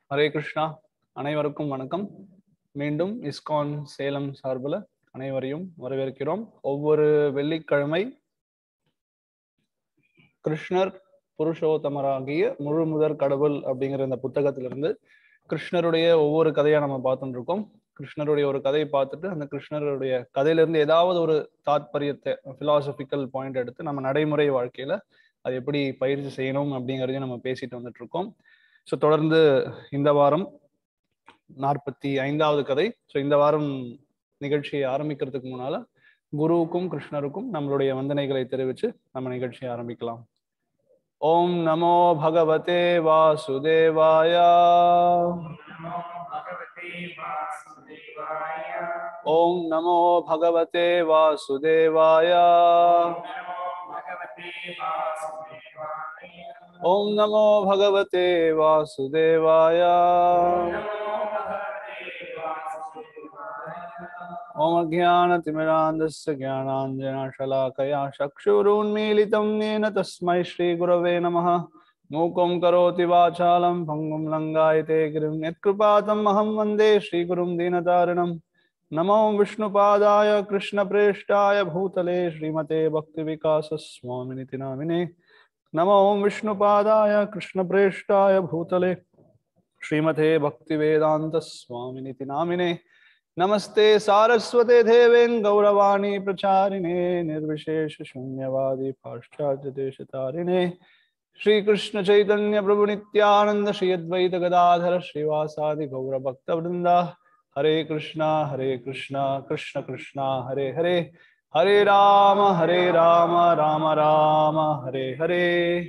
ஹரே கிருஷ்ணா அனைவருக்கும் வணக்கம் மீண்டும் இஸ்கான் சேலம் சார்பில் அனைவரையும் வரவேற்கிறோம் ஒவ்வொரு வெள்ளிக்கிழமை கிருஷ்ணர் புருஷோத்தமராகிய முழு முதற் கடவுள் அப்படிங்கிற இந்த புத்தகத்திலிருந்து கிருஷ்ணருடைய ஒவ்வொரு கதையா நம்ம பார்த்துட்டு இருக்கோம் கிருஷ்ணருடைய ஒரு கதையை பார்த்துட்டு அந்த கிருஷ்ணருடைய கதையிலிருந்து ஏதாவது ஒரு தாத்பரியத்தை பிலாசபிக்கல் பாயிண்ட் எடுத்து நம்ம நடைமுறை வாழ்க்கையில அது எப்படி பயிற்சி செய்யணும் அப்படிங்கிறதையும் நம்ம பேசிட்டு வந்துட்டு இருக்கோம் ஸோ தொடர்ந்து இந்த வாரம் நாற்பத்தி ஐந்தாவது கதை ஸோ இந்த வாரம் நிகழ்ச்சியை ஆரம்பிக்கிறதுக்கு முன்னால குருவுக்கும் கிருஷ்ணருக்கும் நம்மளுடைய வந்தனைகளை தெரிவித்து நம்ம நிகழ்ச்சியை ஆரம்பிக்கலாம் ஓம் நமோ பகவதே வாசுதேவாய ஓம் நமோ பகவதே வாசுதேவாய ஓம் நமோ பகவதே வாசுதேவாய ओम ज्ञानतिमिरान्धस्य ज्ञानाञ्जनशलाकया चक्षुरुन्मीलितं येन तस्मै श्रीगुरवे नमः मूकं करोति वाचालं भङ्गुं लङ्गायते गिरिं यत्कृपातम् अहं वन्दे श्रीगुरुं दीनतारिणं नमो विष्णुपादाय कृष्णप्रेष्ठाय भूतले श्रीमते भक्तिविकासस्वामिनिति नामिने नमो विष्णुपादाय कृष्णप्रेष्ठाय भूतले श्रीमते भक्तिवेदान्तस्वामिनिति नामिने नमस्ते सारस्वते देवेन गौरवाणी प्रचारिणे निर्विशेष शून्यवादी पाश्चात्य देश तारिणे श्री कृष्ण चैतन्य प्रभु नित्यानंद श्री अद्वैत गदाधर श्रीवासादि गौर भक्त वृंदा हरे कृष्णा हरे कृष्णा कृष्ण कृष्णा हरे हरे हरे राम हरे राम राम राम हरे हरे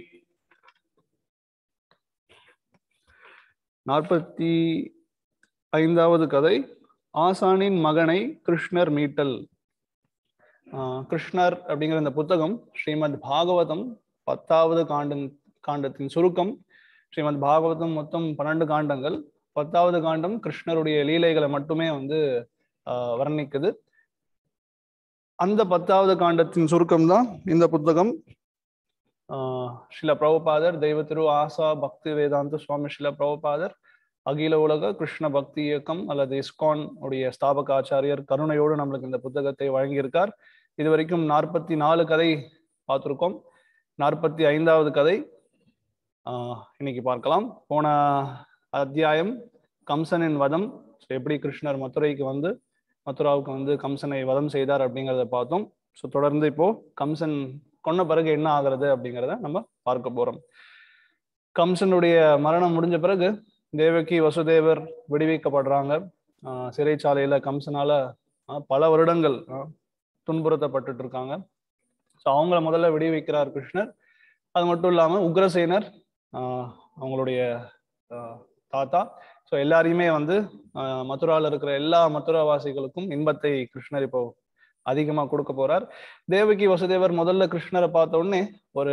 நாற்பத்தி ஐந்தாவது கதை ஆசானின் மகனை கிருஷ்ணர் மீட்டல் கிருஷ்ணர் அப்படிங்கிற இந்த புத்தகம் ஸ்ரீமத் பாகவதம் பத்தாவது காண்டன் காண்டத்தின் சுருக்கம் ஸ்ரீமத் பாகவதம் மொத்தம் பன்னெண்டு காண்டங்கள் பத்தாவது காண்டம் கிருஷ்ணருடைய லீலைகளை மட்டுமே வந்து வர்ணிக்குது அந்த பத்தாவது காண்டத்தின் சுருக்கம் தான் இந்த புத்தகம் ஸ்ரீல பிரபுபாதர் தெய்வ திரு ஆசா பக்தி வேதாந்த சுவாமி ஸ்ரீல பிரபுபாதர் அகில உலக கிருஷ்ண பக்தி இயக்கம் அல்லது இஸ்கான் உடைய ஸ்தாபக ஆச்சாரியர் கருணையோடு நம்மளுக்கு இந்த புத்தகத்தை வழங்கியிருக்கார் இது வரைக்கும் நாற்பத்தி நாலு கதை பார்த்துருக்கோம் நாற்பத்தி ஐந்தாவது கதை இன்னைக்கு பார்க்கலாம் போன அத்தியாயம் கம்சனின் வதம் எப்படி கிருஷ்ணர் மதுரைக்கு வந்து மதுராவுக்கு வந்து கம்சனை வதம் செய்தார் அப்படிங்கிறத பார்த்தோம் ஸோ தொடர்ந்து இப்போ கம்சன் கொன்ன பிறகு என்ன ஆகிறது அப்படிங்கிறத நம்ம பார்க்க போறோம் கம்சனுடைய மரணம் முடிஞ்ச பிறகு தேவகி வசுதேவர் விடுவிக்கப்படுறாங்க சிறைச்சாலையில கம்சனால பல வருடங்கள் துன்புறுத்தப்பட்டு இருக்காங்க ஸோ அவங்கள முதல்ல விடுவிக்கிறார் கிருஷ்ணர் அது மட்டும் இல்லாம உக்ரசேனர் அவங்களுடைய தாத்தா ஸோ எல்லாரையுமே வந்து மதுரால இருக்கிற எல்லா மதுராவாசிகளுக்கும் இன்பத்தை கிருஷ்ணர் இப்போ அதிகமா கொடுக்க போறார் தேவகி வசுதேவர் முதல்ல கிருஷ்ணரை பார்த்த உடனே ஒரு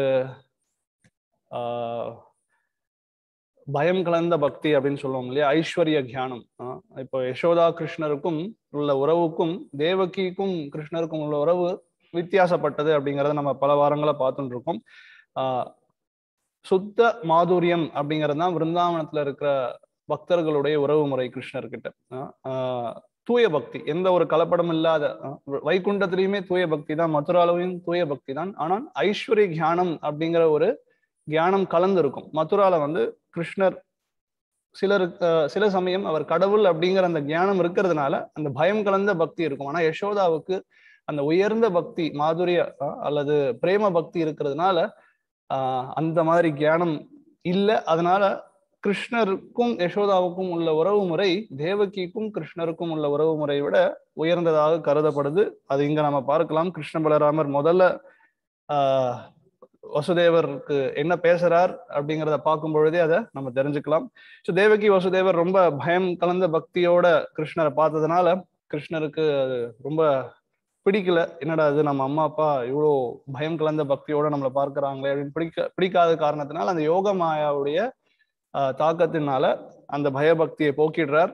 பயம் கலந்த பக்தி அப்படின்னு சொல்லுவோம் இல்லையா ஐஸ்வர்ய தியானம் இப்போ யசோதா கிருஷ்ணருக்கும் உள்ள உறவுக்கும் தேவகிக்கும் கிருஷ்ணருக்கும் உள்ள உறவு வித்தியாசப்பட்டது அப்படிங்கிறத நம்ம பல வாரங்களா பார்த்துட்டு இருக்கோம் ஆஹ் சுத்த மாதுரியம் அப்படிங்கிறது தான் விருந்தாவனத்துல இருக்கிற பக்தர்களுடைய உறவு முறை கிருஷ்ணர்கிட்ட ஆஹ் தூய பக்தி எந்த ஒரு கலப்படம் இல்லாத வைகுண்டத்திலையுமே தூய பக்தி தான் மதுராலவையும் தூய பக்தி தான் ஆனால் ஐஸ்வர்ய தியானம் அப்படிங்கிற ஒரு தியானம் கலந்து இருக்கும் மதுரால வந்து கிருஷ்ணர் சிலருக்கு சில சமயம் அவர் கடவுள் அப்படிங்கிற அந்த தியானம் இருக்கிறதுனால அந்த பயம் கலந்த பக்தி இருக்கும் ஆனா யசோதாவுக்கு அந்த உயர்ந்த பக்தி மாதுரிய அல்லது பிரேம பக்தி இருக்கிறதுனால ஆஹ் அந்த மாதிரி தியானம் இல்லை அதனால கிருஷ்ணருக்கும் யசோதாவுக்கும் உள்ள உறவு முறை தேவகிக்கும் கிருஷ்ணருக்கும் உள்ள உறவு முறை விட உயர்ந்ததாக கருதப்படுது அது இங்க நம்ம பார்க்கலாம் கிருஷ்ண பலராமர் முதல்ல ஆஹ் வசுதேவருக்கு என்ன பேசுறார் அப்படிங்கிறத பார்க்கும் பொழுதே அதை நம்ம தெரிஞ்சுக்கலாம் ஸோ தேவகி வசுதேவர் ரொம்ப பயம் கலந்த பக்தியோட கிருஷ்ணரை பார்த்ததுனால கிருஷ்ணருக்கு அது ரொம்ப பிடிக்கல என்னடா அது நம்ம அம்மா அப்பா இவ்வளோ பயம் கலந்த பக்தியோட நம்மளை பார்க்கறாங்களே அப்படின்னு பிடிக்க பிடிக்காத காரணத்தினால அந்த யோக மாயாவுடைய தாக்கத்தினால அந்த பயபக்தியை போக்கிடுறார்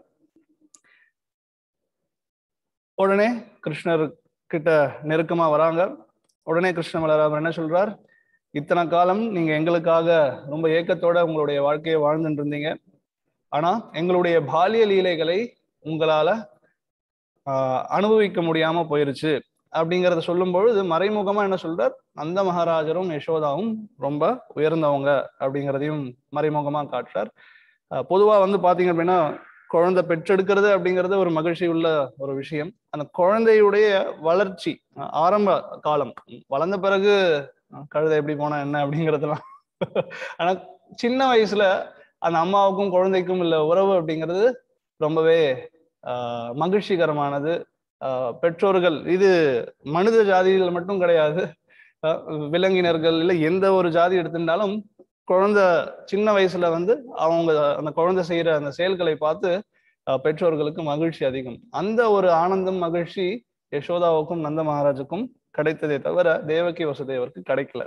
உடனே கிருஷ்ணர் கிட்ட நெருக்கமா வராங்க உடனே கிருஷ்ண மலராமர் என்ன சொல்றார் இத்தனை காலம் நீங்க எங்களுக்காக ரொம்ப ஏக்கத்தோட உங்களுடைய வாழ்க்கையை வாழ்ந்துட்டு இருந்தீங்க ஆனா எங்களுடைய பாலிய லீலைகளை உங்களால ஆஹ் அனுபவிக்க முடியாம போயிருச்சு அப்படிங்கறத சொல்லும் பொழுது மறைமுகமா என்ன சொல்றார் நந்த மகாராஜரும் யசோதாவும் ரொம்ப உயர்ந்தவங்க அப்படிங்கிறதையும் மறைமுகமா காட்டுறார் அஹ் பொதுவா வந்து பாத்தீங்க அப்படின்னா குழந்தை பெற்றெடுக்கிறது அப்படிங்கிறது ஒரு மகிழ்ச்சி உள்ள ஒரு விஷயம் அந்த குழந்தையுடைய வளர்ச்சி அஹ் ஆரம்ப காலம் வளர்ந்த பிறகு அஹ் கழுதை எப்படி போனா என்ன அப்படிங்கிறதுலாம் ஆனா சின்ன வயசுல அந்த அம்மாவுக்கும் குழந்தைக்கும் உள்ள உறவு அப்படிங்கிறது ரொம்பவே ஆஹ் மகிழ்ச்சிகரமானது ஆஹ் பெற்றோர்கள் இது மனித ஜாதியில் மட்டும் கிடையாது ஆஹ் விலங்கினர்கள் இல்லை எந்த ஒரு ஜாதி எடுத்திருந்தாலும் குழந்தை சின்ன வயசுல வந்து அவங்க அந்த குழந்தை செய்யற அந்த செயல்களை பார்த்து ஆஹ் பெற்றோர்களுக்கு மகிழ்ச்சி அதிகம் அந்த ஒரு ஆனந்தம் மகிழ்ச்சி யசோதாவுக்கும் நந்த மகாராஜுக்கும் கிடைத்ததே தவிர தேவகி வசுதேவருக்கு கிடைக்கல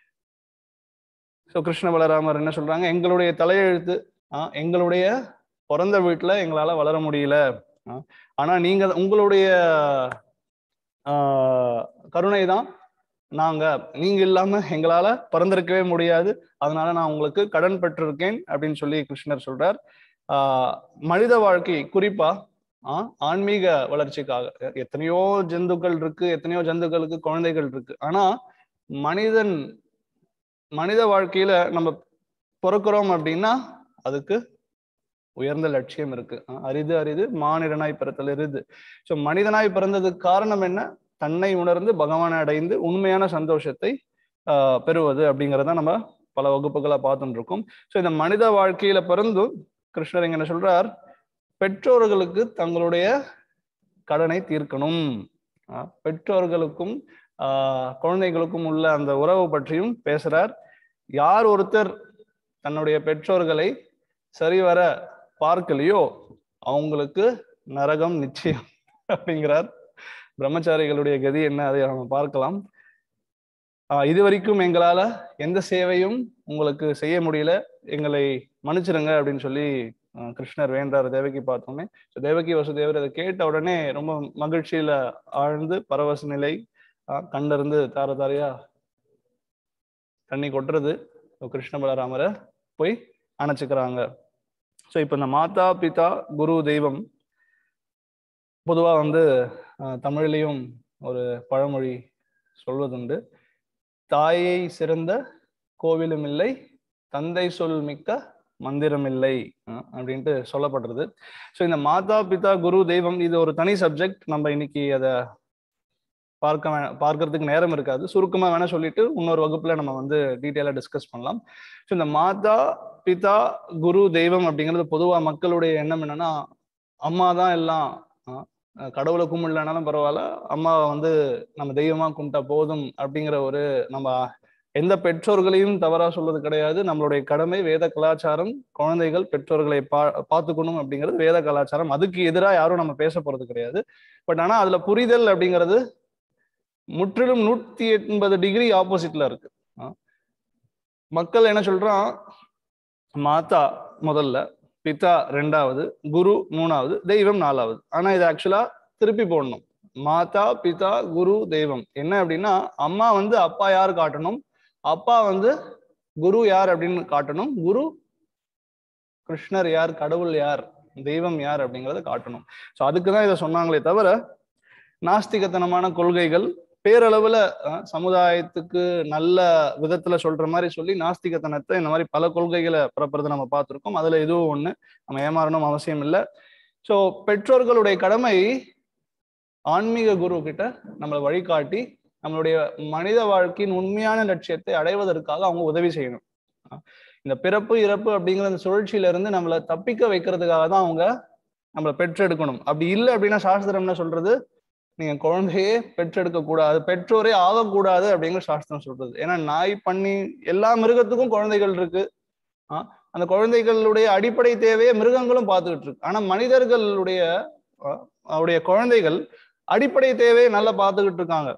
ஸோ கிருஷ்ண பலராமர் என்ன சொல்றாங்க எங்களுடைய தலையெழுத்து ஆஹ் எங்களுடைய பிறந்த வீட்டுல எங்களால வளர முடியல ஆஹ் ஆனா நீங்க உங்களுடைய ஆஹ் கருணை தான் நாங்க நீங்க இல்லாம எங்களால பிறந்திருக்கவே முடியாது அதனால நான் உங்களுக்கு கடன் பெற்றிருக்கேன் அப்படின்னு சொல்லி கிருஷ்ணர் சொல்றார் ஆஹ் மனித வாழ்க்கை குறிப்பா ஆஹ் ஆன்மீக வளர்ச்சிக்காக எத்தனையோ ஜந்துக்கள் இருக்கு எத்தனையோ ஜந்துக்களுக்கு குழந்தைகள் இருக்கு ஆனா மனிதன் மனித வாழ்க்கையில நம்ம பிறக்கிறோம் அப்படின்னா அதுக்கு உயர்ந்த லட்சியம் இருக்கு அஹ் அரிது அரிது மானிடனாய் பிறத்தல் அரிது ஸோ மனிதனாய் பிறந்ததுக்கு காரணம் என்ன தன்னை உணர்ந்து பகவானை அடைந்து உண்மையான சந்தோஷத்தை ஆஹ் பெறுவது அப்படிங்கிறத நம்ம பல வகுப்புகளை பார்த்துட்டு இருக்கோம் ஸோ இந்த மனித வாழ்க்கையில பிறந்தும் கிருஷ்ணர் இங்க என்ன சொல்றார் பெற்றோர்களுக்கு தங்களுடைய கடனை தீர்க்கணும் ஆஹ் பெற்றோர்களுக்கும் ஆஹ் குழந்தைகளுக்கும் உள்ள அந்த உறவு பற்றியும் பேசுறார் யார் ஒருத்தர் தன்னுடைய பெற்றோர்களை சரிவர பார்க்கலையோ அவங்களுக்கு நரகம் நிச்சயம் அப்படிங்கிறார் பிரம்மச்சாரிகளுடைய கதி என்ன அதை நம்ம பார்க்கலாம் ஆஹ் இது வரைக்கும் எங்களால எந்த சேவையும் உங்களுக்கு செய்ய முடியல எங்களை மன்னிச்சிருங்க அப்படின்னு சொல்லி ஆஹ் கிருஷ்ணர் வேண்டார் தேவகி பார்த்தோன்னே ஸோ தேவகி வசுதேவர் அதை கேட்ட உடனே ரொம்ப மகிழ்ச்சியில ஆழ்ந்து பரவச நிலை ஆஹ் கண்ணிருந்து தார தாரையா தண்ணி கொட்டுறது கிருஷ்ண பலராமரை போய் அணைச்சுக்கிறாங்க ஸோ இப்போ இந்த மாதா பிதா குரு தெய்வம் பொதுவா வந்து தமிழ்லையும் ஒரு பழமொழி சொல்வதுண்டு தாயை சிறந்த கோவிலும் இல்லை தந்தை சொல் மிக்க மந்திரம் இல்லை அப்படின்ட்டு சொல்லப்படுறது ஸோ இந்த மாதா பிதா குரு தெய்வம் இது ஒரு தனி சப்ஜெக்ட் நம்ம இன்னைக்கு அதை பார்க்க வே பார்க்கறதுக்கு நேரம் இருக்காது சுருக்கமாக வேணா சொல்லிட்டு இன்னொரு வகுப்புல நம்ம வந்து டீட்டெயிலாக டிஸ்கஸ் பண்ணலாம் ஸோ இந்த மாதா பிதா குரு தெய்வம் அப்படிங்கிறது பொதுவாக மக்களுடைய எண்ணம் என்னன்னா அம்மா தான் எல்லாம் கடவுளை கும்பிடலனாலும் பரவாயில்ல அம்மாவை வந்து நம்ம தெய்வமா கும்பிட்டா போதும் அப்படிங்கிற ஒரு நம்ம எந்த பெற்றோர்களையும் தவறா சொல்றது கிடையாது நம்மளுடைய கடமை வேத கலாச்சாரம் குழந்தைகள் பெற்றோர்களை பா பார்த்துக்கணும் அப்படிங்கிறது வேத கலாச்சாரம் அதுக்கு எதிராக யாரும் நம்ம பேச போறது கிடையாது பட் ஆனா அதுல புரிதல் அப்படிங்கிறது முற்றிலும் நூத்தி எண்பது டிகிரி ஆப்போசிட்ல இருக்கு மக்கள் என்ன சொல்றான் மாதா முதல்ல பிதா ரெண்டாவது குரு மூணாவது தெய்வம் நாலாவது ஆனா இது ஆக்சுவலா திருப்பி போடணும் மாதா பிதா குரு தெய்வம் என்ன அப்படின்னா அம்மா வந்து அப்பா யார் காட்டணும் அப்பா வந்து குரு யார் அப்படின்னு காட்டணும் குரு கிருஷ்ணர் யார் கடவுள் யார் தெய்வம் யார் அப்படிங்கறத காட்டணும் ஸோ அதுக்கு தான் இதை சொன்னாங்களே தவிர நாஸ்திகத்தனமான கொள்கைகள் பேரளவுல சமுதாயத்துக்கு நல்ல விதத்துல சொல்ற மாதிரி சொல்லி நாஸ்திகத்தனத்தை இந்த மாதிரி பல கொள்கைகளை பிறப்புறதை நம்ம பார்த்துருக்கோம் அதுல எதுவும் ஒண்ணு நம்ம ஏமாறணும் அவசியம் இல்லை ஸோ பெற்றோர்களுடைய கடமை ஆன்மீக குரு கிட்ட நம்மளை வழிகாட்டி நம்மளுடைய மனித வாழ்க்கையின் உண்மையான லட்சியத்தை அடைவதற்காக அவங்க உதவி செய்யணும் இந்த பிறப்பு இறப்பு அப்படிங்கிற அந்த சுழற்சியில இருந்து நம்மளை தப்பிக்க வைக்கிறதுக்காக தான் அவங்க நம்மளை பெற்றெடுக்கணும் அப்படி இல்லை அப்படின்னா சாஸ்திரம் என்ன சொல்றது நீங்க குழந்தையே பெற்றெடுக்க கூடாது பெற்றோரே ஆகக்கூடாது அப்படிங்கிற சாஸ்திரம் சொல்றது ஏன்னா நாய் பண்ணி எல்லா மிருகத்துக்கும் குழந்தைகள் இருக்கு அந்த குழந்தைகளுடைய அடிப்படை தேவையை மிருகங்களும் பார்த்துக்கிட்டு இருக்கு ஆனா மனிதர்களுடைய அவருடைய குழந்தைகள் அடிப்படை தேவையை நல்லா பார்த்துக்கிட்டு இருக்காங்க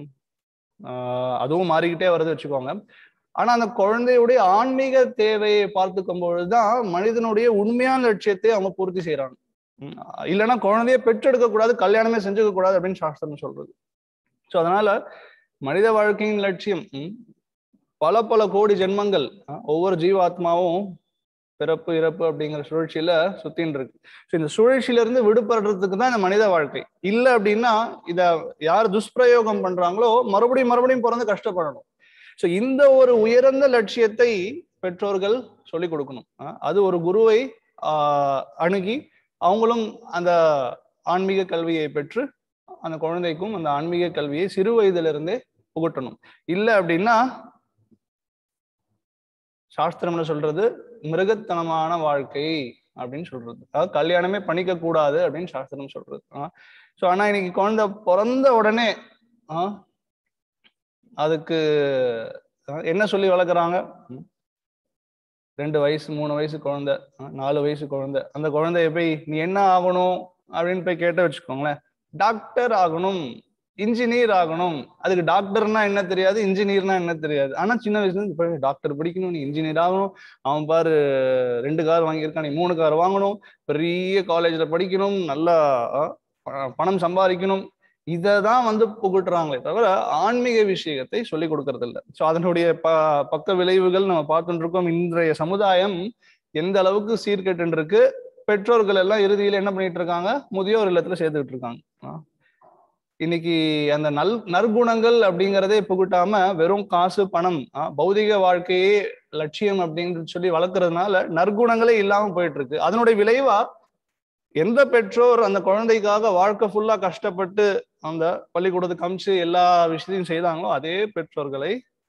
அதுவும் மாறிக்கிட்டே வருது வச்சுக்கோங்க ஆனா அந்த குழந்தையுடைய ஆன்மீக தேவையை பார்த்துக்கும் பொழுதுதான் மனிதனுடைய உண்மையான லட்சியத்தை அவங்க பூர்த்தி செய்யறாங்க இல்லைன்னா குழந்தைய பெற்றெடுக்க கூடாது கல்யாணமே செஞ்சுக்க கூடாது அப்படின்னு சாஸ்திரம் சொல்றது ஸோ அதனால மனித வாழ்க்கையின் லட்சியம் பல பல கோடி ஜென்மங்கள் ஒவ்வொரு ஜீவாத்மாவும் பிறப்பு இறப்பு அப்படிங்கிற சுழற்சியில சுத்தின்னு இருக்கு ஸோ இந்த சுழற்சியில இருந்து விடுபடுறதுக்கு தான் இந்த மனித வாழ்க்கை இல்லை அப்படின்னா இத யார் துஷ்பிரயோகம் பண்றாங்களோ மறுபடியும் மறுபடியும் பிறந்து கஷ்டப்படணும் ஸோ இந்த ஒரு உயர்ந்த லட்சியத்தை பெற்றோர்கள் சொல்லிக் கொடுக்கணும் அஹ் அது ஒரு குருவை ஆஹ் அணுகி அவங்களும் அந்த ஆன்மீக கல்வியை பெற்று அந்த குழந்தைக்கும் அந்த ஆன்மீக கல்வியை சிறு வயதுல இருந்தே புகட்டணும் இல்லை அப்படின்னா சாஸ்திரம்னு சொல்றது மிருகத்தனமான வாழ்க்கை அப்படின்னு சொல்றது அதாவது கல்யாணமே பண்ணிக்க கூடாது அப்படின்னு சாஸ்திரம் சொல்றது ஸோ ஆனா இன்னைக்கு குழந்தை பிறந்த உடனே ஆஹ் அதுக்கு அஹ் என்ன சொல்லி வளர்க்குறாங்க ம். ரெண்டு வயசு மூணு வயசு குழந்தை அஹ் நாலு வயசு குழந்தை அந்த குழந்தைய போய் நீ என்ன ஆகணும் அப்படின்னு போய் கேட்ட வச்சுக்கோங்களேன் டாக்டர் ஆகணும் இன்ஜினியர் ஆகணும் அதுக்கு டாக்டர்னா என்ன தெரியாது இன்ஜினியர்னா என்ன தெரியாது ஆனா சின்ன வயசுல இருந்து இப்ப டாக்டர் படிக்கணும் நீ இன்ஜினியர் ஆகணும் அவன் பாரு ரெண்டு கார் வாங்கியிருக்கான் நீ மூணு கார் வாங்கணும் பெரிய காலேஜ்ல படிக்கணும் நல்லா அஹ், ப- பணம் சம்பாதிக்கணும் இதை தான் வந்து புகட்டுறாங்களே தவிர ஆன்மீக விஷயத்தை சொல்லி கொடுக்கறது இல்லை ஸோ அதனுடைய ப பக்க விளைவுகள் நம்ம பார்த்துட்டு இருக்கோம் இன்றைய சமுதாயம் எந்த அளவுக்கு சீர்கெட்டு இருக்கு பெற்றோர்கள் எல்லாம் இறுதியில என்ன பண்ணிட்டு இருக்காங்க முதியோர் இல்லத்துல சேர்த்துக்கிட்டு இருக்காங்க ஆ. இன்னைக்கு அந்த நல் நற்குணங்கள் அப்படிங்கிறதே புகுட்டாம வெறும் காசு பணம் ஆ, பௌதிக வாழ்க்கையே லட்சியம் அப்படின்னு சொல்லி வளர்க்கறதுனால நற்குணங்களே இல்லாம போயிட்டு இருக்கு அதனுடைய விளைவா எந்த பெற்றோர் அந்த குழந்தைக்காக வாழ்க்கை ஃபுல்லா கஷ்டப்பட்டு அந்த பள்ளிக்கூடத்துக்கு அமிச்சு எல்லா விஷயத்தையும் செய்தாங்களோ அதே பெற்றோர்களை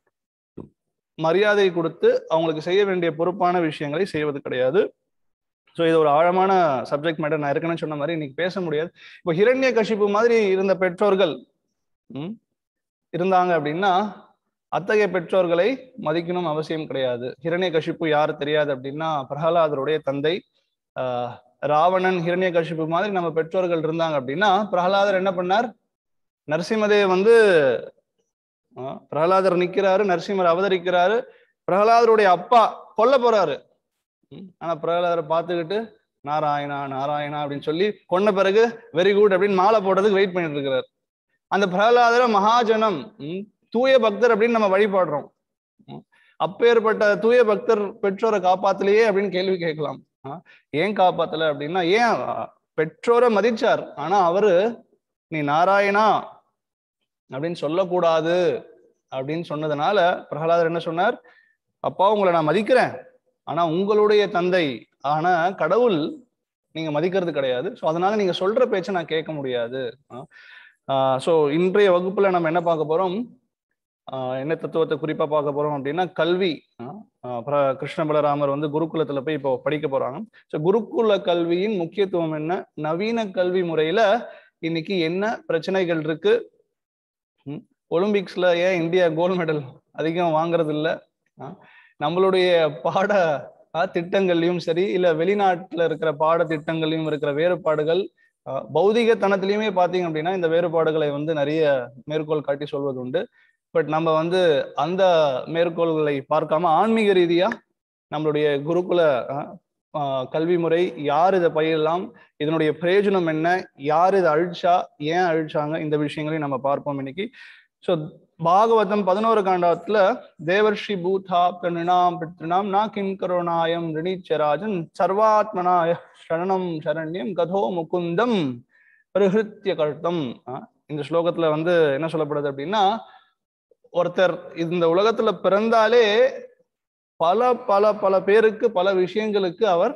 மரியாதை கொடுத்து அவங்களுக்கு செய்ய வேண்டிய பொறுப்பான விஷயங்களை செய்வது கிடையாது ஸோ இது ஒரு ஆழமான சப்ஜெக்ட் மேட்டர் நான் ஏற்கனவே சொன்ன மாதிரி இன்னைக்கு பேச முடியாது இப்போ ஹிரண்ய கஷிப்பு மாதிரி இருந்த பெற்றோர்கள் ம், இருந்தாங்க அப்படின்னா அத்தகைய பெற்றோர்களை மதிக்கணும் அவசியம் கிடையாது ஹிரண்ய கஷிப்பு யார் தெரியாது அப்படின்னா பிரகலாதருடைய தந்தை ஆஹ், ராவணன் ஹிரண்ய கஷிப்பு மாதிரி நம்ம பெற்றோர்கள் இருந்தாங்க அப்படின்னா பிரகலாதர் என்ன பண்ணார் நரசிம்மதேவ் வந்து ஆஹ், பிரகலாதர் நிக்கிறாரு நரசிம்மர் அவதரிக்கிறாரு பிரகலாதருடைய அப்பா கொல்ல போறாரு ம், ஆனா பிரகலாதரை பார்த்துக்கிட்டு நாராயணா நாராயணா அப்படின்னு சொல்லி கொன்ன பிறகு வெரி குட் அப்படின்னு மாலை போடுறதுக்கு வெயிட் பண்ணிட்டு இருக்கிறார் அந்த பிரகலாதர மகாஜனம் ம், தூய பக்தர் அப்படின்னு நம்ம வழிபாடுறோம் ம், அப்பேற்பட்ட தூய பக்தர் பெற்றோரை காப்பாத்தலையே அப்படின்னு கேள்வி கேட்கலாம் ஆ, ஏன் காப்பாத்தல அப்படின்னா ஏன் அ, பெற்றோரை மதிச்சார் ஆனா அவரு நீ நாராயணா அப்படின்னு சொல்லக்கூடாது அப்படின்னு சொன்னதுனால பிரகலாதர் என்ன சொன்னார் அப்பா உங்களை நான் மதிக்கிறேன் ஆனா உங்களுடைய தந்தை ஆனா கடவுள் நீங்க மதிக்கிறது கிடையாது ஸோ அதனால நீங்க சொல்ற பேச்சை நான் கேட்க முடியாது ஸோ இன்றைய வகுப்புல நம்ம என்ன பார்க்க போறோம் ஆஹ் என்ன தத்துவத்தை குறிப்பா பார்க்க போறோம் அப்படின்னா கல்வி ஆஹ் ஆஹ் பிர- கிருஷ்ண பலராமர் வந்து குருகுலத்துல போய் இப்போ படிக்க போறாங்க ஸோ குருகுல கல்வியின் முக்கியத்துவம் என்ன நவீன கல்வி முறையில இன்னைக்கு என்ன பிரச்சனைகள் இருக்கு ம், ஒலிம்பிக்ஸ்ல ஏன் இந்தியா கோல்டு மெடல் அதிகம் வாங்குறது இல்ல ஆஹ் நம்மளுடைய பாட ஆஹ் திட்டங்கள்லயும் சரி இல்ல வெளிநாட்டுல இருக்கிற பாட திட்டங்கள்லயும் இருக்கிற வேறுபாடுகள் ஆஹ் பௌதிகத்தனத்திலயுமே பாத்தீங்க அப்படின்னா இந்த வேறுபாடுகளை வந்து நிறைய மேற்கோள் காட்டி சொல்வது உண்டு பட் நம்ம வந்து அந்த மேற்கோள்களை பார்க்காம ஆன்மீக ரீதியா நம்மளுடைய குருகுல ஆஹ், ஆஹ், கல்வி முறை யார் இதை பயிரலாம் இதனுடைய பிரயோஜனம் என்ன யார் இதை அழிச்சா ஏன் அழிச்சாங்க இந்த விஷயங்களையும் நம்ம பார்ப்போம் இன்னைக்கு ஸோ பாகவதம் பதினோரு காண்டத்துல தேவர்ஷி பூதா பிரணாம் பித்ருணாம் நா கிம் கருணாயம் ரிணிச்சராஜன் சர்வாத்மனாய சரணம் சரண்யம் கதோ முகுந்தம் பிரஹிருத்திய கர்த்தம் ஆஹ், இந்த ஸ்லோகத்துல வந்து என்ன சொல்லப்படுது அப்படின்னா ஒருத்தர் இந்த உலகத்துல பிறந்தாலே பல பல பல பேருக்கு பல விஷயங்களுக்கு அவர்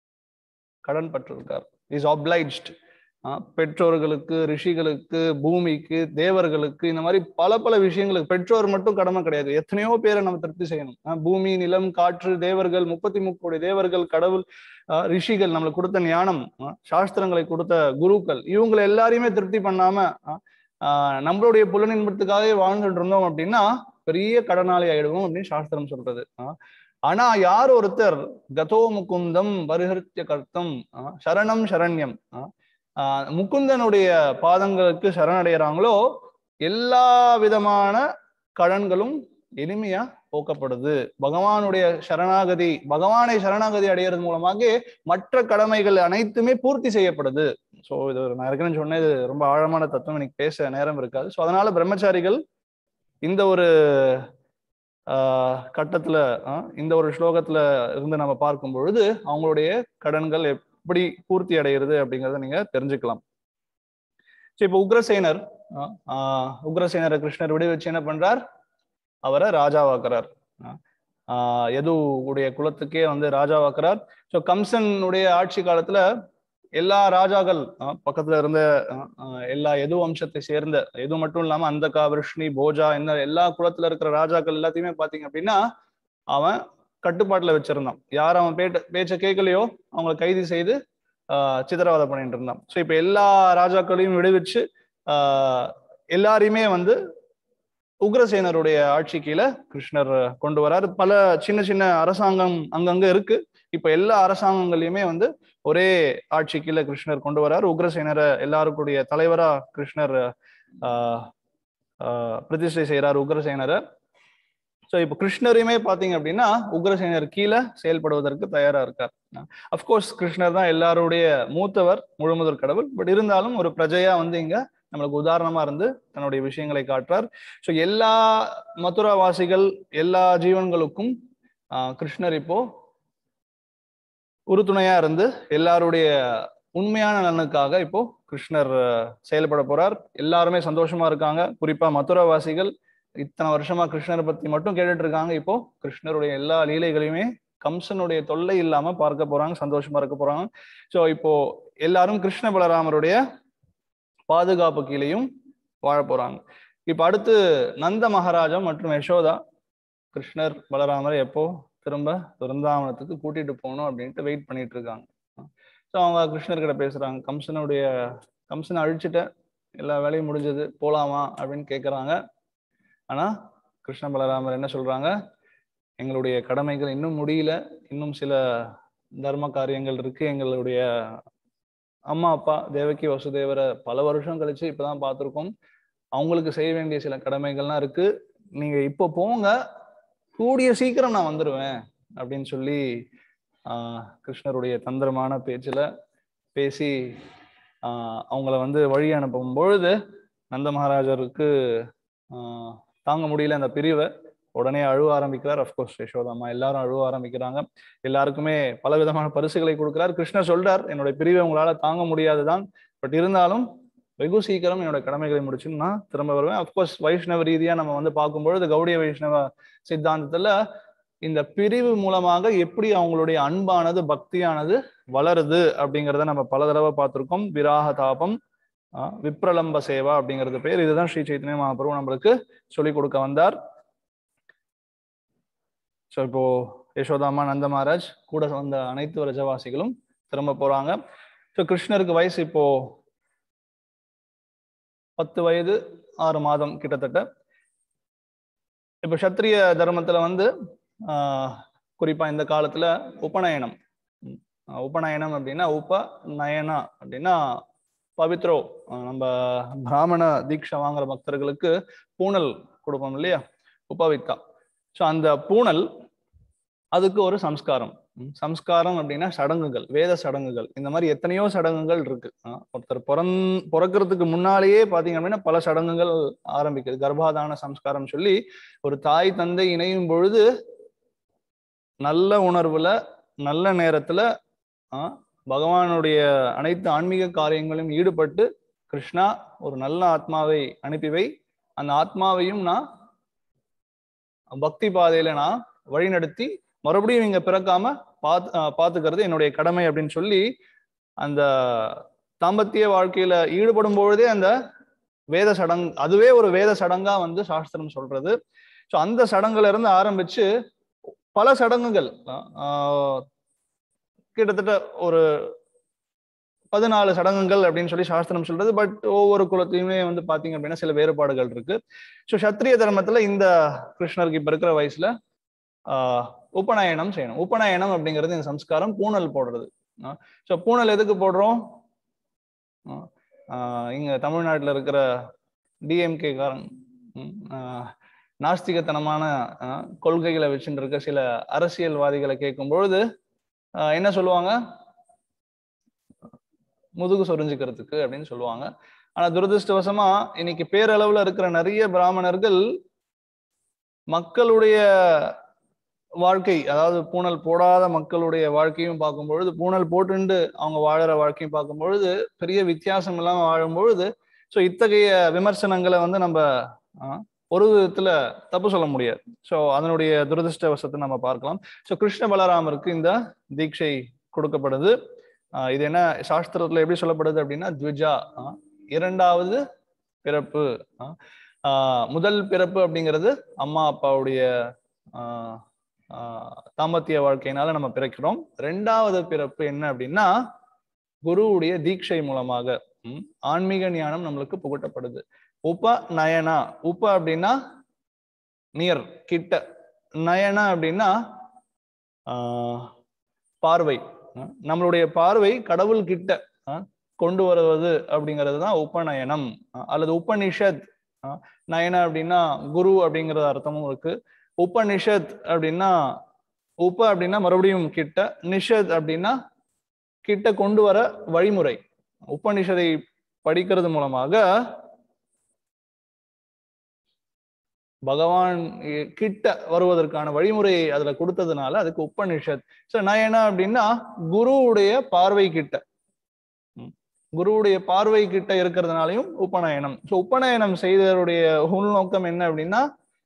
கடன் பட்டிருக்கார் இஸ் obliged ஆஹ் பெற்றோர்களுக்கு ரிஷிகளுக்கு பூமிக்கு தேவர்களுக்கு இந்த மாதிரி பல பல விஷயங்களுக்கு பெற்றோர் மட்டும் கடமை கிடையாது எத்தனையோ பேரை நம்ம திருப்தி செய்யணும் ஆஹ் பூமி நிலம் காற்று தேவர்கள் முப்பத்தி முக்கோடி தேவர்கள் கடவுள் ஆஹ் ரிஷிகள் நம்மளுக்கு கொடுத்த ஞானம் ஆஹ் சாஸ்திரங்களை கொடுத்த குருக்கள் இவங்களை எல்லாரையுமே திருப்தி பண்ணாம ஆஹ் ஆஹ் நம்மளுடைய புலனின்பத்துக்காகவே வாழ்ந்துட்டு இருந்தோம் அப்படின்னா பெரிய கடனாளி ஆயிடுவோம் அப்படின்னு சாஸ்திரம் சொல்றது ஆஹ் ஆனா யார் ஒருத்தர் கதோ முகுந்தம் பரிஹரித்திய கர்த்தம் ஆஹ் சரணம் சரண்யம் ஆஹ் ஆஹ் முகுந்தனுடைய பாதங்களுக்கு சரணடைகிறாங்களோ எல்லா விதமான கடன்களும் எளிமையா போக்கப்படுது பகவானுடைய சரணாகதி பகவானை சரணாகதி அடையிறது மூலமாக மற்ற கடமைகள் அனைத்துமே பூர்த்தி செய்யப்படுது ஸோ இது ஒரு நான் ஏற்கனவே சொன்னேன் இது ரொம்ப ஆழமான தத்துவம் எனக்கு பேச நேரம் இருக்காது ஸோ அதனால பிரம்மச்சாரிகள் இந்த ஒரு ஆஹ் கட்டத்துல ஆஹ் இந்த ஒரு ஸ்லோகத்துல இருந்து நம்ம பார்க்கும் பொழுது அவங்களுடைய கடன்கள் எப்படி பூர்த்தி அடைகிறது அப்படிங்கிறத நீங்க தெரிஞ்சுக்கலாம் ஸோ இப்போ உக்ரசேனர் ஆஹ் ஆஹ் உக்ரசேனரை கிருஷ்ணர் விடுவிச்சு என்ன பண்றார் அவரை ராஜாவாக்குறார் ஆஹ் எது உடைய குலத்துக்கே வந்து ராஜாவாக்குறார் ஸோ கம்சனுடைய ஆட்சி காலத்துல எல்லா ராஜாக்கள் ஆஹ் பக்கத்துல இருந்த ஆஹ் ஆஹ் எல்லா எது வம்சத்தை சேர்ந்த எது மட்டும் இல்லாம அந்தகா விருஷ்ணி போஜா இந்த எல்லா குலத்துல இருக்கிற ராஜாக்கள் எல்லாத்தையுமே பாத்தீங்க அப்படின்னா அவன் கட்டுப்பாட்டுல வச்சிருந்தான் யார் அவன் பேட்ட பேச்ச கேட்கலையோ அவங்களை கைது செய்து ஆஹ் சித்திரவதை பண்ணிட்டு இருந்தான் ஸோ இப்ப எல்லா ராஜாக்களையும் விடுவிச்சு ஆஹ் எல்லாரையுமே வந்து உக்ரசேனருடைய ஆட்சி கீழே கிருஷ்ணர் கொண்டு வராரு பல சின்ன சின்ன அரசாங்கம் அங்கங்க இருக்கு இப்ப எல்லா அரசாங்கங்களையுமே வந்து ஒரே ஆட்சி கீழே கிருஷ்ணர் கொண்டு வராரு உக்ரசேனரை எல்லாருக்குடைய தலைவரா கிருஷ்ணர் ஆஹ் ஆஹ் பிரதிஷ்டை செய்யறாரு உக்ரசேனரை ஸோ இப்போ கிருஷ்ணரையுமே பார்த்தீங்க அப்படின்னா உக்ரசேனர் கீழே செயல்படுவதற்கு தயாரா இருக்கார் அஃப்கோர்ஸ் கிருஷ்ணர் தான் எல்லாருடைய மூத்தவர் முழுமுதற் கடவுள் பட் இருந்தாலும் ஒரு பிரஜையா வந்து இங்க நம்மளுக்கு உதாரணமா இருந்து தன்னுடைய விஷயங்களை காட்டுறார் ஸோ எல்லா மதுராவாசிகள் எல்லா ஜீவன்களுக்கும் ஆஹ் கிருஷ்ணர் இப்போ உறுதுணையா இருந்து எல்லாருடைய உண்மையான நலனுக்காக இப்போ கிருஷ்ணர் செயல்பட போறார் எல்லாருமே சந்தோஷமா இருக்காங்க குறிப்பா மதுராவாசிகள் இத்தனை வருஷமா கிருஷ்ணரை பத்தி மட்டும் கேட்டுட்டு இருக்காங்க இப்போ கிருஷ்ணருடைய எல்லா லீலைகளையுமே கம்சனுடைய தொல்லை இல்லாம பார்க்க போறாங்க சந்தோஷமா இருக்க போறாங்க ஸோ இப்போ எல்லாரும் கிருஷ்ண பலராமருடைய பாதுகாப்பு கீழேயும் வாழ போறாங்க இப்ப அடுத்து நந்த மகாராஜா மற்றும் யசோதா கிருஷ்ணர் பலராமரை எப்போ திரும்ப விருந்தாவனத்துக்கு கூட்டிட்டு போகணும் அப்படின்ட்டு வெயிட் பண்ணிட்டு இருக்காங்க ஸோ அவங்க கிருஷ்ணர்கிட்ட பேசுறாங்க கம்சனுடைய கம்சனை அழிச்சிட்ட எல்லா வேலையும் முடிஞ்சது போலாமா அப்படின்னு கேட்குறாங்க ஆனா கிருஷ்ண பலராமர் என்ன சொல்றாங்க எங்களுடைய கடமைகள் இன்னும் முடியல இன்னும் சில தர்ம காரியங்கள் இருக்கு எங்களுடைய அம்மா அப்பா தேவகி வசுதேவரை பல வருஷம் கழிச்சு இப்பதான் பார்த்துருக்கோம் அவங்களுக்கு செய்ய வேண்டிய சில கடமைகள்லாம் இருக்கு நீங்க இப்போ போங்க கூடிய சீக்கிரம் நான் வந்துடுவேன் அப்படின்னு சொல்லி ஆஹ் கிருஷ்ணருடைய தந்திரமான பேச்சுல பேசி ஆஹ் அவங்கள வந்து வழி அனுப்பும் பொழுது நந்த மகாராஜருக்கு ஆஹ் தாங்க முடியல அந்த பிரிவை உடனே அழுவ ஆரம்பிக்கிறார் அஃப்கோர்ஸ் யசோதாமா எல்லாரும் அழுவ ஆரம்பிக்கிறாங்க எல்லாருக்குமே பல விதமான பரிசுகளை கொடுக்கிறார் கிருஷ்ணர் சொல்றார் என்னுடைய பிரிவை உங்களால தாங்க முடியாதுதான் பட் இருந்தாலும் வெகு சீக்கிரம் என்னோட கடமைகளை முடிச்சுன்னு நான் திரும்ப வருவேன் அஃப்கோர்ஸ் வைஷ்ணவ ரீதியா நம்ம வந்து பார்க்கும்பொழுது கௌடிய வைஷ்ணவ சித்தாந்தத்துல இந்த பிரிவு மூலமாக எப்படி அவங்களுடைய அன்பானது பக்தியானது வளருது அப்படிங்கிறத நம்ம பல தடவை பார்த்திருக்கோம் விராக தாபம் விப்ரலம்ப சேவா அப்படிங்கிறது பேர் இதுதான் ஸ்ரீ சைத்தன்ய மகாபிரபு நம்மளுக்கு சொல்லிக் கொடுக்க வந்தார் ஸோ இப்போ யசோதாமா நந்த மகாராஜ் கூட வந்த அனைத்து ரஜவாசிகளும் திரும்ப போறாங்க ஸோ கிருஷ்ணருக்கு வயசு இப்போ பத்து வயது ஆறு மாதம் கிட்டத்தட்ட இப்போ சத்திரிய தர்மத்துல வந்து ஆஹ் குறிப்பா இந்த காலத்துல உபநயனம் உபநயனம் அப்படின்னா உப நயனா அப்படின்னா பவித்ரோ நம்ம பிராமண தீட்சை வாங்குற பக்தர்களுக்கு பூனல் கொடுப்போம் இல்லையா உபவித்தா ஸோ அந்த பூனல் அதுக்கு ஒரு சம்ஸ்காரம் சம்ஸ்காரம் அப்படின்னா சடங்குகள் வேத சடங்குகள் இந்த மாதிரி எத்தனையோ சடங்குகள் இருக்கு ஒருத்தர் பிறந் பிறக்கிறதுக்கு முன்னாலேயே பாத்தீங்க அப்படின்னா பல சடங்குகள் ஆரம்பிக்குது கர்ப்பாதான சம்ஸ்காரம் சொல்லி ஒரு தாய் தந்தை இணையும் பொழுது நல்ல உணர்வுல நல்ல நேரத்துல பகவானுடைய அனைத்து ஆன்மீக காரியங்களையும் ஈடுபட்டு கிருஷ்ணா ஒரு நல்ல ஆத்மாவை அனுப்பி வை அந்த ஆத்மாவையும் நான் பக்தி பாதையில நான் வழிநடத்தி மறுபடியும் இங்க பிறக்காம பாத்து பாத்துக்கிறது என்னுடைய கடமை அப்படின்னு சொல்லி அந்த தாம்பத்திய வாழ்க்கையில ஈடுபடும் பொழுதே அந்த வேத சடங்கு அதுவே ஒரு வேத சடங்கா வந்து சாஸ்திரம் சொல்றது ஸோ அந்த சடங்குல இருந்து ஆரம்பிச்சு பல சடங்குகள் கிட்டத்தட்ட ஒரு பதினாலு சடங்குகள் அப்படின்னு சொல்லி சாஸ்திரம் சொல்றது பட் ஒவ்வொரு குலத்தையுமே வந்து பாத்தீங்க அப்படின்னா சில வேறுபாடுகள் இருக்கு ஸோ சத்திரிய தர்மத்துல இந்த கிருஷ்ணருக்கு இப்ப இருக்கிற வயசுல ஆஹ் உபநயனம் செய்யணும் உபநயனம் அப்படிங்கிறது இந்த சம்ஸ்காரம் பூனல் போடுறது ஸோ பூனல் எதுக்கு போடுறோம் இங்க தமிழ்நாட்டில் இருக்கிற டிஎம்கே காரன் நாஸ்திகத்தனமான கொள்கைகளை வச்சுட்டு இருக்க சில அரசியல்வாதிகளை கேட்கும் பொழுது என்ன சொல்லுவாங்க முதுகு சொரிஞ்சுக்கிறதுக்கு அப்படின்னு சொல்லுவாங்க ஆனா துரதிருஷ்டவசமா இன்னைக்கு பேரளவுல இருக்கிற நிறைய பிராமணர்கள் மக்களுடைய வாழ்க்கை அதாவது பூனல் போடாத மக்களுடைய வாழ்க்கையும் பார்க்கும் பொழுது பூனல் போட்டுண்டு அவங்க வாழற வாழ்க்கையும் பார்க்கும் பொழுது பெரிய வித்தியாசம் இல்லாம வாழும் பொழுது ஸோ இத்தகைய விமர்சனங்களை வந்து நம்ம ஆஹ், ஒரு விதத்துல தப்பு சொல்ல முடியாது ஸோ அதனுடைய துரதிருஷ்டவசத்தை நம்ம பார்க்கலாம் ஸோ கிருஷ்ண பலராமருக்கு இந்த தீட்சை கொடுக்கப்படுது ஆஹ், இது என்ன சாஸ்திரத்துல எப்படி சொல்லப்படுது அப்படின்னா த்விஜா ஆஹ், இரண்டாவது பிறப்பு ஆஹ், ஆஹ், முதல் பிறப்பு அப்படிங்கிறது அம்மா அப்பாவுடைய ஆஹ், ஆஹ், தாம்பத்திய வாழ்க்கையினால நம்ம பிறக்கிறோம் ரெண்டாவது பிறப்பு என்ன அப்படின்னா குருவுடைய தீட்சை மூலமாக ம், ஆன்மீக ஞானம் நம்மளுக்கு புகட்டப்படுது உப நயனா உப அப்படின்னா நியர் கிட்ட நயனா அப்படின்னா ஆஹ், பார்வை அஹ், நம்மளுடைய பார்வை கடவுள் கிட்ட அஹ், கொண்டு வருவது அப்படிங்கிறது தான் உபநயனம் அஹ், அல்லது உபனிஷத் அஹ், நயனா அப்படின்னா குரு அப்படிங்கிற அர்த்தமும் இருக்கு உபனிஷத் அப்படின்னா உப அப்படின்னா மறுபடியும் கிட்ட நிஷத் அப்படின்னா கிட்ட கொண்டு வர வழிமுறை உபனிஷதை படிக்கிறது மூலமாக பகவான் இ- கிட்ட வருவதற்கான வழிமுறையை அதுல கொடுத்ததுனால அதுக்கு உபனிஷத் சோ நான் என்ன அப்படின்னா குருவுடைய பார்வை கிட்ட ம். குருவுடைய பார்வை கிட்ட இருக்கிறதுனாலையும் உபநயனம் சோ உபநயனம் செய்தவருடைய உள்நோக்கம் என்ன அப்படின்னா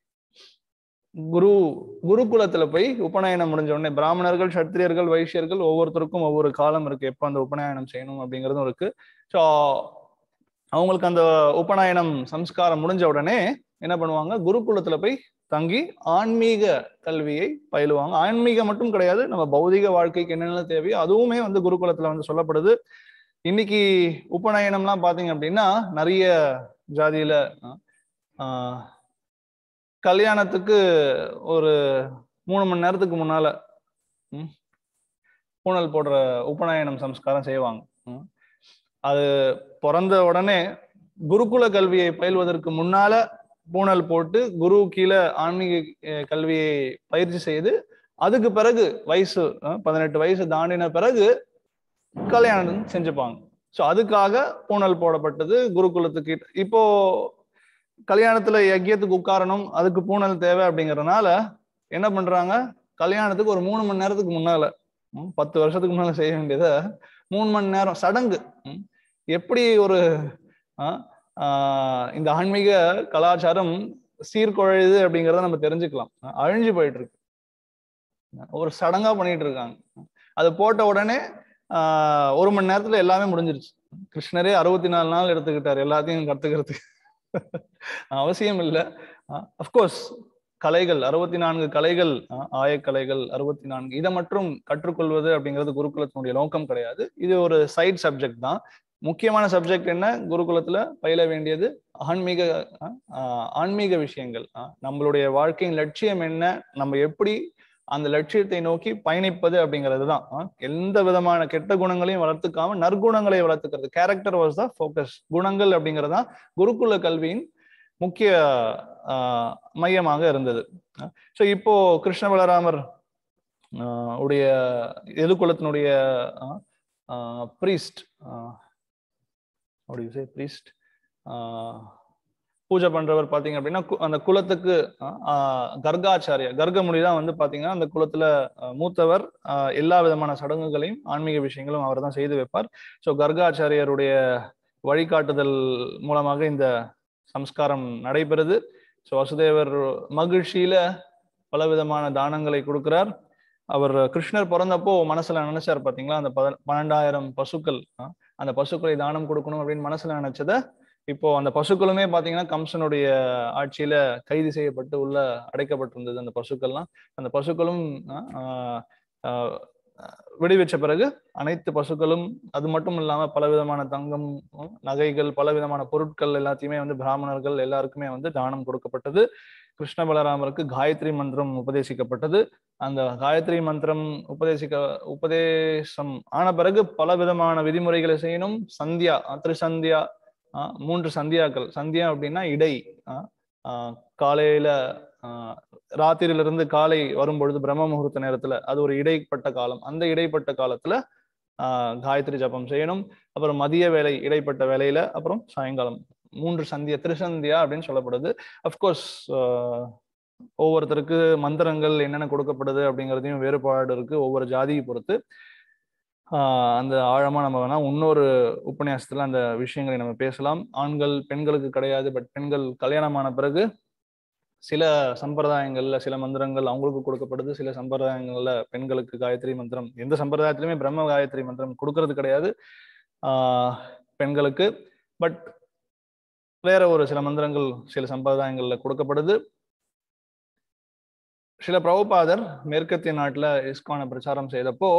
குரு குருகுலத்துல போய் உபநயனம் முடிஞ்ச உடனே பிராமணர்கள் சத்திரியர்கள் வைசியர்கள் ஒவ்வொருத்தருக்கும் ஒவ்வொரு காலம் இருக்கு எப்ப அந்த உபநயனம் செய்யணும் அப்படிங்கிறதும் இருக்கு ஸோ அவங்களுக்கு அந்த உபநயனம் சம்ஸ்காரம் முடிஞ்ச உடனே என்ன பண்ணுவாங்க குருகுலத்துல போய் தங்கி ஆன்மீக கல்வியை பயிலுவாங்க ஆன்மீகம் மட்டும் கிடையாது நம்ம பௌதிக வாழ்க்கைக்கு என்னென்ன தேவையோ அதுவுமே வந்து குருகுலத்துல வந்து சொல்லப்படுது இன்னைக்கு உபநயனம்லாம் பாத்தீங்க அப்படின்னா நிறைய ஜாதியில ஆஹ், கல்யாணத்துக்கு ஒரு மூணு மணி நேரத்துக்கு முன்னால ம், பூணல் போடுற உபநயனம் சம்ஸ்காரம் செய்வாங்க ம். அது பிறந்த உடனே குருகுல கல்வியை பயில்வதற்கு முன்னால பூணல் போட்டு குரு கீழே ஆன்மீக அஹ், கல்வியை பயிற்சி செய்து அதுக்கு பிறகு வயசு அஹ், பதினெட்டு வயசு தாண்டின பிறகு கல்யாணம் செஞ்சுப்பாங்க ஸோ அதுக்காக பூணல் போடப்பட்டது குருகுலத்துக்கு இப்போ கல்யாணத்துல யஜ்யத்துக்கு உட்காரணும் அதுக்கு பூணல் தேவை அப்படிங்கறதுனால என்ன பண்றாங்க கல்யாணத்துக்கு ஒரு மூணு மணி நேரத்துக்கு முன்னால ம், பத்து வருஷத்துக்கு முன்னால செய்ய வேண்டியத மூணு மணி நேரம் சடங்கு ம், எப்படி ஒரு ஆ, ஆ, இந்த ஆன்மீக கலாச்சாரம் சீர்குழையுது அப்படிங்கிறத நம்ம தெரிஞ்சுக்கலாம் அஹ், அழிஞ்சு போயிட்டு இருக்கு ஒரு சடங்கா பண்ணிட்டு இருக்காங்க அது போட்ட உடனே ஆஹ், ஒரு மணி நேரத்துல எல்லாமே முடிஞ்சிருச்சு கிருஷ்ணரே அறுபத்தி நாலு நாள் எடுத்துக்கிட்டார் எல்லாத்தையும் கத்துக்கிறதுக்கு அவசியம் இல்லை அஃப்கோர்ஸ் கலைகள் அறுபத்தி நான்கு கலைகள் அஹ், ஆயக்கலைகள் அறுபத்தி நான்கு இதை மட்டும் கற்றுக்கொள்வது அப்படிங்கிறது குருகுலத்தினுடைய நோக்கம் கிடையாது இது ஒரு சைட் சப்ஜெக்ட் தான் முக்கியமான சப்ஜெக்ட் என்ன குருகுலத்துல பயில வேண்டியது ஆன்மீக அஹ், ஆஹ், ஆன்மீக விஷயங்கள் அஹ், நம்மளுடைய வாழ்க்கையின் லட்சியம் என்ன நம்ம எப்படி அந்த லட்சியத்தை நோக்கி பயணிப்பது அப்படிங்கிறது தான் அஹ், எந்த விதமான கெட்ட குணங்களையும் வளர்த்துக்காம நற்குணங்களை வளர்த்துக்கிறது கேரக்டர் வாஸ் த ஃபோக்கஸ் குணங்கள் அப்படிங்கிறது தான் குருகுல கல்வியின் முக்கிய ஆஹ், மையமாக இருந்தது ஸோ இப்போ கிருஷ்ண பலராமர் ஆஹ், உடைய எதுகுலத்தினுடைய ப்ரீஸ்ட் சே ப்ரீஸ்ட் பூஜை பண்றவர் பாத்தீங்க அப்படின்னா கு- அந்த குலத்துக்கு ஆஹ், ஆஹ், கர்காச்சாரியா கர்கமுனி தான் வந்து பாத்தீங்கன்னா அந்த குலத்துல ஆஹ், மூத்தவர் ஆஹ், எல்லா விதமான சடங்குகளையும் ஆன்மீக விஷயங்களும் அவர் தான் செய்து வைப்பார் ஸோ கர்காச்சாரியருடைய வழிகாட்டுதல் மூலமாக இந்த சம்ஸ்காரம் நடைபெறுது ஸோ வசுதேவர் மகிழ்ச்சியில பல விதமான தானங்களை கொடுக்கிறார் அவர் கிருஷ்ணர் பிறந்தப்போ மனசுல நினைச்சார் பாத்தீங்களா அந்த பத- பன்னெண்டாயிரம் பசுக்கள் ஆஹ், அந்த பசுக்களை தானம் கொடுக்கணும் அப்படின்னு மனசுல நினைச்சத இப்போ அந்த பசுக்களுமே பாத்தீங்கன்னா கம்சனுடைய ஆட்சியில கைது செய்யப்பட்டு உள்ள அடைக்கப்பட்டிருந்தது அந்த பசுக்கள்லாம் அந்த பசுக்களும் ஆஹ், ஆஹ், விடுவிச்ச பிறகு அனைத்து பசுக்களும் அது மட்டும் இல்லாம பல விதமான தங்கம் உம், நகைகள் பல விதமான பொருட்கள் எல்லாத்தையுமே வந்து பிராமணர்கள் எல்லாருக்குமே வந்து தானம் கொடுக்கப்பட்டது கிருஷ்ண பலராமருக்கு காயத்ரி மந்திரம் உபதேசிக்கப்பட்டது அந்த காயத்ரி மந்திரம் உபதேசிக்க உபதேசம் ஆன பிறகு பல விதமான விதிமுறைகளை செய்யணும் சந்தியா அஹ், திரிசந்தியா அஹ், மூன்று சந்தியாக்கள் சந்தியா அப்படின்னா இடை அஹ், அஹ், காலையில அஹ், ராத்திரியிலிருந்து காலை வரும்பொழுது பிரம்ம முகூர்த்த நேரத்துல அது ஒரு இடைப்பட்ட காலம் அந்த இடைப்பட்ட காலத்துல ஆஹ் காயத்ரி ஜபம் செய்யணும் அப்புறம் மதிய வேலை இடைப்பட்ட வேலையில அப்புறம் சாயங்காலம் மூன்று சந்தியா திருசந்தியா அப்படின்னு சொல்லப்படுது அஃப்கோர்ஸ் ஒவ்வொருத்தருக்கு மந்திரங்கள் என்னென்ன கொடுக்கப்படுது அப்படிங்கிறதையும் வேறுபாடு இருக்கு ஒவ்வொரு ஜாதியை பொறுத்து ஆஹ் அந்த ஆழமா நம்ம வேணா இன்னொரு உபன்யாசத்துல அந்த விஷயங்களை நம்ம பேசலாம் ஆண்கள் பெண்களுக்கு கிடையாது பட் பெண்கள் கல்யாணமான பிறகு சில சம்பிரதாயங்கள்ல சில மந்திரங்கள் அவங்களுக்கு கொடுக்கப்படுது சில சம்பிரதாயங்கள்ல பெண்களுக்கு காயத்ரி மந்திரம் எந்த சம்பிரதாயத்திலுமே பிரம்ம காயத்ரி மந்திரம் கொடுக்கறது கிடையாது ஆஹ் பெண்களுக்கு பட் வேற ஒரு சில மந்திரங்கள் சில சம்பிரதாயங்கள்ல கொடுக்கப்படுது சில பிரபுபாதர் மேற்கத்திய நாட்டுல இஸ்கானை பிரச்சாரம் செய்தப்போ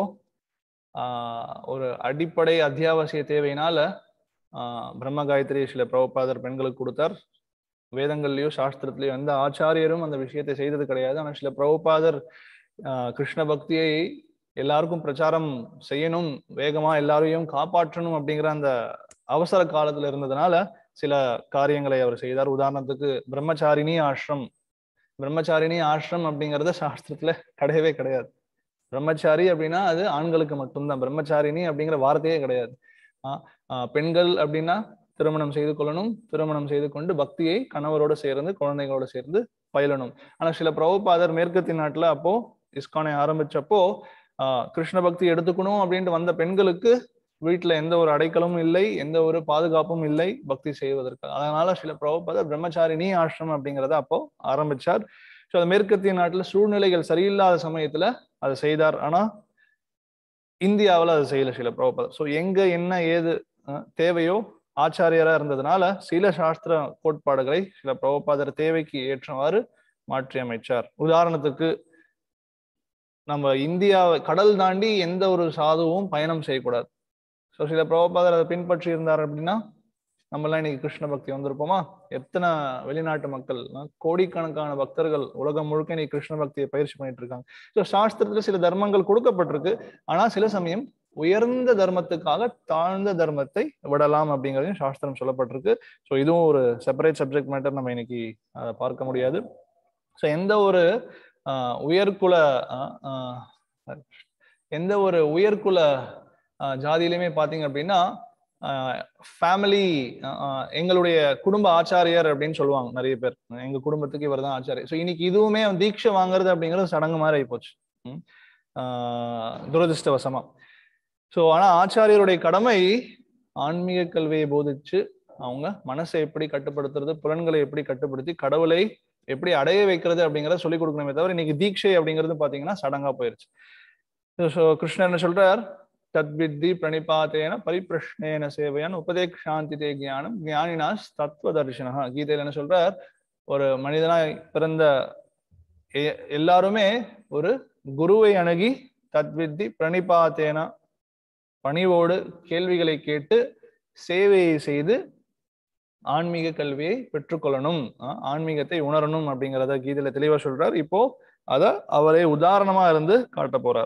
ஆஹ் ஒரு அடிப்படை அத்தியாவசிய தேவையினால ஆஹ் பிரம்ம காயத்ரி சில பிரபுபாதர் பெண்களுக்கு கொடுத்தார் வேதங்கள்லயோ சாஸ்திரத்திலயோ எந்த ஆச்சாரியரும் அந்த விஷயத்தை செய்தது கிடையாது ஆனால் சில பிரபுபாதர் ஆஹ் கிருஷ்ண பக்தியை எல்லாருக்கும் பிரச்சாரம் செய்யணும் வேகமா எல்லாரையும் காப்பாற்றணும் அப்படிங்கிற அந்த அவசர காலத்துல இருந்ததுனால சில காரியங்களை அவர் செய்தார் உதாரணத்துக்கு பிரம்மச்சாரிணி ஆசிரம் பிரம்மச்சாரிணி ஆசிரம் அப்படிங்கறது சாஸ்திரத்துல கிடையவே கிடையாது பிரம்மச்சாரி அப்படின்னா அது ஆண்களுக்கு மட்டும்தான் பிரம்மச்சாரிணி அப்படிங்கிற வார்த்தையே கிடையாது ஆஹ் ஆஹ் பெண்கள் அப்படின்னா திருமணம் செய்து கொள்ளணும் திருமணம் செய்து கொண்டு பக்தியை கணவரோட சேர்ந்து குழந்தைகளோட சேர்ந்து பயிலணும் ஆனா சில பிரபுபாதர் மேற்கத்திய நாட்டுல அப்போ இஸ்கானை ஆரம்பிச்சப்போ ஆஹ் கிருஷ்ண பக்தி எடுத்துக்கணும் அப்படின்ட்டு வந்த பெண்களுக்கு வீட்டுல எந்த ஒரு அடைக்கலமும் இல்லை எந்த ஒரு பாதுகாப்பும் இல்லை பக்தி செய்வதற்கு அதனால சில பிரபுபாதர் பிரம்மச்சாரிணி ஆசிரம் அப்படிங்கிறத அப்போ ஆரம்பிச்சார் ஸோ அது மேற்கத்திய நாட்டுல சூழ்நிலைகள் சரியில்லாத சமயத்துல அதை செய்தார் ஆனா இந்தியாவில் அதை செய்யல சில பிரபுபாதர் ஸோ எங்க என்ன ஏது அஹ், தேவையோ ஆச்சாரியரா இருந்ததுனால சில சாஸ்திர கோட்பாடுகளை சில பிரபுபாதர் தேவைக்கு ஏற்றவாறு மாற்றி அமைச்சார் உதாரணத்துக்கு நம்ம இந்தியாவை கடல் தாண்டி எந்த ஒரு சாதுவும் பயணம் செய்யக்கூடாது ஸோ சில பிரபுபாதர் அதை பின்பற்றி இருந்தார் அப்படின்னா நம்மலாம் இன்னைக்கு கிருஷ்ண பக்தி வந்திருப்போமா எத்தனை வெளிநாட்டு மக்கள் அஹ், கோடிக்கணக்கான பக்தர்கள் உலகம் முழுக்க இன்னைக்கு கிருஷ்ண பக்தியை பயிற்சி பண்ணிட்டு இருக்காங்க ஸோ சாஸ்திரத்துல சில தர்மங்கள் கொடுக்கப்பட்டிருக்கு ஆனா சில சமயம் உயர்ந்த தர்மத்துக்காக தாழ்ந்த தர்மத்தை விடலாம் அப்படிங்கிறதையும் சாஸ்திரம் சொல்லப்பட்டிருக்கு ஸோ இதுவும் ஒரு செப்பரேட் சப்ஜெக்ட் மேட்டர் நம்ம இன்னைக்கு அதை பார்க்க முடியாது ஸோ எந்த ஒரு ஆஹ், உயர்குல ஆஹ், ஆஹ், எந்த ஒரு உயர்குல ஆஹ், ஜாதியிலுமே பார்த்தீங்க அப்படின்னா ஃபேமிலி எங்களுடைய குடும்ப ஆச்சாரியர் அப்படின்னு சொல்லுவாங்க நிறைய பேர் எங்க குடும்பத்துக்கு இவர் தான் ஆச்சாரியர் ஸோ இன்னைக்கு இதுவுமே தீட்சை வாங்குறது அப்படிங்கிறது சடங்கு மாதிரி ஆயிப்போச்சு ம். ஆஹ், துரதிர்ஷ்டவசமா ஸோ ஆனா ஆச்சாரியருடைய கடமை ஆன்மீக கல்வியை போதிச்சு அவங்க மனசை எப்படி கட்டுப்படுத்துறது புலன்களை எப்படி கட்டுப்படுத்தி கடவுளை எப்படி அடைய வைக்கிறது அப்படிங்கறத சொல்லி கொடுக்கணுமே தவிர இன்னைக்கு தீட்சை அப்படிங்கிறது பாத்தீங்கன்னா சடங்கா போயிருச்சு ஸோ கிருஷ்ணர் என்ன சொல்றார் தத்வித்தி பிரணிபாத்தேன பரிப்பிரஷ்னேன சேவையான் உபதேக்ஷாந்தி தே ஞானம் ஞானினாஸ் தத்துவ தரிசனஹா கீதையில என்ன சொல்றார் ஒரு மனிதனாய் பிறந்த எ- எல்லாருமே ஒரு குருவை அணுகி தத்வித்தி பிரணிபாத்தேன பணிவோடு கேள்விகளை கேட்டு சேவையை செய்து ஆன்மீக கல்வியை பெற்றுக்கொள்ளணும் அஹ் ஆன்மீகத்தை உணரணும் அப்படிங்கிறத கீதையில தெளிவா சொல்றார் இப்போ அத அவரே உதாரணமா இருந்து காட்ட போறார்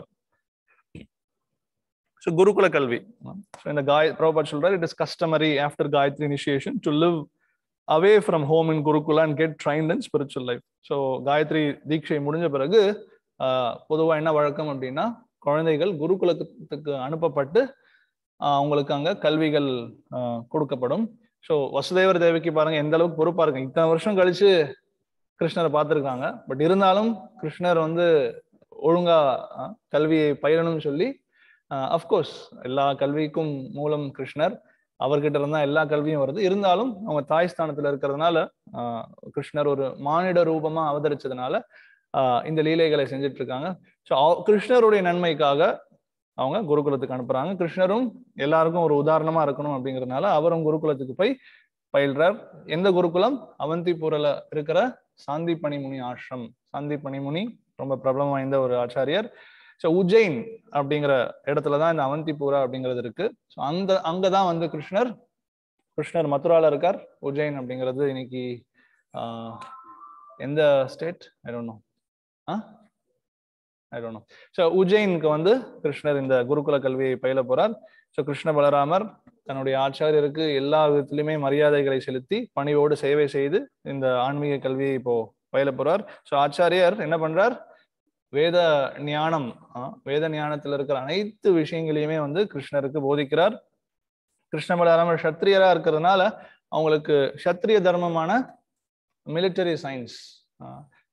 ஸோ குருகுல கல்வி ஸோ இந்த காய் ப்ரோபாட் சொல்றார் it is customary after Gayatri initiation to live away from home in gurukula and get trained in spiritual life so Gayatri தீட்சை முடிஞ்ச பிறகு பொதுவா என்ன வழக்கம் அப்படின்னா குழந்தைகள் குருகுலத்துக்கு அனுப்பப்பட்டு ஆஹ் அவங்களுக்கு அங்க கல்விகள் ஆஹ் கொடுக்கப்படும் ஸோ வசுதேவர் தேவிக்கு பாருங்க எந்த அளவுக்கு பொறுப்பா இருக்கு இத்தனை வருஷம் கழிச்சு கிருஷ்ணரை பார்த்துருக்காங்க பட் இருந்தாலும் கிருஷ்ணர் வந்து ஒழுங்கா ஆஹ் கல்வியை பயிரணும்னு சொல்லி அஃப்கோர்ஸ் எல்லா கல்விக்கும் மூலம் கிருஷ்ணர் அவர்கிட்ட இருந்தா எல்லா கல்வியும் வருது இருந்தாலும் அவங்க தாய் ஸ்தானத்துல இருக்கிறதுனால ஆஹ் கிருஷ்ணர் ஒரு மானிட ரூபமா அவதரிச்சதுனால ஆஹ் இந்த லீலைகளை செஞ்சுட்டு இருக்காங்க ஸோ கிருஷ்ணருடைய நன்மைக்காக அவங்க குருகுலத்துக்கு அனுப்புறாங்க கிருஷ்ணரும் எல்லாருக்கும் ஒரு உதாரணமா இருக்கணும் அப்படிங்கறதுனால அவரும் குருகுலத்துக்கு போய் பயில்றார் எந்த குருகுலம் அவந்திபுரில இருக்கிற சாந்தி பணிமுனி ஆசிரம் சாந்தி பணிமுனி ரொம்ப பிரபலம் வாய்ந்த ஒரு ஆச்சாரியர் ஸோ உஜ்ஜைன் அப்படிங்கிற இடத்துல தான் இந்த அவந்திபுரா அப்படிங்கிறது இருக்கு ஸோ அந்த அங்கதான் வந்து கிருஷ்ணர் கிருஷ்ணர் மதுரால இருக்கார் உஜ்ஜைன் அப்படிங்கிறது இன்னைக்கு ஆஹ், எந்த state I don't know ah I don't know so உஜ்ஜைனுக்கு வந்து கிருஷ்ணர் இந்த குருகுல கல்வியை பயில போறார் ஸோ கிருஷ்ண பலராமர் தன்னுடைய ஆச்சாரியருக்கு எல்லா விதத்திலுமே மரியாதைகளை செலுத்தி பணிவோடு சேவை செய்து இந்த ஆன்மீக கல்வியை இப்போ பயில போறார் ஸோ ஆச்சாரியர் என்ன பண்றார் வேத ஞானம் ஆ, வேத ஞானத்தில் இருக்கிற அனைத்து விஷயங்களையுமே வந்து கிருஷ்ணருக்கு போதிக்கிறார் கிருஷ்ண பலராமர் சத்திரியரா இருக்கிறதுனால அவங்களுக்கு சத்திரிய தர்மமான மிலிட்டரி சயின்ஸ்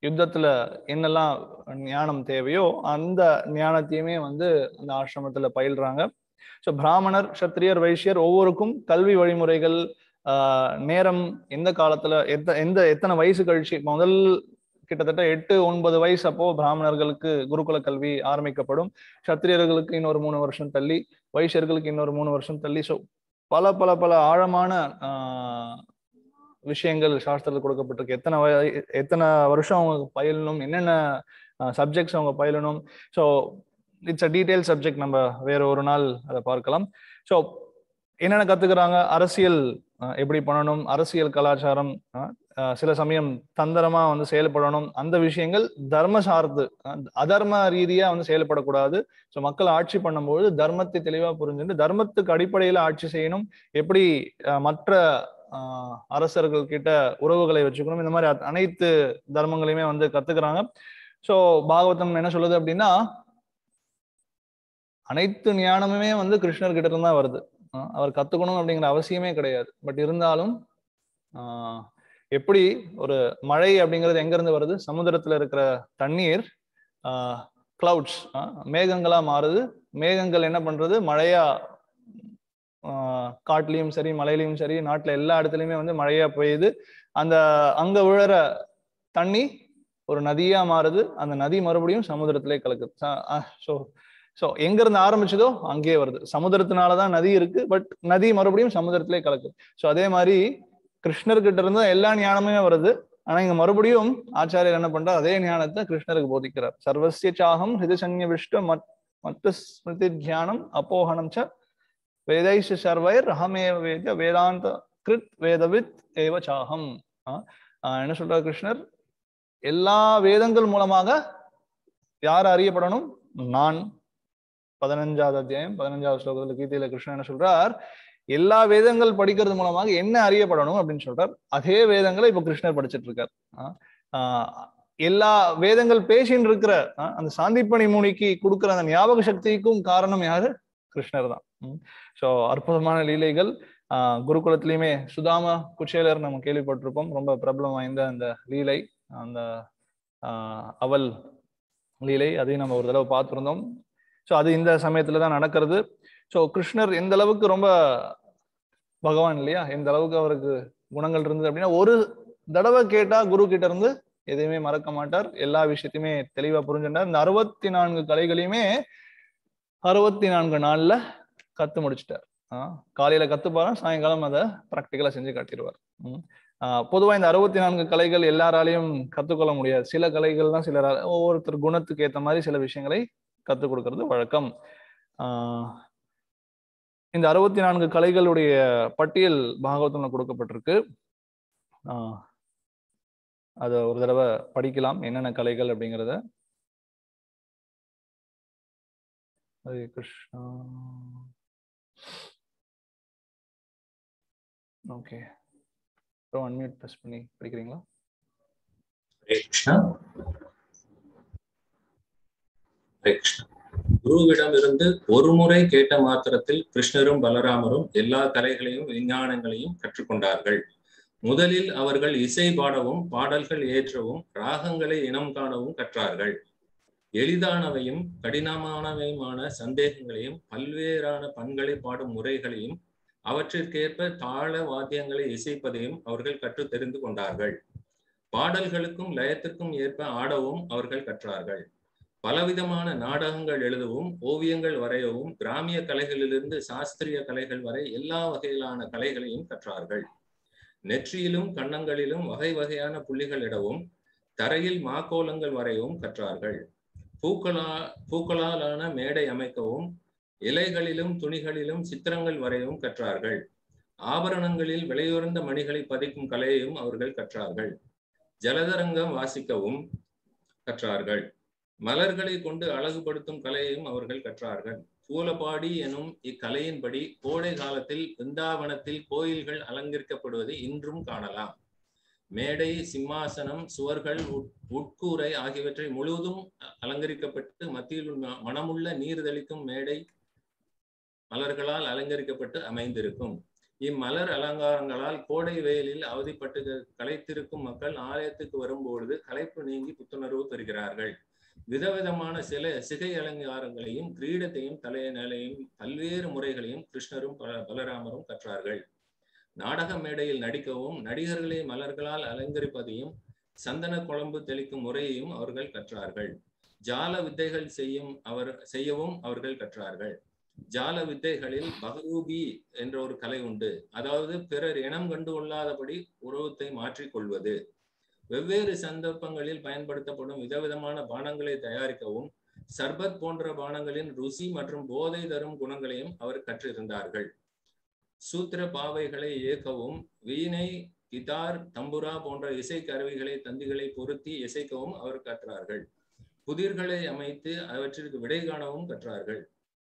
யுத்தத்துல என்னெல்லாம் ஞானம் தேவையோ அந்த ஞானத்தையுமே வந்து அந்த ஆசிரமத்துல பயில்றாங்க ஸோ பிராமணர் சத்திரியர் வைசியர் ஒவ்வொருக்கும் கல்வி வழிமுறைகள் ஆஹ் நேரம் எந்த காலத்துல எத்த எந்த எத்தனை வயசு கழிச்சு முதல் கிட்டத்தட்ட எட்டு ஒன்பது வயசு அப்போ பிராமணர்களுக்கு குருகுல கல்வி ஆரம்பிக்கப்படும் சத்திரியர்களுக்கு இன்னொரு மூணு வருஷம் தள்ளி வைசியர்களுக்கு இன்னொரு மூணு வருஷம் தள்ளி ஸோ பல பல பல ஆழமான ஆஹ் விஷயங்கள் சாஸ்திரத்தில் கொடுக்கப்பட்டிருக்கு எத்தனை வய- எத்தனை வருஷம் அவங்க பயிலணும் என்னென்ன சப்ஜெக்ட்ஸ் அவங்க பயிலணும் so it's a detail subject நம்ம வேற ஒரு நாள் அதை பார்க்கலாம் ஸோ என்னென்ன கத்துக்கிறாங்க அரசியல் அஹ், எப்படி பண்ணணும் அரசியல் கலாச்சாரம் அஹ், அஹ், சில சமயம் தந்திரமா வந்து செயல்படணும் அந்த விஷயங்கள் தர்ம சார்ந்து அஹ், அதர்ம ரீதியா வந்து செயல்படக்கூடாது ஸோ மக்கள் ஆட்சி பண்ணும்போது தர்மத்தை தெளிவா புரிஞ்சுட்டு தர்மத்துக்கு அடிப்படையில ஆட்சி செய்யணும் எப்படி அஹ், மற்ற ஆஹ் அரசர்கள் கிட்ட உறவுகளை வச்சுக்கணும் இந்த மாதிரி அத்- அனைத்து தர்மங்களையுமே வந்து கத்துக்கிறாங்க சோ பாகவதம் என்ன சொல்லுது அப்படின்னா அனைத்து ஞானமுமே வந்து கிருஷ்ணர் கிட்ட இருந்து தான் வருது ஆஹ் அவர் கத்துக்கணும் அப்படிங்கிற அவசியமே கிடையாது பட் இருந்தாலும் ஆஹ் எப்படி ஒரு மழை அப்படிங்கிறது எங்க இருந்து வருது சமுத்திரத்துல இருக்கிற தண்ணீர் கிளவுட்ஸ் மேகங்களா மாறுது மேகங்கள் என்ன பண்றது மழையா ஆஹ் காட்டுலயும் சரி மலையிலயும் சரி நாட்டுல எல்லா இடத்துலயுமே வந்து மழையா பெய்யுது அந்த அங்க விழுற தண்ணி ஒரு நதியா மாறுது அந்த நதி மறுபடியும் சமுத்திரத்திலே கலக்குது ஸோ ஸோ எங்க இருந்து ஆரம்பிச்சதோ அங்கேயே வருது சமுத்திரத்தினாலதான் நதி இருக்கு பட் நதி மறுபடியும் சமுத்திரத்திலே கலக்குது ஸோ அதே மாதிரி கிருஷ்ணர்கிட்ட இருந்து எல்லா ஞானமே வருது ஆனா இங்க மறுபடியும் ஆச்சாரியர் என்ன பண்றார் அதே ஞானத்தை கிருஷ்ணருக்கு போதிக்கிறார் சர்வசிய சாகம் ஹிருதசன்ய விஷ்ட மத் மத்த ஸ்மிருதி தியானம் அப்போகனம் ச வேதைஷ சர்வைர் அகமேவ வேத வேதாந்த கிருத் வேதவித் ஏவ சாகம் ஆஹ் ஆஹ் என்ன சொல்றார் கிருஷ்ணர் எல்லா வேதங்கள் மூலமாக யார் அறியப்படணும் நான் பதினஞ்சாவது அத்தியாயம் பதினஞ்சாவது ஸ்லோகத்துல கீதையில கிருஷ்ணன் என்ன சொல்றார் எல்லா வேதங்கள் படிக்கிறது மூலமாக என்ன அறியப்படணும் அப்படின்னு சொல்றார் அதே வேதங்களை இப்ப கிருஷ்ணர் படிச்சிட்டு இருக்கார் ஆஹ் ஆஹ் எல்லா வேதங்கள் பேசின்னு இருக்கிற ஆஹ் அந்த சாந்திப்பணி முனிக்கு கொடுக்கிற அந்த ஞாபக சக்திக்கும் காரணம் யாரு கிருஷ்ணர் தான் ஸோ அற்புதமான லீலைகள் ஆஹ் குருகுலத்திலயுமே சுதாமா குச்சேலர் நம்ம கேள்விப்பட்டிருப்போம் ரொம்ப பிரபலம் வாய்ந்த அந்த லீலை அந்த ஆஹ் அவல் லீலை அதையும் நம்ம ஒரு தடவை பார்த்துருந்தோம் ஸோ அது இந்த சமயத்துல தான் நடக்கிறது ஸோ கிருஷ்ணர் எந்த அளவுக்கு ரொம்ப பகவான் இல்லையா எந்த அளவுக்கு அவருக்கு குணங்கள் இருந்தது அப்படின்னா ஒரு தடவை கேட்டா குரு கிட்ட இருந்து எதையுமே மறக்க மாட்டார் எல்லா விஷயத்தையுமே தெளிவா புரிஞ்சுட்டார் இந்த அறுபத்தி நான்கு கலைகளையுமே அறுபத்தி நான்கு நாள்ல கத்து முடிச்சிட்டார் ஆஹ் காலையில கத்துப்பாராம் சாயங்காலம் அதை ப்ராக்டிக்கலா செஞ்சு காட்டிடுவார் பொதுவா இந்த அறுபத்தி நான்கு கலைகள் எல்லாராலையும் கத்துக்கொள்ள முடியாது சில கலைகள் தான் சிலரால் ஒவ்வொருத்தர் குணத்துக்கு ஏற்ற மாதிரி சில விஷயங்களை கத்துக் கொடுக்கறது வழக்கம் ஆஹ் இந்த அறுபத்தி நான்கு கலைகளுடைய பட்டியல் பாகவதம்ல கொடுக்கப்பட்டிருக்கு ஆஹ் அத ஒரு தடவை படிக்கலாம் என்னென்ன கலைகள் அப்படிங்கிறத ஹரே கிருஷ்ணா ஓகே அப்புறம் அன்மியூட் ப்ரெஸ் பண்ணி படிக்கிறீங்களா ஹரே கிருஷ்ணா ஹரே கிருஷ்ணா குருவிடம் இருந்து ஒரு முறை கேட்ட மாத்திரத்தில் கிருஷ்ணரும் பலராமரும் எல்லா கலைகளையும் விஞ்ஞானங்களையும் கற்றுக்கொண்டார்கள் முதலில் அவர்கள் இசை பாடவும் பாடல்கள் ஏற்றவும் ராகங்களை இனம் காணவும் கற்றார்கள் எளிதானவையும் கடினமானவையுமான சந்தேகங்களையும் பல்வேறான பண்களை பாடும் முறைகளையும் அவற்றிற்கேற்ப தாள வாத்தியங்களை இசைப்பதையும் அவர்கள் கற்று தெரிந்து கொண்டார்கள் பாடல்களுக்கும் லயத்திற்கும் ஏற்ப ஆடவும் அவர்கள் கற்றார்கள் பலவிதமான நாடகங்கள் எழுதவும் ஓவியங்கள் வரையவும் கிராமிய கலைகளிலிருந்து சாஸ்திரிய கலைகள் வரை எல்லா வகையிலான கலைகளையும் கற்றார்கள் நெற்றியிலும் கன்னங்களிலும் வகை வகையான புள்ளிகள் இடவும் தரையில் மாக்கோலங்கள் வரையவும் கற்றார்கள் பூக்களா பூக்களாலான மேடை அமைக்கவும் இலைகளிலும் துணிகளிலும் சித்திரங்கள் வரையவும் கற்றார்கள் ஆபரணங்களில் விலையுறந்த மணிகளை பதிக்கும் கலையையும் அவர்கள் கற்றார்கள் ஜலதரங்கம் வாசிக்கவும் கற்றார்கள் மலர்களை கொண்டு அழகுபடுத்தும் கலையையும் அவர்கள் கற்றார்கள் சூலப்பாடி எனும் இக்கலையின்படி கோடை காலத்தில் பிருந்தாவனத்தில் கோயில்கள் அலங்கரிக்கப்படுவதை இன்றும் காணலாம் மேடை சிம்மாசனம் சுவர்கள் உட்கூரை ஆகியவற்றை முழுவதும் அலங்கரிக்கப்பட்டு மத்தியில் மனமுள்ள நீர் தெளிக்கும் மேடை மலர்களால் அலங்கரிக்கப்பட்டு அமைந்திருக்கும் இம்மலர் அலங்காரங்களால் கோடை வெயிலில் அவதிப்பட்டு களைத்திருக்கும் மக்கள் ஆலயத்துக்கு வரும்பொழுது களைப்பு நீங்கி புத்துணர்வு பெறுகிறார்கள் விதவிதமான சில சிகை அலங்காரங்களையும் கிரீடத்தையும் தலையணையும் பல்வேறு முறைகளையும் கிருஷ்ணரும் பலராமரும் கற்றார்கள் நாடக மேடையில் நடிக்கவும் நடிகர்களை மலர்களால் அலங்கரிப்பதையும் சந்தன குழம்பு தெளிக்கும் முறையையும் அவர்கள் கற்றார்கள் ஜால வித்தைகள் செய்யும் அவர் செய்யவும் அவர்கள் கற்றார்கள் ஜால வித்தைகளில் பகரூபி என்ற ஒரு கலை உண்டு அதாவது பிறர் இனம் கண்டு கொள்ளாதபடி உருவத்தை மாற்றிக்கொள்வது வெவ்வேறு சந்தர்ப்பங்களில் பயன்படுத்தப்படும் விதவிதமான பானங்களை தயாரிக்கவும் சர்பத் போன்ற பானங்களின் ருசி மற்றும் போதை தரும் குணங்களையும் அவர் கற்றிருந்தார்கள் சூத்திர பாவைகளை இயக்கவும் வீணை கிதார் தம்புரா போன்ற இசை கருவிகளை தந்திகளை பொருத்தி இசைக்கவும் அவர் கற்றார்கள் புதிர்களை அமைத்து அவற்றிற்கு விடை காணவும் கற்றார்கள்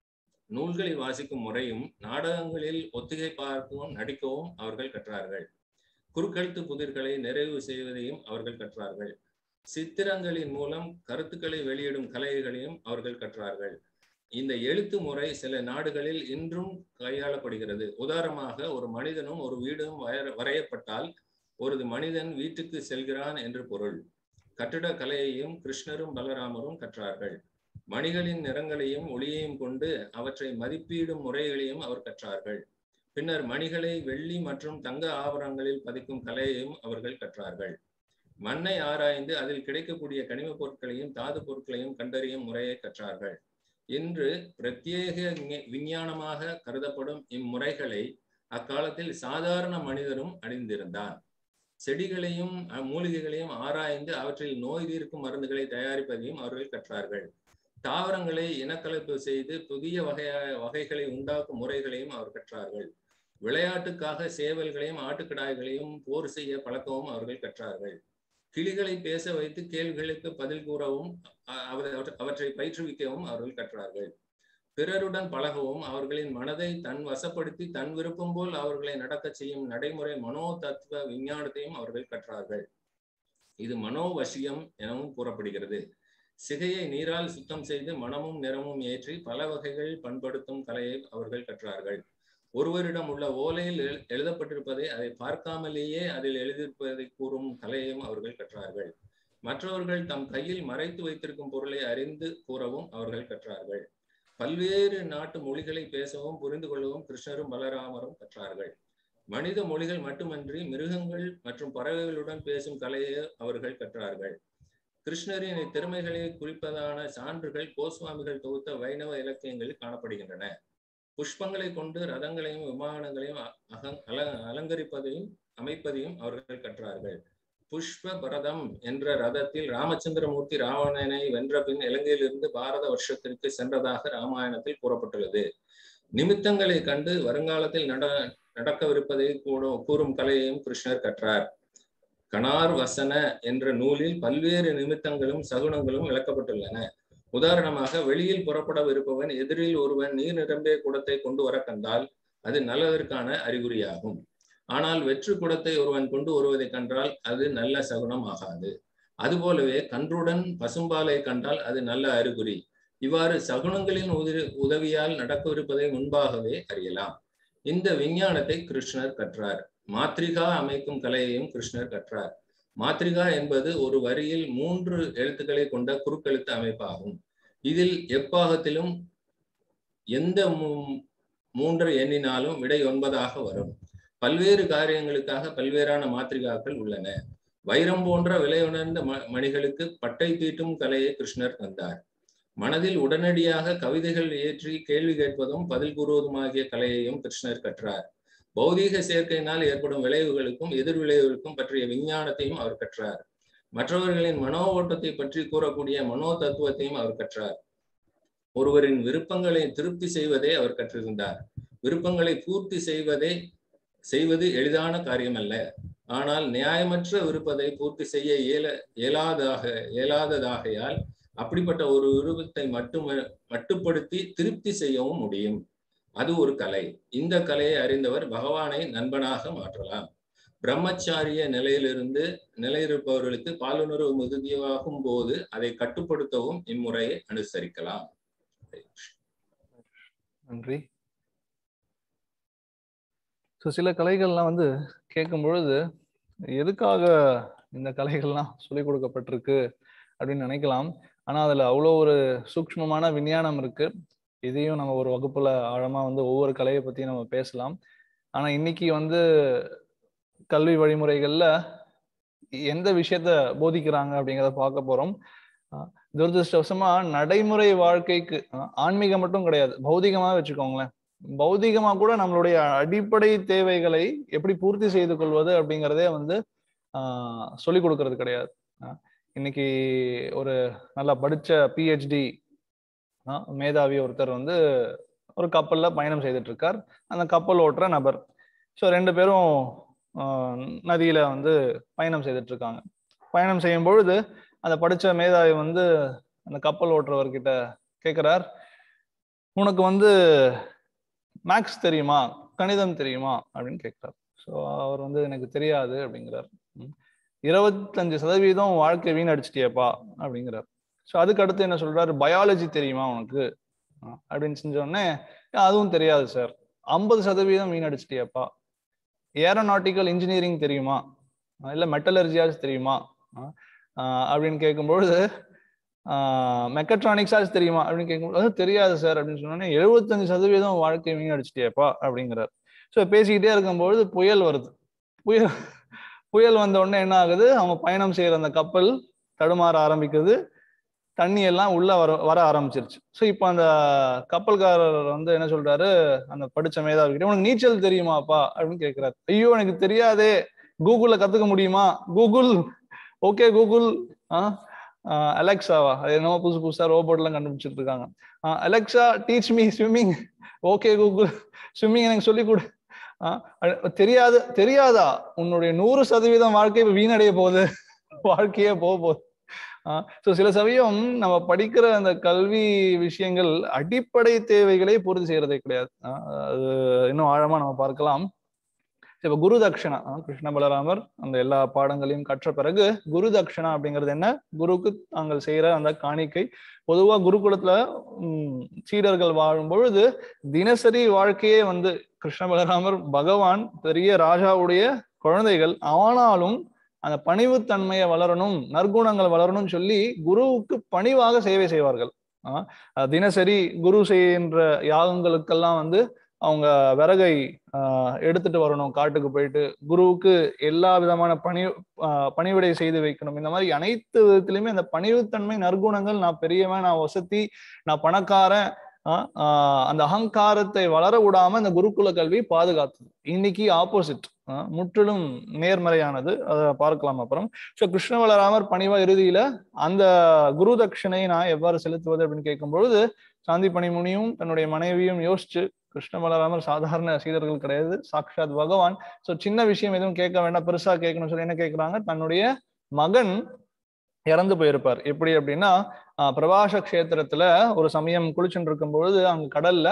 நூல்களை வாசிக்கும் முறையும் நாடகங்களில் ஒத்திகை பார்க்கவும் நடிக்கவும் அவர்கள் கற்றார்கள் குறுக்கெழுத்து புதிர்களை நிறைவு செய்வதையும் அவர்கள் கற்றார்கள் சித்திரங்களின் மூலம் கருத்துக்களை வெளியிடும் கலைகளையும் அவர்கள் கற்றார்கள் இந்த எழுத்து முறை சில நாடுகளில் இன்றும் கையாளப்படுகிறது உதாரணமாக ஒரு மனிதனும் ஒரு வீடும் வரையப்பட்டால் ஒரு மனிதன் வீட்டுக்கு செல்கிறான் என்று பொருள் கட்டிட கலையையும் கிருஷ்ணரும் பலராமரும் கற்றார்கள் மணிகளின் நிறங்களையும் ஒளியையும் கொண்டு அவற்றை மதிப்பீடும் முறைகளையும் அவர் கற்றார்கள் பின்னர் மணிகளை வெள்ளி மற்றும் தங்க ஆபரணங்களில் பதிக்கும் கலையையும் அவர்கள் கற்றார்கள் மண்ணை ஆராய்ந்து அதில் கிடைக்கக்கூடிய கனிம பொருட்களையும் தாது பொருட்களையும் கண்டறியும் முறையை கற்றார்கள் இன்று பிரத்யேக விஞ்ஞானமாக கருதப்படும் இம்முறைகளை அக்காலத்தில் சாதாரண மனிதரும் அணிந்திருந்தான் செடிகளையும் மூலிகைகளையும் ஆராய்ந்து அவற்றில் நோய் தீர்க்கும் மருந்துகளை தயாரிப்பதையும் அவர்கள் கற்றார்கள் தாவரங்களை இனக்கலப்பு செய்து புதிய வகைய வகைகளை உண்டாக்கும் முறைகளையும் அவர் கற்றார்கள் விளையாட்டுக்காக சேவல்களையும் ஆட்டுக்கிடாய்களையும் போர் செய்ய பழக்கவும் அவர்கள் கற்றார்கள் கிளிகளை பேச வைத்து கேள்விகளுக்கு பதில் கூறவும் அவற்றை பயிற்றுவிக்கவும் அவர்கள் கற்றார்கள் பிறருடன் பழகவும் அவர்களின் மனதை தன் வசப்படுத்தி தன் விருப்பம் போல் அவர்களை நடக்க செய்யும் நடைமுறை மனோ தத்துவ விஞ்ஞானத்தையும் அவர்கள் கற்றார்கள் இது மனோவசியம் எனவும் கூறப்படுகிறது சிகையை நீரால் சுத்தம் செய்து மனமும் நிறமும் ஏற்றி பல வகைகள் பண்படுத்தும் கலையை அவர்கள் கற்றார்கள் ஒருவரிடம் உள்ள ஓலையில் எழுதப்பட்டிருப்பதை அதை பார்க்காமலேயே அதில் எழுதியிருப்பதை கூறும் கலையையும் அவர்கள் கற்றார்கள் மற்றவர்கள் தம் கையில் மறைத்து வைத்திருக்கும் பொருளை அறிந்து கூறவும் அவர்கள் கற்றார்கள் பல்வேறு நாட்டு மொழிகளை பேசவும் புரிந்து கொள்ளவும் கிருஷ்ணரும் பலராமரும் கற்றார்கள் மனித மொழிகள் மட்டுமன்றி மிருகங்கள் மற்றும் பறவைகளுடன் பேசும் கலையை அவர்கள் கற்றார்கள் கிருஷ்ணரின் இத்திறமைகளை குறிப்பதான சான்றுகள் கோஸ்வாமிகள் தொகுத்த வைணவ இலக்கியங்களில் காணப்படுகின்றன புஷ்பங்களை கொண்டு ரதங்களையும் விமானங்களையும் அல அலங்கரிப்பதையும் அமைப்பதையும் அவர்கள் கற்றார்கள் புஷ்ப பரதம் என்ற ரதத்தில் ராமச்சந்திரமூர்த்தி ராவணனை வென்ற பின் இலங்கையிலிருந்து பாரத வருஷத்திற்கு சென்றதாக ராமாயணத்தில் கூறப்பட்டுள்ளது நிமித்தங்களை கண்டு வருங்காலத்தில் நட நடக்கவிருப்பதை கூட கூறும் கலையையும் கிருஷ்ணர் கற்றார் கனார் வசன என்ற நூலில் பல்வேறு நிமித்தங்களும் சகுனங்களும் விளக்கப்பட்டுள்ளன உதாரணமாக வெளியில் புறப்படவிருப்பவன் எதிரில் ஒருவன் நீர் நிரம்பிய குடத்தை கொண்டு வர கண்டால் அது நல்லதற்கான அறிகுறியாகும் ஆனால் வெற்று குடத்தை ஒருவன் கொண்டு வருவதை கண்டால் அது நல்ல சகுனம் ஆகாது அதுபோலவே கன்றுடன் பசும்பாலை கண்டால் அது நல்ல அறிகுறி இவ்வாறு சகுனங்களின் உதவி உதவியால் நடக்கவிருப்பதை முன்பாகவே அறியலாம் இந்த விஞ்ஞானத்தை கிருஷ்ணர் கற்றார் மாத்ரிகா அமைக்கும் கலையையும் கிருஷ்ணர் கற்றார் மாத்ரிகா என்பது ஒரு வரியில் மூன்று எழுத்துக்களை கொண்ட குறுக்கெழுத்து அமைப்பாகும் இதில் எப்பாகத்திலும் எந்த மூன்று எண்ணினாலும் விடை ஒன்பதாக வரும் பல்வேறு காரியங்களுக்காக பல்வேறான மாத்திரிகாக்கள் உள்ளன வைரம் போன்ற விலை உணர்ந்த மணிகளுக்கு பட்டை தீட்டும் கலையை கிருஷ்ணர் தந்தார் மனதில் உடனடியாக கவிதைகள் ஏற்றி கேள்வி கேட்பதும் பதில் கூறுவதுமாகிய கலையையும் கிருஷ்ணர் கற்றார் பௌதீக சேர்க்கையினால் ஏற்படும் விளைவுகளுக்கும் எதிர் விளைவுகளுக்கும் பற்றிய விஞ்ஞானத்தையும் அவர் கற்றார் மற்றவர்களின் மனோ ஓட்டத்தை பற்றி கூறக்கூடிய மனோ தத்துவத்தையும் அவர் கற்றார் ஒருவரின் விருப்பங்களை திருப்தி செய்வதே அவர் கற்றிருந்தார் விருப்பங்களை பூர்த்தி செய்வதே செய்வது எளிதான காரியம் அல்ல ஆனால் நியாயமற்ற விருப்பத்தை பூர்த்தி செய்ய இயல இயலாதாக இயலாததாகையால் அப்படிப்பட்ட ஒரு விருப்பத்தை மட்டும் மட்டுப்படுத்தி திருப்தி செய்யவும் முடியும் அது ஒரு கலை இந்த கலையை அறிந்தவர் பகவானை நண்பனாக மாற்றலாம் பிரம்மச்சாரிய நிலையிலிருந்து நிலையிருப்பவர்களுக்கு பாலுணர்வு மிகுதியாகும் போது அதை கட்டுப்படுத்தவும் இம்முறையை அனுசரிக்கலாம் நன்றி ஸோ சில கலைகள்லாம் வந்து கேட்கும் பொழுது எதுக்காக இந்த கலைகள்லாம் சொல்லிக் கொடுக்கப்பட்டிருக்கு அப்படின்னு நினைக்கலாம் ஆனா அதுல அவ்வளோ ஒரு சூக்ஷ்மமான விஞ்ஞானம் இருக்கு இதையும் நம்ம ஒரு வகுப்புல ஆழமா வந்து ஒவ்வொரு கலையை பத்தி நம்ம பேசலாம் ஆனா இன்னைக்கு வந்து கல்வி வழிமுறைகள்ல எந்த விஷயத்த போதிக்கிறாங்க அப்படிங்கிறத பார்க்க போறோம் அஹ் துரதிருஷ்டவசமா நடைமுறை வாழ்க்கைக்கு அஹ் ஆன்மீகம் மட்டும் கிடையாது பௌதிகமா வச்சுக்கோங்களேன் பௌதிகமா கூட நம்மளுடைய அடிப்படை தேவைகளை எப்படி பூர்த்தி செய்து கொள்வது அப்படிங்கிறதே வந்து ஆஹ் சொல்லிக் கொடுக்கறது கிடையாது அஹ் இன்னைக்கு ஒரு நல்லா படிச்ச பிஹெச்டி மேதாவி ஒருத்தர் வந்து ஒரு கப்பல்ல பயணம் செய்துட்டு இருக்கார் அந்த கப்பல் ஓட்டுற நபர் ஸோ ரெண்டு பேரும் ஆஹ் நதியில வந்து பயணம் செய்துட்டு இருக்காங்க பயணம் செய்யும் பொழுது அந்த படிச்ச மேதாவி வந்து அந்த கப்பல் ஓட்டுறவர்கிட்ட கேட்கிறார் உனக்கு வந்து மேக்ஸ் தெரியுமா கணிதம் தெரியுமா அப்படின்னு கேட்கிறார் ஸோ அவர் வந்து எனக்கு தெரியாது அப்படிங்கிறார் ம். இருபத்தஞ்சு சதவீதம் வாழ்க்கை வீணடிச்சிட்டியப்பா அப்படிங்கிறார் ஸோ அதுக்கு அடுத்து என்ன சொல்றாரு பயாலஜி தெரியுமா உனக்கு ஆ, அப்படின்னு செஞ்ச உடனே அதுவும் தெரியாது சார் ஐம்பது சதவீதம் வீணடிச்சிட்டியப்பா ஏரோநாட்டிக்கல் இன்ஜினியரிங் தெரியுமா ஆ, இல்ல மெட்டலர்ஜியாஸ் தெரியுமா ஆ, ஆ, அப்படின்னு கேட்கும்பொழுது மெக்கட்ரானிக்ஸாஸ் தெரியுமா அப்படின்னு கேட்கும்போது "அது தெரியாது சார் அப்படின்னு சொன்னோன்னே எழுபத்தஞ்சு சதவீதம் வாழ்க்கை வீணடிச்சிட்டியப்பா அப்படிங்கிறார் ஸோ பேசிக்கிட்டே இருக்கும்பொழுது புயல் வருது புயல் புயல் வந்த உடனே என்ன ஆகுது அவங்க பயணம் செய்யற அந்த கப்பல் தடுமாற ஆரம்பிக்குது தண்ணி எல்லாம் உள்ள வர வர ஆரம்பிச்சிருச்சு ஸோ இப்போ அந்த கப்பல்காரர் வந்து என்ன சொல்றாரு அந்த படிச்ச மேதாவி கிட்ட உனக்கு நீச்சல் தெரியுமாப்பா அப்படின்னு கேட்கிறாரு ஐயோ எனக்கு தெரியாதே கூகுள்ல கத்துக்க முடியுமா கூகுள் ஓகே கூகுள் அலெக்சாவா அது என்னமோ புதுசு புதுசா ரோபோட்லாம் கண்டுபிடிச்சிட்டு இருக்காங்க Alexa teach me swimming okay Google swimming எனக்கு சொல்லி கொடு ஆஹ் அ- தெரியாது தெரியாதா உன்னுடைய நூறு சதவீதம் வாழ்க்கை இப்ப வீணடைய போகுது வாழ்க்கையே போக போகுது ஸோ சில சமயம் நம்ம படிக்கிற அந்த கல்வி விஷயங்கள் அடிப்படை தேவைகளை பூர்த்தி செய்யறதே கிடையாது ஆஹ் அது இன்னும் ஆழமா நம்ம பார்க்கலாம் இப்ப குரு தட்சணா ஆஹ் கிருஷ்ண பலராமர் அந்த எல்லா பாடங்களையும் கற்ற பிறகு குரு தட்சணா அப்படிங்கிறது என்ன குருக்கு தாங்கள் செய்யற அந்த காணிக்கை பொதுவா குருகுலத்துல உம் சீடர்கள் வாழும் பொழுது தினசரி வாழ்க்கையே வந்து கிருஷ்ண பலராமர் பகவான் பெரிய ராஜாவுடைய குழந்தைகள் ஆனாலும் அந்த பணிவுத்தன்மையை வளரணும் நற்குணங்கள் வளரணும்னு சொல்லி குருவுக்கு பணிவாக சேவை செய்வார்கள் ஆஹ் அஹ் தினசரி குரு செய்கின்ற யாகங்களுக்கெல்லாம் வந்து அவங்க விறகை ஆஹ் எடுத்துட்டு வரணும் காட்டுக்கு போயிட்டு குருவுக்கு எல்லா விதமான பணி ஆஹ் பணிவிடை செய்து வைக்கணும் இந்த மாதிரி அனைத்து விதத்திலுமே அந்த பணிவுத்தன்மை நற்குணங்கள் நான் பெரியவன் நான் வசதி நான் பணக்காரன் ஆஹ் ஆஹ் அந்த அகங்காரத்தை வளர விடாம இந்த குருகுல கல்வி பாதுகாத்தது இன்னைக்கு ஆப்போசிட் முற்றிலும் நேர்மறையானது அதை பார்க்கலாம் அப்புறம் ஸோ கிருஷ்ண வளராமர் பணிவா இறுதியில அந்த குரு தட்சிணை நான் எவ்வாறு செலுத்துவது அப்படின்னு கேட்கும் பொழுது சாந்தி பணிமுனியும் தன்னுடைய மனைவியும் யோசிச்சு கிருஷ்ண பலராமர் சாதாரண சீடர்கள் கிடையாது சாக்ஷாத் பகவான் ஸோ சின்ன விஷயம் எதுவும் கேட்க வேண்டாம் பெருசா கேட்கணும்னு சொல்லி என்ன கேட்கிறாங்க தன்னுடைய மகன் இறந்து போயிருப்பார் எப்படி அப்படின்னா ஆஹ் பிரபாஷ கஷேத்திரத்துல ஒரு சமயம் குளிச்சுட்டு இருக்கும் பொழுது அங்க கடல்ல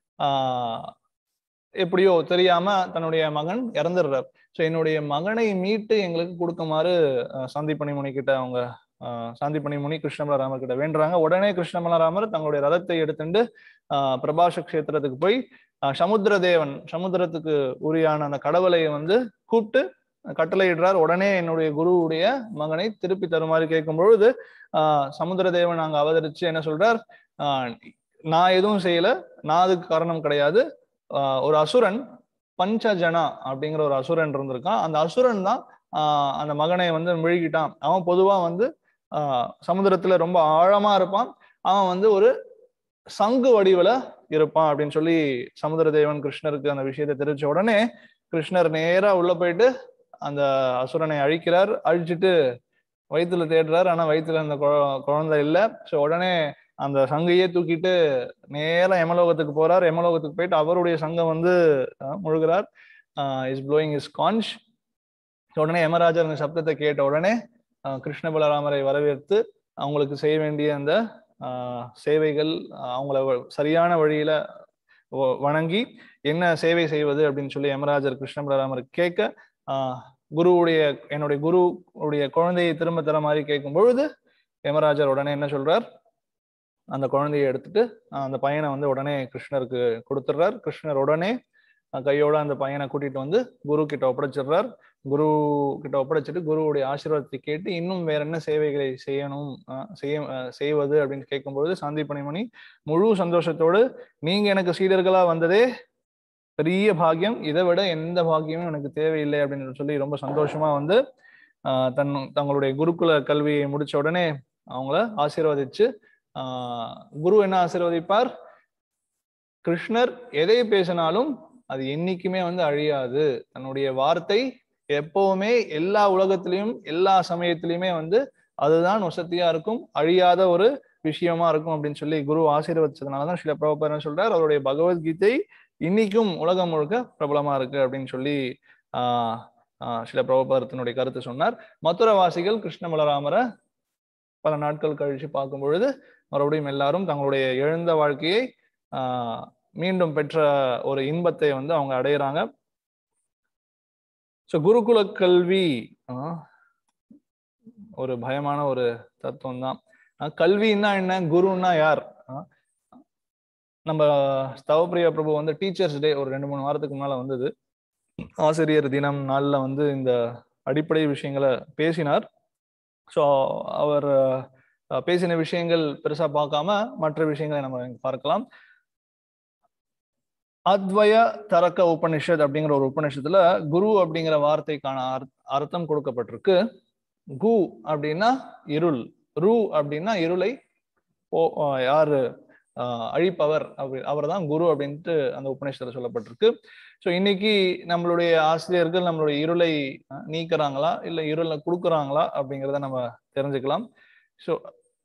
ஆஹ் எப்படியோ தெரியாம தன்னுடைய மகன் இறந்துடுறார் ஸோ என்னுடைய மகனை மீட்டு எங்களுக்கு கொடுக்குமாறு ஆஹ் சாந்தி பணிமுனி கிட்ட அவங்க ஆஹ் சாந்தி பணிமுனி கிருஷ்ணமலராமர் கிட்ட வேண்டுறாங்க உடனே கிருஷ்ணமலராமர் தங்களுடைய ரதத்தை எடுத்துட்டு ஆஹ் பிரபாஷ கஷேத்திரத்துக்கு போய் ஆஹ் சமுத்திர தேவன் சமுத்திரத்துக்கு உரியான அந்த கடவுளை வந்து கூப்பிட்டு கட்டளையிடுறார் உடனே என்னுடைய குருவுடைய மகனை திருப்பி தருமாறு கேட்கும் பொழுது ஆஹ் சமுத்திர தேவன் அங்க அவதரிச்சு என்ன சொல்றார் ஆஹ் நான் எதுவும் செய்யல நான் அதுக்கு காரணம் கிடையாது ஆஹ் ஒரு அசுரன் பஞ்சஜனா அப்படிங்கிற ஒரு அசுரன் இருந்திருக்கான் அந்த அசுரன் தான் ஆஹ் அந்த மகனை வந்து விழுகிட்டான் அவன் பொதுவா வந்து ஆஹ் சமுத்திரத்துல ரொம்ப ஆழமா இருப்பான் அவன் வந்து ஒரு சங்கு வடிவுல இருப்பான் அப்படின்னு சொல்லி சமுத்திர தேவன் கிருஷ்ணருக்கு அந்த விஷயத்தை தெரிவிச்ச உடனே கிருஷ்ணர் நேரா உள்ள போயிட்டு அந்த அசுரனை அழிக்கிறார் அழிச்சிட்டு வயிற்றுல தேடுறாரு ஆனா வயிற்றுல அந்த குழ- குழந்தை இல்லை ஸோ உடனே அந்த சங்கையே தூக்கிட்டு நேரா யமலோகத்துக்கு போறார் யமலோகத்துக்கு போயிட்டு அவருடைய சங்கம் வந்து அஹ், முழுகிறார் இஸ் ப்ளோயிங் இஸ் கான்ஷ் உடனே யமராஜர் அந்த சப்தத்தை கேட்ட உடனே அஹ், கிருஷ்ண பலராமரை வரவேற்று அவங்களுக்கு செய்ய வேண்டிய அந்த ஆஹ், சேவைகள் அஹ், அவங்கள வ- சரியான வழியில வ- வணங்கி என்ன சேவை செய்வது அப்படின்னு சொல்லி யமராஜர் கிருஷ்ண பலராமர் கேட்க ஆஹ், குருவுடைய என்னுடைய குருவுடைய குழந்தையை திரும்ப தர மாதிரி கேட்கும் பொழுது யமராஜர் உடனே என்ன சொல்றார் அந்த குழந்தையை எடுத்துட்டு ஆஹ், அந்த பையனை வந்து உடனே கிருஷ்ணருக்கு கொடுத்துடுறார் கிருஷ்ணர் உடனே அஹ் கையோட அந்த பையனை கூட்டிட்டு வந்து குரு கிட்ட ஒப்படைச்சிடுறார் குரு கிட்ட ஒப்படைச்சிட்டு குருவுடைய ஆசீர்வாதத்தை கேட்டு இன்னும் வேற என்ன சேவைகளை செய்யணும் அஹ் செய்ய அஹ் செய்வது அப்படின்னு கேட்கும்பொழுது சாந்தி பணிமணி முழு சந்தோஷத்தோடு நீங்க எனக்கு சீடர்களா வந்ததே பெரிய பாக்கியம் இதை விட எந்த பாக்கியமும் எனக்கு தேவையில்லை அப்படின்னு சொல்லி ரொம்ப சந்தோஷமா வந்து ஆஹ் தன் தங்களுடைய குருகுல கல்வியை முடிச்ச உடனே அவங்கள ஆசீர்வதிச்சு ஆஹ் குரு என்ன ஆசீர்வதிப்பார் கிருஷ்ணர் எதை பேசினாலும் அது என்னைக்குமே வந்து அழியாது தன்னுடைய வார்த்தை எப்பவுமே எல்லா உலகத்திலையும் எல்லா சமயத்திலையுமே வந்து அதுதான் வசதியா இருக்கும் அழியாத ஒரு விஷயமா இருக்கும் அப்படின்னு சொல்லி குரு ஆசீர்வதிச்சதுனாலதான் சில பிரபுபர் என்ன சொல்றார் அவருடைய பகவத்கீதை இன்னைக்கும் உலகம் முழுக்க பிரபலமா இருக்கு அப்படின்னு சொல்லி ஆஹ் ஆஹ் சில பிரபுபரத்தினுடைய கருத்து சொன்னார் மதுரவாசிகள் கிருஷ்ண பலராமரை பல நாட்கள் கழிச்சு பார்க்கும் பொழுது மறுபடியும் எல்லாரும் தங்களுடைய எழுந்த வாழ்க்கையை ஆஹ் மீண்டும் பெற்ற ஒரு இன்பத்தை வந்து அவங்க அடையிறாங்க ஸோ குருகுல கல்வி ஆஹ் ஒரு பயமான ஒரு தத்துவம் தான் கல்வின்னா என்ன குருன்னா யார் ஆஹ் நம்ம ஸ்தவப்பிரியா பிரபு வந்து டீச்சர்ஸ் டே ஒரு ரெண்டு மூணு வாரத்துக்கு முன்னால வந்தது ஆசிரியர் தினம் நாள்ல வந்து இந்த அடிப்படை விஷயங்களை பேசினார் ஸோ அவர் அஹ், பேசின விஷயங்கள் பெருசா பார்க்காம மற்ற விஷயங்களை நம்ம இங்க பார்க்கலாம் அத்வய தரக்க உபனிஷத் அப்படிங்கிற ஒரு உபனிஷத்துல குரு அப்படிங்கிற வார்த்தைக்கான அர்த்- அர்த்தம் கொடுக்கப்பட்டிருக்கு கு அப்படின்னா இருள் ரு அப்படின்னா இருளை ஓ அஹ், யாரு ஆஹ் அழிப்பவர் அப்படி அவர் தான் குரு அப்படின்ட்டு அந்த உபநிஷத்துல சொல்லப்பட்டிருக்கு ஸோ இன்னைக்கு நம்மளுடைய ஆசிரியர்கள் நம்மளுடைய இருளை அஹ், நீக்குறாங்களா இல்லை இருளை கொடுக்குறாங்களா அப்படிங்கிறத நம்ம தெரிஞ்சுக்கலாம் ஸோ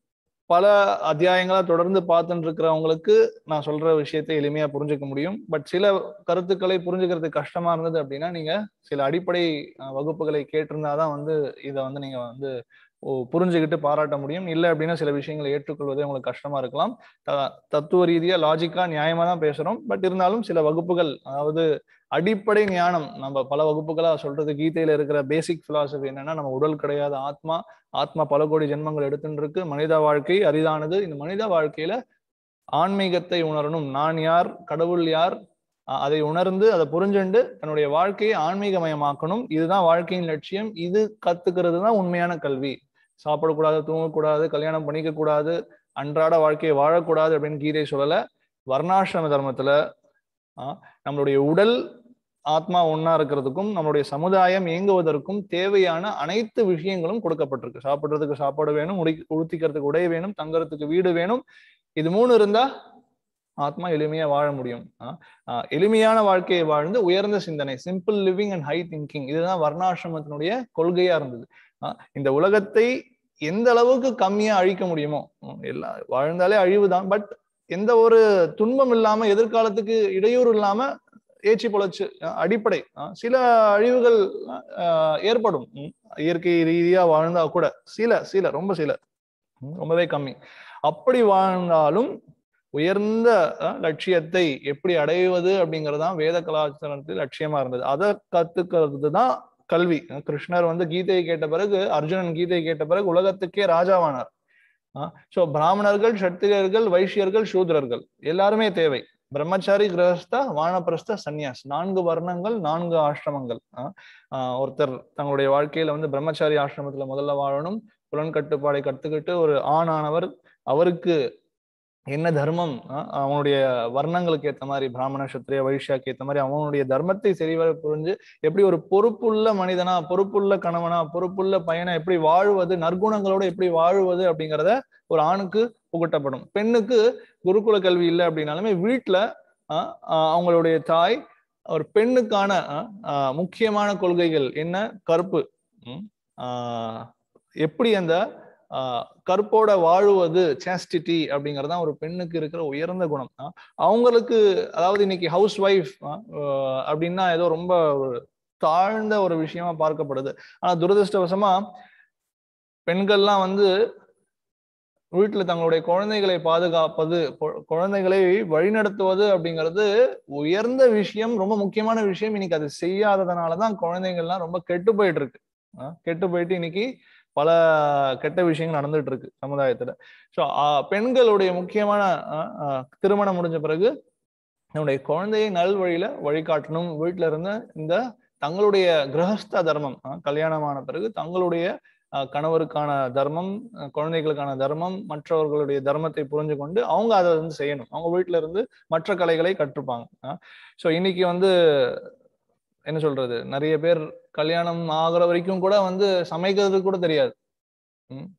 பல அத்தியாயங்களா தொடர்ந்து பார்த்துட்டு இருக்கிறவங்களுக்கு நான் சொல்ற விஷயத்தை எளிமையா புரிஞ்சுக்க முடியும் பட் சில கருத்துக்களை புரிஞ்சுக்கிறதுக்கு கஷ்டமா இருந்தது அப்படின்னா நீங்க சில அடிப்படை அஹ், வகுப்புகளை கேட்டிருந்தாதான் வந்து இதை வந்து நீங்க வந்து ஓ, புரிஞ்சுக்கிட்டு பாராட்ட முடியும் இல்லை அப்படின்னா சில விஷயங்களை ஏற்றுக்கொள்வதே உங்களுக்கு கஷ்டமா இருக்கலாம் த- தத்துவ ரீதியா லாஜிக்கா நியாயமா தான் பேசுறோம் பட் இருந்தாலும் சில வகுப்புகள் அதாவது அடிப்படை ஞானம் நம்ம பல வகுப்புகளா சொல்றது கீதையில இருக்கிற பேசிக் பிலாசபி என்னன்னா நம்ம உடல் கிடையாது ஆத்மா ஆத்மா பல கோடி ஜென்மங்கள் எடுத்துட்டு இருக்கு மனித வாழ்க்கை அரிதானது இந்த மனித வாழ்க்கையில ஆன்மீகத்தை உணரணும் நான் யார் கடவுள் யார் அ- அதை உணர்ந்து அதை புரிஞ்சுண்டு தன்னுடைய வாழ்க்கையை ஆன்மீகமயமாக்கணும் இதுதான் வாழ்க்கையின் லட்சியம் இது கத்துக்கிறது தான் உண்மையான கல்வி சாப்பிடக்கூடாது தூங்கக்கூடாது கல்யாணம் பண்ணிக்க கூடாது அன்றாட வாழ்க்கையை வாழக்கூடாது அப்படின்னு கீதை சொல்லல வர்ணாசிரம தர்மத்துல ஆஹ், நம்மளுடைய உடல் ஆத்மா ஒண்ணா இருக்கிறதுக்கும் நம்மளுடைய சமுதாயம் இயங்குவதற்கும் தேவையான அனைத்து விஷயங்களும் கொடுக்கப்பட்டிருக்கு சாப்பிடுறதுக்கு சாப்பாடு வேணும் உடி உடுத்திக்கிறதுக்கு உடை வேணும் தங்குறதுக்கு வீடு வேணும் இது மூணு இருந்தா ஆத்மா எளிமையா வாழ முடியும் ஆஹ், ஆஹ், எளிமையான வாழ்க்கையை வாழ்ந்து உயர்ந்த சிந்தனை simple living and high thinking இதுதான் வர்ணாசிரமத்தினுடைய கொள்கையா இருந்தது ஆஹ், இந்த உலகத்தை எந்த அளவுக்கு கம்மியா அழிக்க முடியுமோ உம், எல்லா வாழ்ந்தாலே அழிவுதான் பட் எந்த ஒரு துன்பம் இல்லாம எதிர்காலத்துக்கு இடையூறு இல்லாம ஏச்சி பொழைச்சு அஹ் அடிப்படை அஹ் சில அழிவுகள் அஹ் ஏற்படும் உம் இயற்கை ரீதியா வாழ்ந்தா கூட சில சில ரொம்ப சில உம் ரொம்பவே கம்மி அப்படி வாழ்ந்தாலும் உயர்ந்த அஹ், லட்சியத்தை எப்படி அடைவது அப்படிங்கறதுதான் வேத கலாச்சாரத்தில் லட்சியமா இருந்தது அதை கத்துக்கிறது தான் கல்வி அஹ் கிருஷ்ணர் வந்து கீதையை கேட்ட பிறகு அர்ஜுனன் கீதையை கேட்ட பிறகு உலகத்துக்கே ராஜாவானார் சோ பிராமணர்கள் சத்திரியர்கள் வைஷ்யர்கள் சூத்ரர்கள் எல்லாருமே தேவை பிரம்மச்சாரி கிரகஸ்தா வானப்பிரஸ்த சந்நியாஸ் நான்கு வர்ணங்கள் நான்கு ஆசிரமங்கள் ஆஹ் ஆஹ் ஒருத்தர் தங்களுடைய வாழ்க்கையில வந்து பிரம்மச்சாரி ஆசிரமத்துல முதல்ல வாழணும் புலன் கட்டுப்பாடை கத்துக்கிட்டு ஒரு ஆண் ஆனவர் அவருக்கு என்ன தர்மம் ஆஹ் அவனுடைய வர்ணங்களுக்கு ஏத்த மாதிரி பிராமண சத்திரிய வைஷ்யாக்கு ஏத்த மாதிரி அவனுடைய தர்மத்தை சரிவர புரிஞ்சு எப்படி ஒரு பொறுப்புள்ள மனிதனா பொறுப்புள்ள கணவனா பொறுப்புள்ள பையனா எப்படி வாழ்வது நற்குணங்களோட எப்படி வாழ்வது அப்படிங்கிறத ஒரு ஆணுக்கு புகட்டப்படும் பெண்ணுக்கு குருகுல கல்வி இல்லை அப்படின்னாலுமே வீட்டுல ஆஹ் ஆஹ் அவங்களுடைய தாய் ஒரு பெண்ணுக்கான ஆஹ் ஆஹ் முக்கியமான கொள்கைகள் என்ன கற்பு உம் ஆஹ் எப்படி அந்த ஆஹ் கற்போட வாழுவது சேஸ்டிட்டி அப்படிங்கறதுதான் ஒரு பெண்ணுக்கு இருக்கிற உயர்ந்த குணம் ஆஹ் அவங்களுக்கு அதாவது இன்னைக்கு ஹவுஸ் ஒய்ஃப் அப்படின்னா ஏதோ ரொம்ப ஒரு தாழ்ந்த ஒரு விஷயமா பார்க்கப்படுது ஆனா துரதிருஷ்டவசமா பெண்கள்லாம் வந்து வீட்டுல தங்களுடைய குழந்தைகளை பாதுகாப்பது கு- குழந்தைகளை வழிநடத்துவது அப்படிங்கிறது உயர்ந்த விஷயம் ரொம்ப முக்கியமான விஷயம் இன்னைக்கு அது செய்யாததுனாலதான் குழந்தைகள்லாம் ரொம்ப கெட்டு போயிட்டு இருக்கு ஆஹ் கெட்டு போயிட்டு இன்னைக்கு பல கெட்ட விஷயங்கள் நடந்துட்டு இருக்கு சமுதாயத்துல ஸோ பெண்களுடைய முக்கியமான ஆஹ் ஆஹ் திருமணம் முடிஞ்ச பிறகு நம்முடைய குழந்தையை நல் வழியில வழிகாட்டணும் வீட்டுல இருந்து இந்த தங்களுடைய கிரகஸ்த தர்மம் அஹ் கல்யாணமான பிறகு தங்களுடைய அஹ், கணவருக்கான தர்மம் அஹ், குழந்தைகளுக்கான தர்மம் மற்றவர்களுடைய தர்மத்தை புரிஞ்சு கொண்டு அவங்க அதை வந்து செய்யணும் அவங்க வீட்டுல இருந்து மற்ற கலைகளை கற்றுப்பாங்க ஸோ இன்னைக்கு வந்து என்ன சொல்றது நிறைய பேர் கல்யாணம் ஆகுற வரைக்கும் கூட வந்து சமைக்கிறது கூட தெரியாது ம்.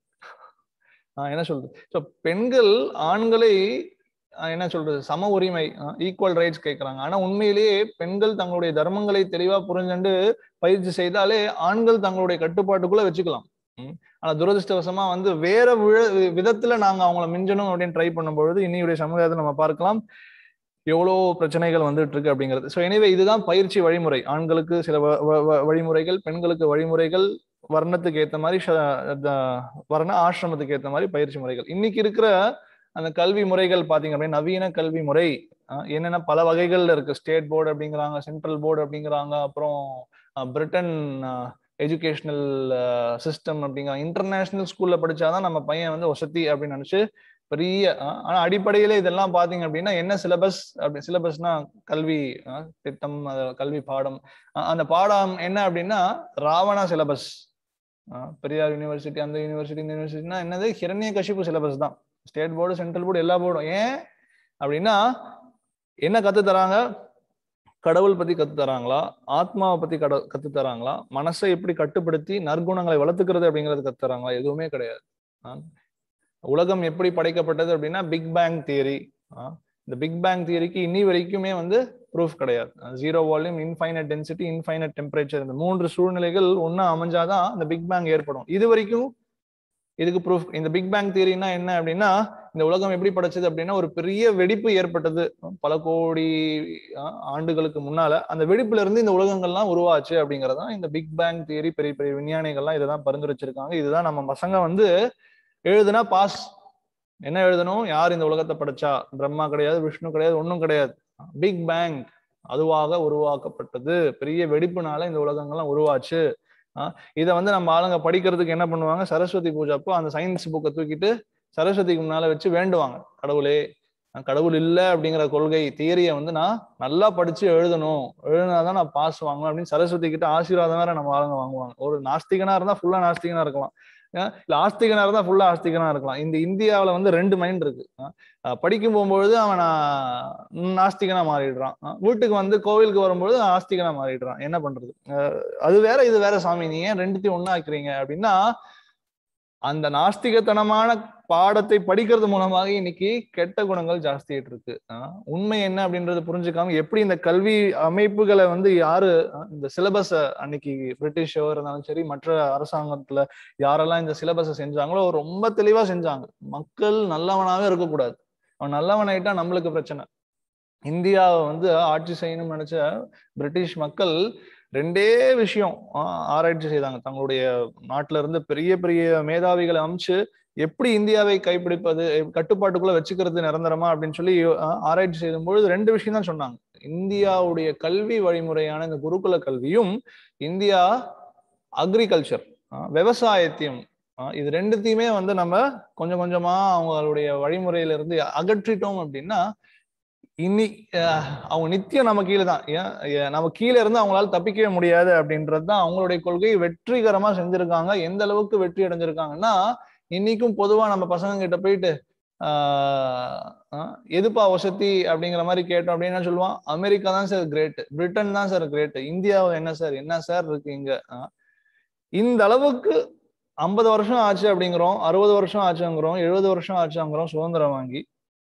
ஆஹ் என்ன சொல்றது ஸோ பெண்கள் ஆண்களை ஆஹ் என்ன சொல்றது சம உரிமை ஈக்குவல் ரைட்ஸ் கேட்கறாங்க ஆனா உண்மையிலேயே பெண்கள் தங்களுடைய தர்மங்களை தெளிவா புரிஞ்சுண்டு பயிற்சி செய்தாலே ஆண்கள் தங்களுடைய கட்டுப்பாட்டுக்குள்ள வச்சுக்கலாம் ம். ஆனா துரதிருஷ்டவசமா வந்து வேற விழ- விதத்துல நாங்க அவங்கள மிஞ்சணும் அப்படின்னு ட்ரை பண்ணும்பொழுது இன்னையுடைய சமுதாயத்தை நம்ம பார்க்கலாம் எவ்வளோ பிரச்சனைகள் வந்துட்டு இருக்கு அப்படிங்கிறது ஸோ எனவே இதுதான் பயிற்சி வழிமுறை ஆண்களுக்கு சில வ- வ- வ- வழிமுறைகள் பெண்களுக்கு வழிமுறைகள் வர்ணத்துக்கு ஏத்த மாதிரி ஷ- த- வர்ண ஆசிரமத்துக்கு ஏத்த மாதிரி பயிற்சி முறைகள் இன்னைக்கு இருக்கிற அந்த கல்வி முறைகள் பாத்தீங்க அப்படின்னா நவீன கல்வி முறை அஹ், என்னென்ன பல வகைகள்ல இருக்கு ஸ்டேட் போர்டு அப்படிங்கிறாங்க சென்ட்ரல் போர்டு அப்படிங்கிறாங்க அப்புறம் அஹ், பிரிட்டன் எஜுகேஷனல் சிஸ்டம் அப்படிங்கிறாங்க இன்டர்நேஷனல் ஸ்கூல்ல படிச்சாதான் நம்ம பையன் வந்து வசதி அப்படின்னு நினைச்சு பெரிய அஹ், ஆனா அடிப்படையில இதெல்லாம் பாத்தீங்க அப்படின்னா என்ன சிலபஸ் அப்படி சிலபஸ்னா கல்வி அஹ், திட்டம் அஹ், கல்வி பாடம் அஹ், அந்த பாடம் என்ன அப்படின்னா ராவணா சிலபஸ் பெரியார் யூனிவர்சிட்டி அந்த யூனிவர்சிட்டி இந்த யூனிவர்சிட்டினா என்னது ஹிரண்ய கஷிப்பு சிலபஸ் தான் ஸ்டேட் போர்டு சென்ட்ரல் போர்டு எல்லா போர்டும் ஏன் அப்படின்னா என்ன கத்து தராங்க கடவுள் பத்தி கத்து தராங்களா ஆத்மாவை பத்தி கட கத்து தராங்களா மனசை எப்படி கட்டுப்படுத்தி நற்குணங்களை வளர்த்துக்கிறது அப்படிங்கறது கத்து தராங்களா எதுவுமே கிடையாது ஆ. உலகம் எப்படி படைக்கப்பட்டது அப்படின்னா பிக் பேங் தியரி இந்த பிக் பேங் தியரிக்கு இன்னி வரைக்குமே வந்து ப்ரூஃப் கிடையாது zero volume infinite density infinite temperature இந்த மூன்று சூழ்நிலைகள் ஒண்ணா அமைஞ்சாதான் அந்த பிக் பேங் ஏற்படும் இது வரைக்கும் இதுக்கு ப்ரூஃப் இந்த பிக் பேங் தியரினா என்ன அப்படின்னா இந்த உலகம் எப்படி படைச்சது அப்படின்னா ஒரு பெரிய வெடிப்பு ஏற்பட்டது பல கோடி ஆஹ், ஆண்டுகளுக்கு முன்னால அந்த வெடிப்புல இருந்து இந்த உலகங்கள்லாம் உருவாச்சு அப்படிங்கறதான் இந்த பிக் பேங் தியரி பெரிய பெரிய விஞ்ஞானிகள்லாம் இதை தான் பரிந்துரைச்சிருக்காங்க இதுதான் நம்ம பசங்க வந்து எழுதுனா பாஸ் என்ன எழுதணும் யார் இந்த உலகத்தை படைச்சா பிரம்மா கிடையாது விஷ்ணு கிடையாது ஒண்ணும் கிடையாது பிக் பேங் அதுவாக உருவாக்கப்பட்டது பெரிய வெடிப்புனால இந்த உலகங்கள்லாம் உருவாச்சு ஆஹ் இதை வந்து நம்ம ஆளுங்க படிக்கிறதுக்கு என்ன பண்ணுவாங்க சரஸ்வதி பூஜை அப்போ அந்த சயின்ஸ் புக்கை தூக்கிட்டு சரஸ்வதிக்கு முன்னால வச்சு வேண்டுவாங்க கடவுளே நான் கடவுள் இல்லை அப்படிங்கிற கொள்கை தியரியை வந்து நான் நல்லா படிச்சு எழுதணும் எழுதினாதான் நான் பாஸ் வாங்குவேன் அப்படின்னு சரஸ்வதி கிட்ட ஆசீர்வாதம் வேற நம்ம ஆளுங்க வாங்குவாங்க ஒரு நாஸ்திகனா இருந்தா ஃபுல்லா நாஸ்திகனா இருக்கலாம் ஏன்? இல்ல ஆஸ்திகனா இருந்தா ஃபுல்லா ஆஸ்திகனா இருக்கலாம் இந்த இந்தியாவுல வந்து ரெண்டு மைண்ட் இருக்கு அஹ் படிக்கும் போகும்பொழுது அவன் நான் நாஸ்திகனா மாறிடுறான் அஹ் வீட்டுக்கு வந்து கோவிலுக்கு வரும்பொழுது ஆஸ்திகனா மாறிடுறான் என்ன பண்றது அஹ் அது வேற இது வேற சாமி நீங்க ஏன் ரெண்டுத்தையும் ஒண்ணா ஆக்குறீங்க அப்படின்னா அந்த நாஸ்திகத்தனமான பாடத்தை படிக்கிறது மூலமாக இன்னைக்கு கெட்ட குணங்கள் ஜாஸ்தியாயிட்டு இருக்கு ஆஹ் உண்மை என்ன அப்படின்றது புரிஞ்சுக்காம எப்படி இந்த கல்வி அமைப்புகளை வந்து யாரு ஆஹ் இந்த சிலபஸ அன்னைக்கு பிரிட்டிஷோ இருந்தாலும் சரி மற்ற அரசாங்கத்துல யாரெல்லாம் இந்த சிலபஸை செஞ்சாங்களோ ரொம்ப தெளிவா செஞ்சாங்க மக்கள் நல்லவனாவே இருக்கக்கூடாது அவன் நல்லவன் ஆயிட்டா நம்மளுக்கு பிரச்சனை இந்தியாவை வந்து ஆட்சி செய்யணும்னு நினைச்ச பிரிட்டிஷ் மக்கள் ரெண்டே விஷயம் ஆஹ் ஆராய்ச்சி செய்தாங்க தங்களுடைய நாட்டுல இருந்து பெரிய பெரிய மேதாவிகளை அமைச்சு எப்படி இந்தியாவை கைப்பிடிப்பது கட்டுப்பாட்டுக்குள்ள வச்சுக்கிறது நிரந்தரமா அப்படின்னு சொல்லி ஆஹ் ஆராய்ச்சி செய்யும் பொழுது ரெண்டு விஷயம் தான் சொன்னாங்க இந்தியாவுடைய கல்வி வழிமுறையான இந்த குருகுல கல்வியும் இந்தியா அக்ரிகல்ச்சர் விவசாயத்தையும் ஆஹ் இது ரெண்டுத்தையுமே வந்து நம்ம கொஞ்சம் கொஞ்சமா அவங்களுடைய வழிமுறையில இருந்து அகற்றிட்டோம் அப்படின்னா இன்னி அஹ் அவங்க நித்தியம் நம்ம கீழே தான் ஏன் ஏன் நம்ம கீழே இருந்து அவங்களால தப்பிக்கவே முடியாது அப்படின்றது தான் அவங்களுடைய கொள்கை வெற்றிகரமா செஞ்சிருக்காங்க எந்த அளவுக்கு வெற்றி அடைஞ்சிருக்காங்கன்னா இன்னைக்கும் பொதுவா நம்ம பசங்க கிட்ட போயிட்டு ஆஹ் ஆஹ் எதுப்பா வசதி அப்படிங்கிற மாதிரி கேட்டோம் அப்படின்னு என்ன சொல்லுவான் அமெரிக்கா தான் சார் கிரேட் பிரிட்டன் தான் சார் கிரேட் இந்தியாவை என்ன சார் என்ன சார் இருக்கு இங்க ஆஹ் இந்த அளவுக்கு ஐம்பது வருஷம் ஆச்சு அப்படிங்கிறோம் அறுபது வருஷம் ஆச்சுங்கிறோம் எழுபது வருஷம் ஆச்சுங்கிறோம் சுதந்திரம் வாங்கி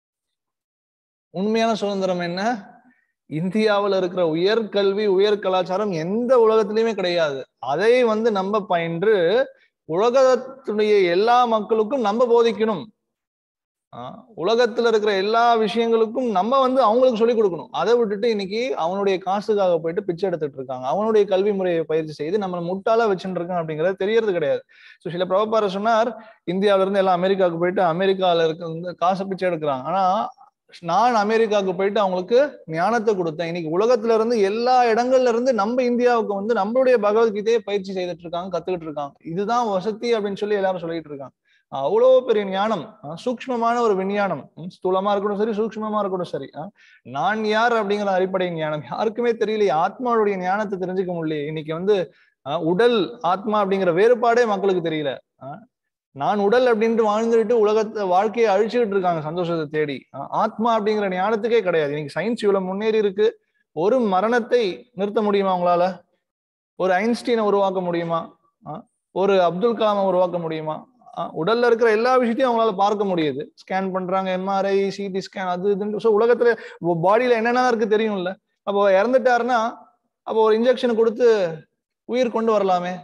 உண்மையான சுதந்திரம் என்ன இந்தியாவில் இருக்கிற உயர்கல்வி உயர் கலாச்சாரம் எந்த உலகத்திலயுமே கிடையாது அதை வந்து நம்ம பயின்று உலகத்துடைய எல்லா மக்களுக்கும் நம்ம போதிக்கணும் ஆஹ் உலகத்துல இருக்கிற எல்லா விஷயங்களுக்கும் நம்ம வந்து அவங்களுக்கு சொல்லிக் கொடுக்கணும் அதை விட்டுட்டு இன்னைக்கு அவனுடைய காசுக்காக போயிட்டு பிச்சை எடுத்துட்டு இருக்காங்க அவனுடைய கல்வி முறையை பயிற்சி செய்து நம்ம முட்டாளா வச்சுட்டு இருக்கான் அப்படிங்கிறது தெரியறது கிடையாது ஸோ சில பிரபார சொன்னார் இந்தியாவில இருந்து எல்லாம் அமெரிக்காவுக்கு போயிட்டு அமெரிக்கால இருக்க காசை பிச்சை எடுக்கிறாங்க ஆனா நான் அமெரிக்காவுக்கு போயிட்டு அவங்களுக்கு ஞானத்தை கொடுத்தேன் இன்னைக்கு உலகத்துல இருந்து எல்லா இடங்கள்ல இருந்து நம்ம இந்தியாவுக்கு வந்து நம்மளுடைய பகவத்கீதையை பயிற்சி செய்துட்டு இருக்காங்க கத்துக்கிட்டு இருக்காங்க இதுதான் வசதி அப்படின்னு சொல்லி எல்லாரும் சொல்லிட்டு இருக்காங்க அவ்வளோ பெரிய ஞானம் அஹ் சூக்ஷ்மமான ஒரு விஞ்ஞானம் ம், ஸ்தூலமா இருக்கட்டும் சரி சூக்ஷ்மமா இருக்கட்டும் சரி அஹ் நான் யார் அப்படிங்கிற அடிப்படை ஞானம் யாருக்குமே தெரியலையே ஆத்மாவுடைய ஞானத்தை தெரிஞ்சுக்க முடியல இன்னைக்கு வந்து அஹ், உடல் ஆத்மா அப்படிங்கிற வேறுபாடே மக்களுக்கு தெரியல அஹ், நான் உடல் அப்படின்ட்டு வாழ்ந்துட்டு உலகத்தை வாழ்க்கையை அழிச்சுக்கிட்டு இருக்காங்க சந்தோஷத்தை தேடி அஹ், ஆத்மா அப்படிங்கிற ஞானத்துக்கே கிடையாது இன்னைக்கு சயின்ஸ் இவ்வளவு முன்னேறி இருக்கு ஒரு மரணத்தை நிறுத்த முடியுமா உங்களால ஒரு ஐன்ஸ்டீனை உருவாக்க முடியுமா அஹ், ஒரு அப்துல் கலாமை உருவாக்க முடியுமா அஹ், உடல்ல இருக்கிற எல்லா விஷயத்தையும் அவங்களால பார்க்க முடியுது ஸ்கேன் பண்றாங்க எம்ஆர்ஐ சிடி ஸ்கேன் அது இதுன்னு ஸோ உலகத்துல பாடியில என்னென்ன இருக்கு தெரியும்ல அப்போ இறந்துட்டாருன்னா அப்போ ஒரு இன்ஜெக்ஷன் கொடுத்து உயிர் கொண்டு வரலாமே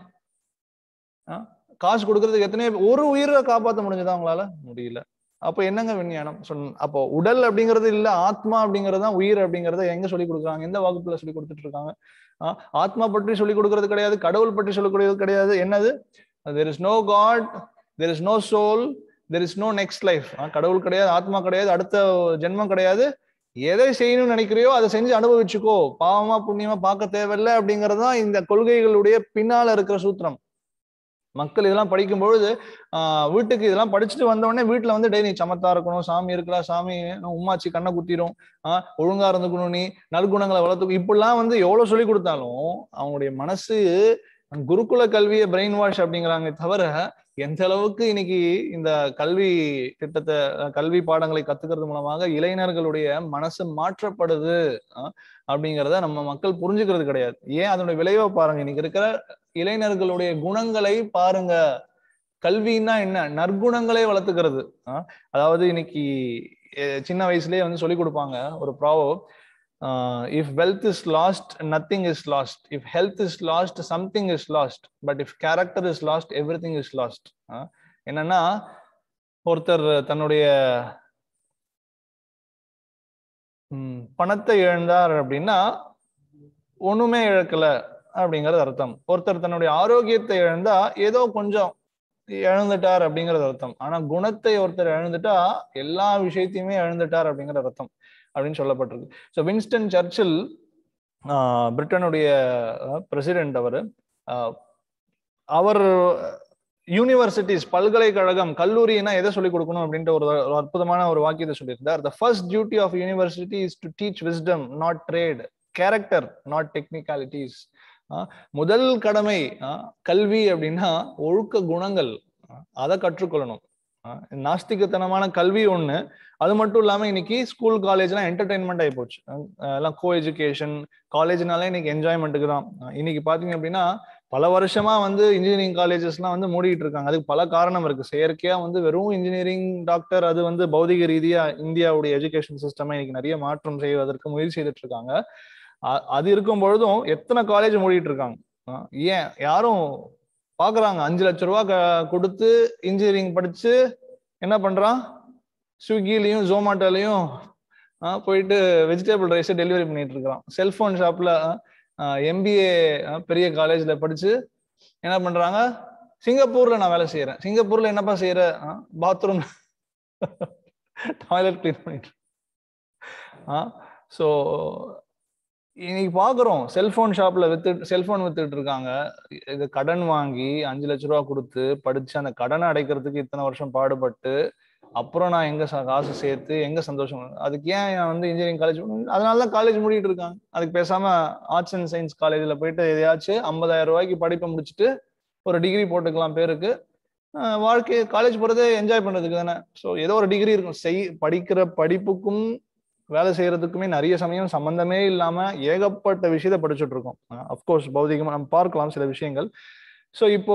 அஹ், காசு கொடுக்கறதுக்கு எத்தனை ஒரு உயிரை காப்பாற்ற முடிஞ்சதா அவங்களால முடியல அப்போ என்னங்க விஞ்ஞானம் சொன் அப்போ உடல் அப்படிங்கிறது இல்ல ஆத்மா அப்படிங்கிறது தான் உயிர் அப்படிங்கறத எங்க சொல்லி கொடுக்குறாங்க எந்த வகுப்புல சொல்லி கொடுத்துட்டு இருக்காங்க ஆஹ் ஆத்மா பற்றி சொல்லி கொடுக்கறது கிடையாது கடவுள் பற்றி சொல்லி கொடுக்கறது கிடையாது என்னது there is no god there is no soul there is no next life கடவுள் கிடையாது ஆத்மா கிடையாது அடுத்த ஜென்மம் கிடையாது எதை செய்யணும்னு நினைக்கிறியோ அதை செஞ்சு அனுபவிச்சுக்கோ பாவமா புண்ணியமா பார்க்க தேவையில்லை அப்படிங்கிறது தான் இந்த கொள்கைகளுடைய பின்னால இருக்கிற சூத்திரம் மக்கள் இதெல்லாம் படிக்கும் பொழுது ஆஹ் வீட்டுக்கு இதெல்லாம் படிச்சுட்டு வந்த உடனே வீட்டுல வந்து டேய் நீ சமத்தா இருக்கணும் சாமி இருக்கலா சாமி உம்மாச்சி கண்ணை குத்திரும் ஆஹ் ஒழுங்கா இருந்துக்கணும் நீ நற்குணங்களை வளர்த்து இப்படிலாம் வந்து எவ்வளவு சொல்லி கொடுத்தாலும் அவங்களுடைய மனசு குருகுல கல்வியை பிரெயின் வாஷ் அப்படிங்கிறாங்க தவிர எந்த அளவுக்கு இன்னைக்கு இந்த கல்வி திட்டத்தை அஹ் கல்வி பாடங்களை கத்துக்கிறது மூலமாக இளைஞர்களுடைய மனசு மாற்றப்படுது அஹ் அப்படிங்கிறத நம்ம மக்கள் புரிஞ்சுக்கிறது கிடையாது ஏன் அதனுடைய விளைவை பாருங்க இன்னைக்கு இருக்கிற இளைஞர்களுடைய குணங்களை பாருங்க கல்வின்னா என்ன நற்குணங்களை வளர்த்துக்கிறது அஹ் அதாவது இன்னைக்கு அஹ் சின்ன வயசுலயே வந்து சொல்லி கொடுப்பாங்க ஒரு proverb if wealth is lost nothing is lost if health is lost something is lost but if character is lost everything is lost என்னன்னா ஒருத்தர் தன்னுடைய ம், பணத்தை இழந்தார் அப்படின்னா ஒண்ணுமே இழக்கல அப்படிங்கிறது அர்த்தம் ஒருத்தர் தன்னுடைய ஆரோக்கியத்தை இழந்தா ஏதோ கொஞ்சம் இழந்துட்டார் அப்படிங்கிறது அர்த்தம் ஆனா குணத்தை ஒருத்தர் இழந்துட்டா எல்லா விஷயத்தையுமே இழந்துட்டார் அப்படிங்கிற அர்த்தம் அப்படின்னு சொல்லப்பட்டிருக்கு ஸோ வின்ஸ்டன் சர்ச்சில் ஆஹ், பிரிட்டனுடைய பிரசிடென்ட் அவர் அவர் யூனிவர்சிட்டிஸ் பல்கலைக்கழகம் கல்லூரினா எதை சொல்லிக் கொடுக்கணும் அப்படின்ற ஒரு ஒரு அற்புதமான ஒரு வாக்கியத்தை சொல்லியிருந்தார் the first duty of university is to teach wisdom not trade character not technicalities முதல் கடமை ஆஹ், கல்வி அப்படின்னா ஒழுக்க குணங்கள் ஆஹ், அதை கற்றுக்கொள்ளணும் ஆஹ், நாஸ்திகத்தனமான கல்வி ஒண்ணு அது மட்டும் இல்லாம இன்னைக்கு ஸ்கூல் காலேஜ்லாம் என்டர்டைன்மெண்ட் ஆகி போச்சு அஹ் எல்லாம் கோ எஜுகேஷன் காலேஜ்னாலே இன்னைக்கு என்ஜாய்மெண்ட்டுக்கு தான் அஹ் இன்னைக்கு பாத்தீங்க அப்படின்னா பல வருஷமா வந்து இன்ஜினியரிங் காலேஜஸ்லாம் வந்து மூடிட்டு இருக்காங்க அதுக்கு பல காரணம் இருக்கு செயற்கையா வந்து வெறும் இன்ஜினியரிங் டாக்டர் அது வந்து பௌதிக ரீதியா இந்தியாவுடைய எஜுகேஷன் சிஸ்டமை இன்னைக்கு நிறைய மாற்றம் செய்வதற்கு முயற்சி செய்துட்டு இருக்காங்க அ- அது இருக்கும் பொழுதும் எத்தனை காலேஜ் மூடிட்டு இருக்காங்க அஹ் ஏன் யாரும் பாக்குறாங்க அஞ்சு லட்ச ரூபா க- கொடுத்து இன்ஜினியரிங் படிச்சு என்ன பண்றான் ஸ்விக்கிலையும் ஜொமேட்டோலையும் போயிட்டு வெஜிடபிள் ரைஸை டெலிவரி பண்ணிட்டு இருக்கிறான் செல்போன் ஷாப்ல எம்பிஏ பெரிய காலேஜ்ல படிச்சு என்ன பண்றாங்க சிங்கப்பூர்ல நான் வேலை செய்யறேன் சிங்கப்பூர்ல என்னப்பா செய்யற பாத்ரூம் டாய்லெட் கிளீன் பண்ணிட்டு ஸோ இன்னைக்கு பாக்குறோம் செல்போன் ஷாப்ல வித்து செல்போன் வித்துட்டு இருக்காங்க இது கடன் வாங்கி அஞ்சு லட்ச ரூபா கொடுத்து படிச்சு அந்த கடனை அடைக்கிறதுக்கு இத்தனை வருஷம் பாடுபட்டு அப்புறம் நான் எங்க ச- காசு சேர்த்து எங்க சந்தோஷம் அதுக்கு ஏன் நான் வந்து இன்ஜினியரிங் காலேஜ் அதனால தான் காலேஜ் மூடிட்டு இருக்காங்க அதுக்கு பேசாம ஆர்ட்ஸ் அண்ட் சயின்ஸ் காலேஜ்ல போயிட்டு எதையாச்சும் ஐம்பதாயிரம் ரூபாய்க்கு படிப்பை முடிச்சுட்டு ஒரு டிகிரி போட்டுக்கலாம் பேருக்கு அஹ் வாழ்க்கை காலேஜ் போறதே என்ஜாய் பண்றதுக்கு தானே ஸோ ஏதோ ஒரு டிகிரி இருக்கும் செய் படிக்கிற படிப்புக்கும் வேலை செய்யறதுக்குமே நிறைய சமயம் சம்பந்தமே இல்லாம ஏகப்பட்ட விஷயத்த படிச்சுட்டு இருக்கோம் அஃப்கோர்ஸ் பௌதிகமா நம்ம பார்க்கலாம் சில விஷயங்கள் ஸோ இப்போ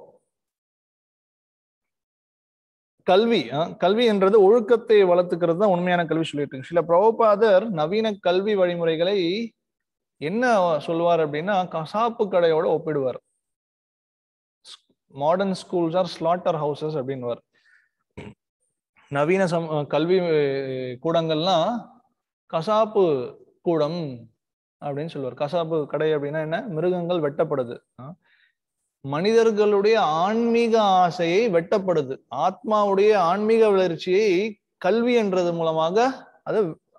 கல்வி அஹ், கல்வி என்றது ஒழுக்கத்தை வளர்த்துக்கிறது தான் உண்மையான கல்வி சொல்லிட்டு இருக்கு சில பிரபுபாதர் நவீன கல்வி வழிமுறைகளை என்ன சொல்வார் அப்படின்னா கசாப்பு கடையோட ஒப்பிடுவார் modern schools are slaughter houses அப்படின்னுவார் நவீன சம் கல்வி அஹ், கூடங்கள்லாம் கசாப்பு கூடம் அப்படின்னு சொல்லுவார் கசாப்பு கடை அப்படின்னா என்ன மிருகங்கள் வெட்டப்படுது அஹ். மனிதர்களுடைய ஆன்மீக ஆசையை வெட்டப்படுது ஆத்மாவுடைய ஆன்மீக வளர்ச்சியை கல்வி என்றது மூலமாக அது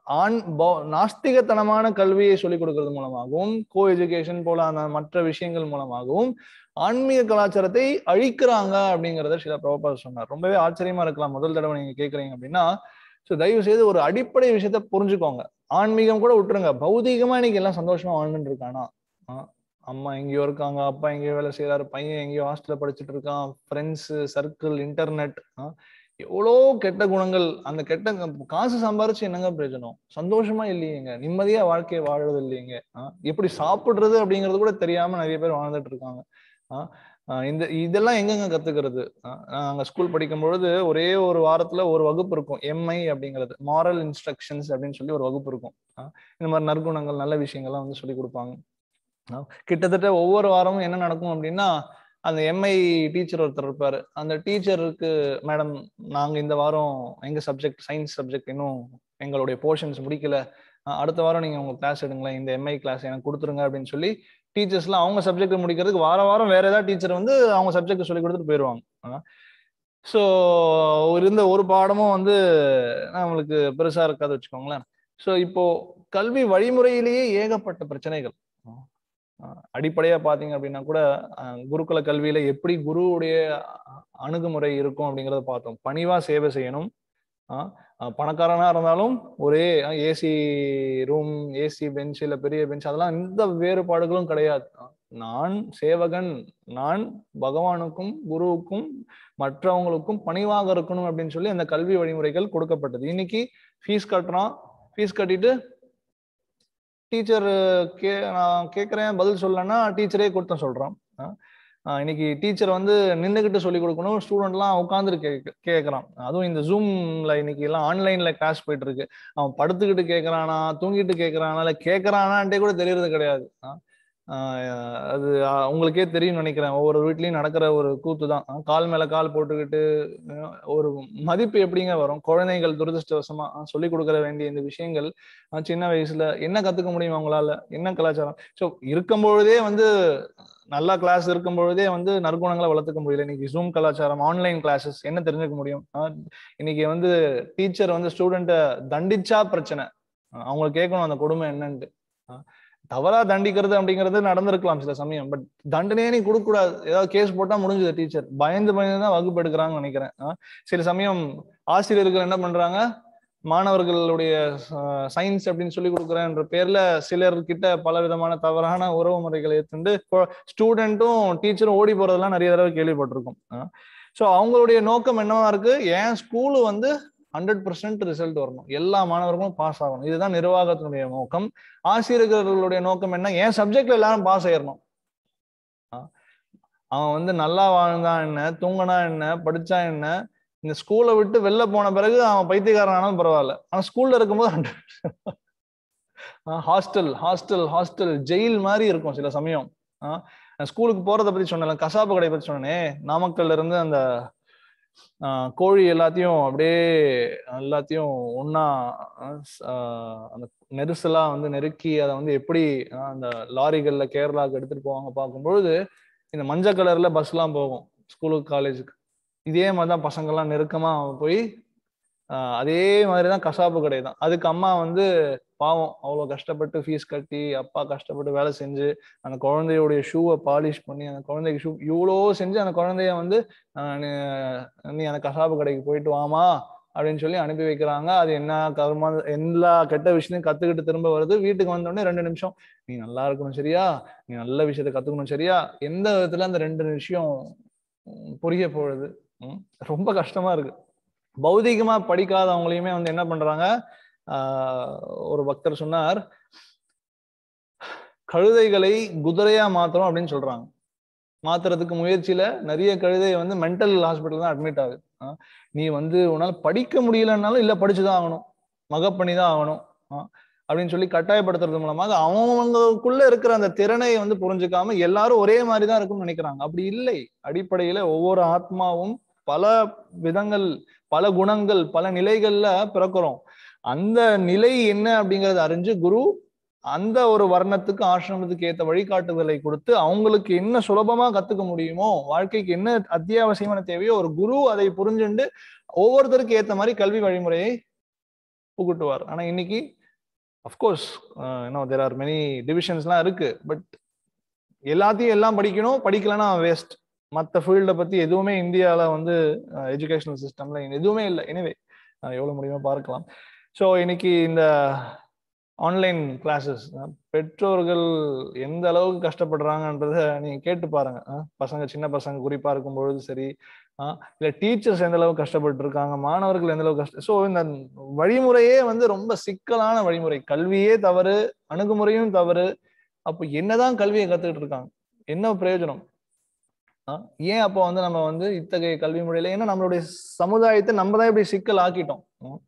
ஆண் பௌ- நாஸ்திகத்தனமான கல்வியை சொல்லிக் கொடுக்கறது மூலமாகவும் கோ எஜுகேஷன் போல அந்த மற்ற விஷயங்கள் மூலமாகவும் ஆன்மீக கலாச்சாரத்தை அழிக்கிறாங்க அப்படிங்கறத சில பிரபுபாத சொன்னார் ரொம்பவே ஆச்சரியமா இருக்கலாம் முதல் தடவை நீங்க கேக்குறீங்க அப்படின்னா ஸோ தயவு செய்து ஒரு அடிப்படை விஷயத்த புரிஞ்சுக்கோங்க ஆன்மீகம் கூட விட்டுருங்க பௌதீகமா இன்னைக்கு எல்லாம் சந்தோஷமா வாழ்ந்துட்டு இருக்கானா ஆஹ் அம்மா எங்கேயோ இருக்காங்க அப்பா எங்கேயோ வேலை செய்யறாரு பையன் எங்கேயோ ஹாஸ்டல்ல படிச்சுட்டு இருக்கான் ஃப்ரெண்ட்ஸ் சர்க்கிள் இன்டர்நெட் எவ்வளோ கெட்ட குணங்கள் அந்த கெட்ட க- காசு சம்பாரிச்சு என்னங்க பிரயோஜனம் சந்தோஷமா இல்லையேங்க நிம்மதியா வாழ்க்கையை வாழறது இல்லையேங்க ஆஹ் எப்படி சாப்பிடுறது அப்படிங்கிறது கூட தெரியாம நிறைய பேர் வாழ்ந்துட்டு இருக்காங்க ஆஹ் ஆஹ் இந்த இதெல்லாம் எங்கெங்க கத்துக்கிறது ஆஹ் நாங்க ஸ்கூல் படிக்கும் பொழுது ஒரே ஒரு வாரத்துல ஒரு வகுப்பு இருக்கும் எம்ஐ அப்படிங்கிறது மாரல் இன்ஸ்ட்ரக்ஷன்ஸ் அப்படின்னு சொல்லி ஒரு வகுப்பு இருக்கும் ஆஹ் இந்த மாதிரி நற்குணங்கள் நல்ல விஷயங்கள்லாம் வந்து சொல்லி கொடுப்பாங்க ஆஹ் கிட்டத்தட்ட ஒவ்வொரு வாரமும் என்ன நடக்கும் அப்படின்னா அந்த எம்ஐ டீச்சர் ஒருத்தர் இருப்பாரு அந்த டீச்சருக்கு மேடம் நாங்க இந்த வாரம் எங்க சப்ஜெக்ட் சயின்ஸ் சப்ஜெக்ட் இன்னும் எங்களுடைய போர்ஷன்ஸ் முடிக்கல அஹ் அடுத்த வாரம் நீங்க உங்க கிளாஸ் எடுங்களேன் இந்த எம்ஐ கிளாஸ் எனக்கு கொடுத்துருங்க அப்படின்னு சொல்லி டீச்சர்ஸ்லாம் அவங்க சப்ஜெக்ட் முடிக்கிறதுக்கு வார வாரம் வேற ஏதாவது டீச்சர் வந்து அவங்க சப்ஜெக்ட் சொல்லி கொடுத்துட்டு போயிடுவாங்க ஸோ இருந்த ஒரு பாடமும் வந்து நம்மளுக்கு பெருசா இருக்காது வச்சுக்கோங்களேன் ஸோ இப்போ கல்வி வழிமுறையிலேயே ஏகப்பட்ட பிரச்சனைகள் அஹ் அடிப்படையா பாத்தீங்க அப்படின்னா கூட அஹ் குருகுல கல்வியில எப்படி குருவுடைய அஹ் அணுகுமுறை இருக்கும் அப்படிங்கறத பார்த்தோம் பணிவா சேவை செய்யணும் ஆஹ் அஹ் பணக்காரனா இருந்தாலும் ஒரே ஏசி ரூம் ஏசி பெஞ்ச் இல்ல பெரிய பெஞ்ச் அதெல்லாம் எந்த வேறுபாடுகளும் கிடையாது நான் சேவகன் நான் பகவானுக்கும் குருவுக்கும் மற்றவங்களுக்கும் பணிவாக இருக்கணும் அப்படின்னு சொல்லி அந்த கல்வி வழிமுறைகள் கொடுக்கப்பட்டது இன்னைக்கு ஃபீஸ் கட்டுறான் ஃபீஸ் கட்டிட்டு டீச்சர் கே நான் கேட்குறேன் பதில் சொல்லலைன்னா டீச்சரே கொடுத்தேன் சொல்கிறான் இன்னைக்கு டீச்சர் வந்து நின்றுக்கிட்டு சொல்லி கொடுக்கணும் ஸ்டூடெண்ட்லாம் உட்காந்துட்டு கேட்க கேட்குறான் அதுவும் இந்த ஜூம்ல இன்னைக்கு எல்லாம் ஆன்லைன்ல கிளாஸ் போயிட்டு இருக்கு அவன் படுத்துக்கிட்டு கேட்குறானா தூங்கிட்டு கேட்குறானா இல்லை கேட்குறானான்ட்டே கூட தெரியறது கிடையாது ஆஹ் அது ஆஹ் உங்களுக்கே தெரியும் நினைக்கிறேன் ஒவ்வொரு வீட்லயும் நடக்கிற ஒரு கூத்து தான் ஆஹ் கால் மேல கால் போட்டுக்கிட்டு ஆஹ் ஒரு மதிப்பு எப்படிங்க வரும் குழந்தைகள் துரதிருஷ்டவசமா ஆஹ் சொல்லிக் கொடுக்கற வேண்டிய இந்த விஷயங்கள் ஆஹ் சின்ன வயசுல என்ன கத்துக்க முடியும் அவங்களால என்ன கலாச்சாரம் ஸோ இருக்கும் பொழுதே வந்து நல்லா கிளாஸ் இருக்கும் பொழுதே வந்து நற்குணங்களை வளர்த்துக்க முடியல இன்னைக்கு ஜூம் கலாச்சாரம் ஆன்லைன் கிளாஸஸ் என்ன தெரிஞ்சுக்க முடியும் ஆஹ் இன்னைக்கு வந்து டீச்சர் வந்து ஸ்டூடெண்ட்டை தண்டிச்சா பிரச்சனை ஆஹ் அவங்களுக்கு கேட்கணும் அந்த கொடுமை என்னன்ட்டு ஆஹ் தவறா தண்டிக்கிறது அப்படிங்கிறது நடந்திருக்கலாம் சில சமயம் பட் தண்டனையே நீ கொடுக்க கூடாது ஏதாவது கேஸ் போட்டா முடிஞ்சது டீச்சர் பயந்து பயந்து தான் வகுப்பு எடுக்கிறாங்கன்னு நினைக்கிறேன் ஆஹ் சில சமயம் ஆசிரியர்கள் என்ன பண்றாங்க மாணவர்களுடைய சயின்ஸ் அப்படின்னு சொல்லி கொடுக்குறேன்ற பேர்ல சிலர்கிட்ட பல விதமான தவறான உறவு முறைகளை ஏற்றுண்டு ஸ்டூடெண்ட்டும் டீச்சரும் ஓடி போறதெல்லாம் நிறைய தடவை கேள்விப்பட்டிருக்கும் ஸோ அவங்களுடைய நோக்கம் என்னவா இருக்கு என் ஸ்கூலு வந்து ஹண்ட்ரட் பர்சன்ட் ரிசல்ட் வரணும் எல்லா மாணவர்களும் பாஸ் ஆகணும் இதுதான் நிர்வாகத்தினுடைய நோக்கம் ஆசிரியர்களுடைய நோக்கம் என்ன என் சப்ஜெக்ட்ல எல்லாரும் பாஸ் ஆயிடணும் அவன் வந்து நல்லா வாழ்ந்தா என்ன தூங்கினா என்ன படிச்சா என்ன இந்த ஸ்கூலை விட்டு வெளில போன பிறகு அவன் பைத்தியக்காரன் ஆனாலும் பரவாயில்ல ஆனா ஸ்கூல்ல இருக்கும்போது hundred hostel hostel hostel jail மாதிரி இருக்கும் சில சமயம் ஸ்கூலுக்கு போறதை பத்தி சொன்னேன் கசாப்பு கடை பத்தி சொன்னேனே நாமக்கல்ல இருந்து அந்த கோழி எல்லாத்தையும் அப்படியே எல்லாத்தையும் ஒன்னா அந்த நெரிசலா வந்து நெருக்கி அதை வந்து எப்படி அந்த லாரிகள்ல கேரளாவுக்கு எடுத்துட்டு போவாங்க பார்க்கும்பொழுது இந்த மஞ்சள் கலர்ல பஸ் எல்லாம் போகும் ஸ்கூலுக்கு காலேஜுக்கு இதே மாதிரிதான் பசங்கள்லாம் நெருக்கமா போய் அதே மாதிரிதான் கசாப்பு கடை தான் அதுக்கு அம்மா வந்து பாவம் அவ்வளோ கஷ்டப்பட்டு ஃபீஸ் கட்டி அப்பா கஷ்டப்பட்டு வேலை செஞ்சு அந்த குழந்தையோடைய ஷூவை பாலிஷ் பண்ணி அந்த குழந்தைக்கு ஷூ இவ்வளோ செஞ்சு அந்த குழந்தைய வந்து நீ அந்த கசாப்பு கடைக்கு போயிட்டு வாமா அப்படின்னு சொல்லி அனுப்பி வைக்கிறாங்க அது என்ன கர்மா எல்லா கெட்ட விஷயத்தையும் கத்துக்கிட்டு திரும்ப வருது வீட்டுக்கு வந்தோடனே ரெண்டு நிமிஷம் நீ நல்லா இருக்கணும் சரியா நீ நல்ல விஷயத்த கத்துக்கணும் சரியா எந்த விதத்துல அந்த ரெண்டு விஷயம் புரிய போகுது ரொம்ப கஷ்டமா இருக்கு பௌதிகமா படிக்காதவங்களையுமே வந்து என்ன பண்றாங்க ஒரு பக்தர் சொன்னார் கழுதைகளை குதிரையா மாத்திரம் அப்படின்னு சொல்றாங்க மாத்துறதுக்கு முயற்சியில நிறைய கழுதை வந்து மென்டல் ஹாஸ்பிட்டல் தான் அட்மிட் ஆகுது நீ வந்து உன்னால படிக்க முடியலன்னாலும் இல்ல படிச்சுதான் ஆகணும் மகப்பணி தான் ஆகணும் அப்படின்னு சொல்லி கட்டாயப்படுத்துறது மூலமாக அவங்களுக்குள்ள இருக்கிற அந்த திறனை வந்து புரிஞ்சுக்காம எல்லாரும் ஒரே மாதிரி தான் இருக்கும்னு நினைக்கிறாங்க அப்படி இல்லை அடிப்படையில ஒவ்வொரு ஆத்மாவும் பல விதங்கள் பல குணங்கள் பல நிலைகள்ல பிறக்கிறோம் அந்த நிலை என்ன அப்படிங்கறத அறிஞ்சு குரு அந்த ஒரு வர்ணத்துக்கு ஆசிரமத்துக்கு ஏற்ற வழிகாட்டுதலை கொடுத்து அவங்களுக்கு என்ன சுலபமா கத்துக்க முடியுமோ வாழ்க்கைக்கு என்ன அத்தியாவசியமான தேவையோ ஒரு குரு அதை புரிஞ்சுண்டு ஒவ்வொருத்தருக்கு ஏத்த மாதிரி கல்வி வழிமுறையை புகுட்டுவார் ஆனா இன்னைக்கு of course you know there are many டிவிஷன்ஸ்லாம் இருக்கு பட் எல்லாத்தையும் எல்லாம் படிக்கணும் படிக்கலன்னா வேஸ்ட் மற்ற ஃபீல்டை பத்தி எதுவுமே இந்தியாவில் வந்து எஜுகேஷனல் சிஸ்டம்ல எதுவுமே இல்லை எனவே எவ்வளோ முடியுமோ பார்க்கலாம் ஸோ இன்னைக்கு இந்த ஆன்லைன் கிளாஸஸ் பெற்றோர்கள் எந்த அளவுக்கு கஷ்டப்படுறாங்கன்றத நீங்க கேட்டு பாருங்க பசங்க சின்ன பசங்க குறிப்பா இருக்கும் பொழுது சரி இல்ல டீச்சர்ஸ் எந்த அளவுக்கு கஷ்டப்பட்டு இருக்காங்க மாணவர்கள் எந்த அளவுக்கு கஷ்டம் ஸோ இந்த வழிமுறையே வந்து ரொம்ப சிக்கலான வழிமுறை கல்வியே தவறு அணுகுமுறையும் தவறு அப்போ என்னதான் கல்வியை கத்துக்கிட்டு இருக்காங்க என்ன பிரயோஜனம் ஏன் அப்போ வந்து நம்ம வந்து இத்தகைய கல்வி முறையில ஏன்னா நம்மளுடைய சமுதாயத்தை நம்ம தான் இப்படி சிக்கல் ஆக்கிட்டோம்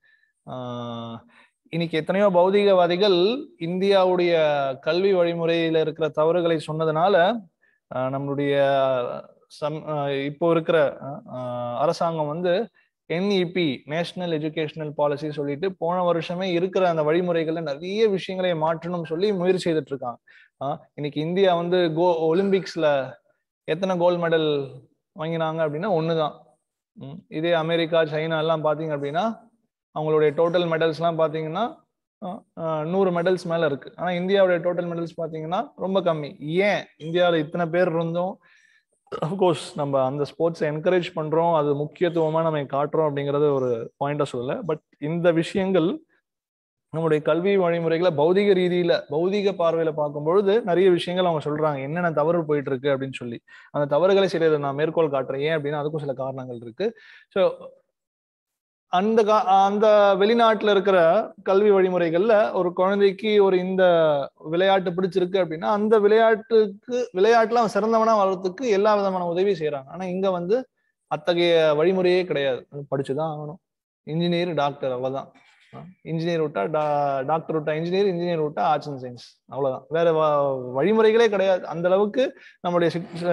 இன்னைக்கு எத்தனையோ பௌதிகவாதிகள் இந்தியாவுடைய கல்வி வழிமுறையில இருக்கிற தவறுகளை சொன்னதுனால நம்மளுடைய சம் இப்போ இருக்கிற அரசாங்கம் வந்து என்இபி நேஷனல் எஜுகேஷனல் பாலிசி சொல்லிட்டு போன வருஷமே இருக்கிற அந்த வழிமுறைகள்ல நிறைய விஷயங்களை மாற்றணும்னு சொல்லி முயற்சி செய்துட்டு இருக்காங்க இன்னைக்கு இந்தியா வந்து கோ ஒலிம்பிக்ஸ்ல எத்தனை கோல்டு மெடல் வாங்கினாங்க அப்படின்னா ஒண்ணுதான் இதே அமெரிக்கா சைனா எல்லாம் பாத்தீங்க அப்படின்னா அவங்களுடைய டோட்டல் மெடல்ஸ்லாம் பார்த்தீங்கன்னா நூறு மெடல்ஸ் மேல இருக்கு ஆனா இந்தியாவுடைய டோட்டல் மெடல்ஸ் பார்த்தீங்கன்னா ரொம்ப கம்மி ஏன் இந்தியாவில் இத்தனை பேர் இருந்தும் அஃப்கோர்ஸ் நம்ம அந்த ஸ்போர்ட்ஸை என்கரேஜ் பண்றோம் அது முக்கியத்துவமா நம்ம காட்டுறோம் அப்படிங்கறது ஒரு பாயிண்டா சொல்லல பட் இந்த விஷயங்கள் நம்முடைய கல்வி வழிமுறைகளை பௌதிக ரீதியில பௌதிக பார்வையில பார்க்கும் பொழுது நிறைய விஷயங்கள் அவங்க சொல்றாங்க என்னென்ன தவறு போயிட்டு இருக்கு அப்படின்னு சொல்லி அந்த தவறுகளை சில நான் மேற்கோள் காட்டுறேன் ஏன் அப்படின்னா அதுக்கும் சில காரணங்கள் இருக்கு ஸோ அந்த அந்த வெளிநாட்டுல இருக்கிற கல்வி வழிமுறைகள்ல ஒரு குழந்தைக்கு ஒரு இந்த விளையாட்டு பிடிச்சிருக்கு அப்படின்னா அந்த விளையாட்டுக்கு விளையாட்டுல அவன் சிறந்தவனா வளர்றதுக்கு எல்லா விதமான உதவி செய்யறாங்க ஆனா இங்க வந்து அத்தகைய வழிமுறையே கிடையாது படிச்சுதான் ஆகணும் இன்ஜினியர் டாக்டர் அவ்வளவுதான் இன்ஜினியர் விட்டா டா டாக்டர் விட்டா இன்ஜினியர் இன்ஜினியர் விட்டா ஆர்ட்ஸ் அண்ட் சயின்ஸ் அவ்வளவுதான் வேற வழிமுறைகளே கிடையாது அந்த அளவுக்கு நம்முடைய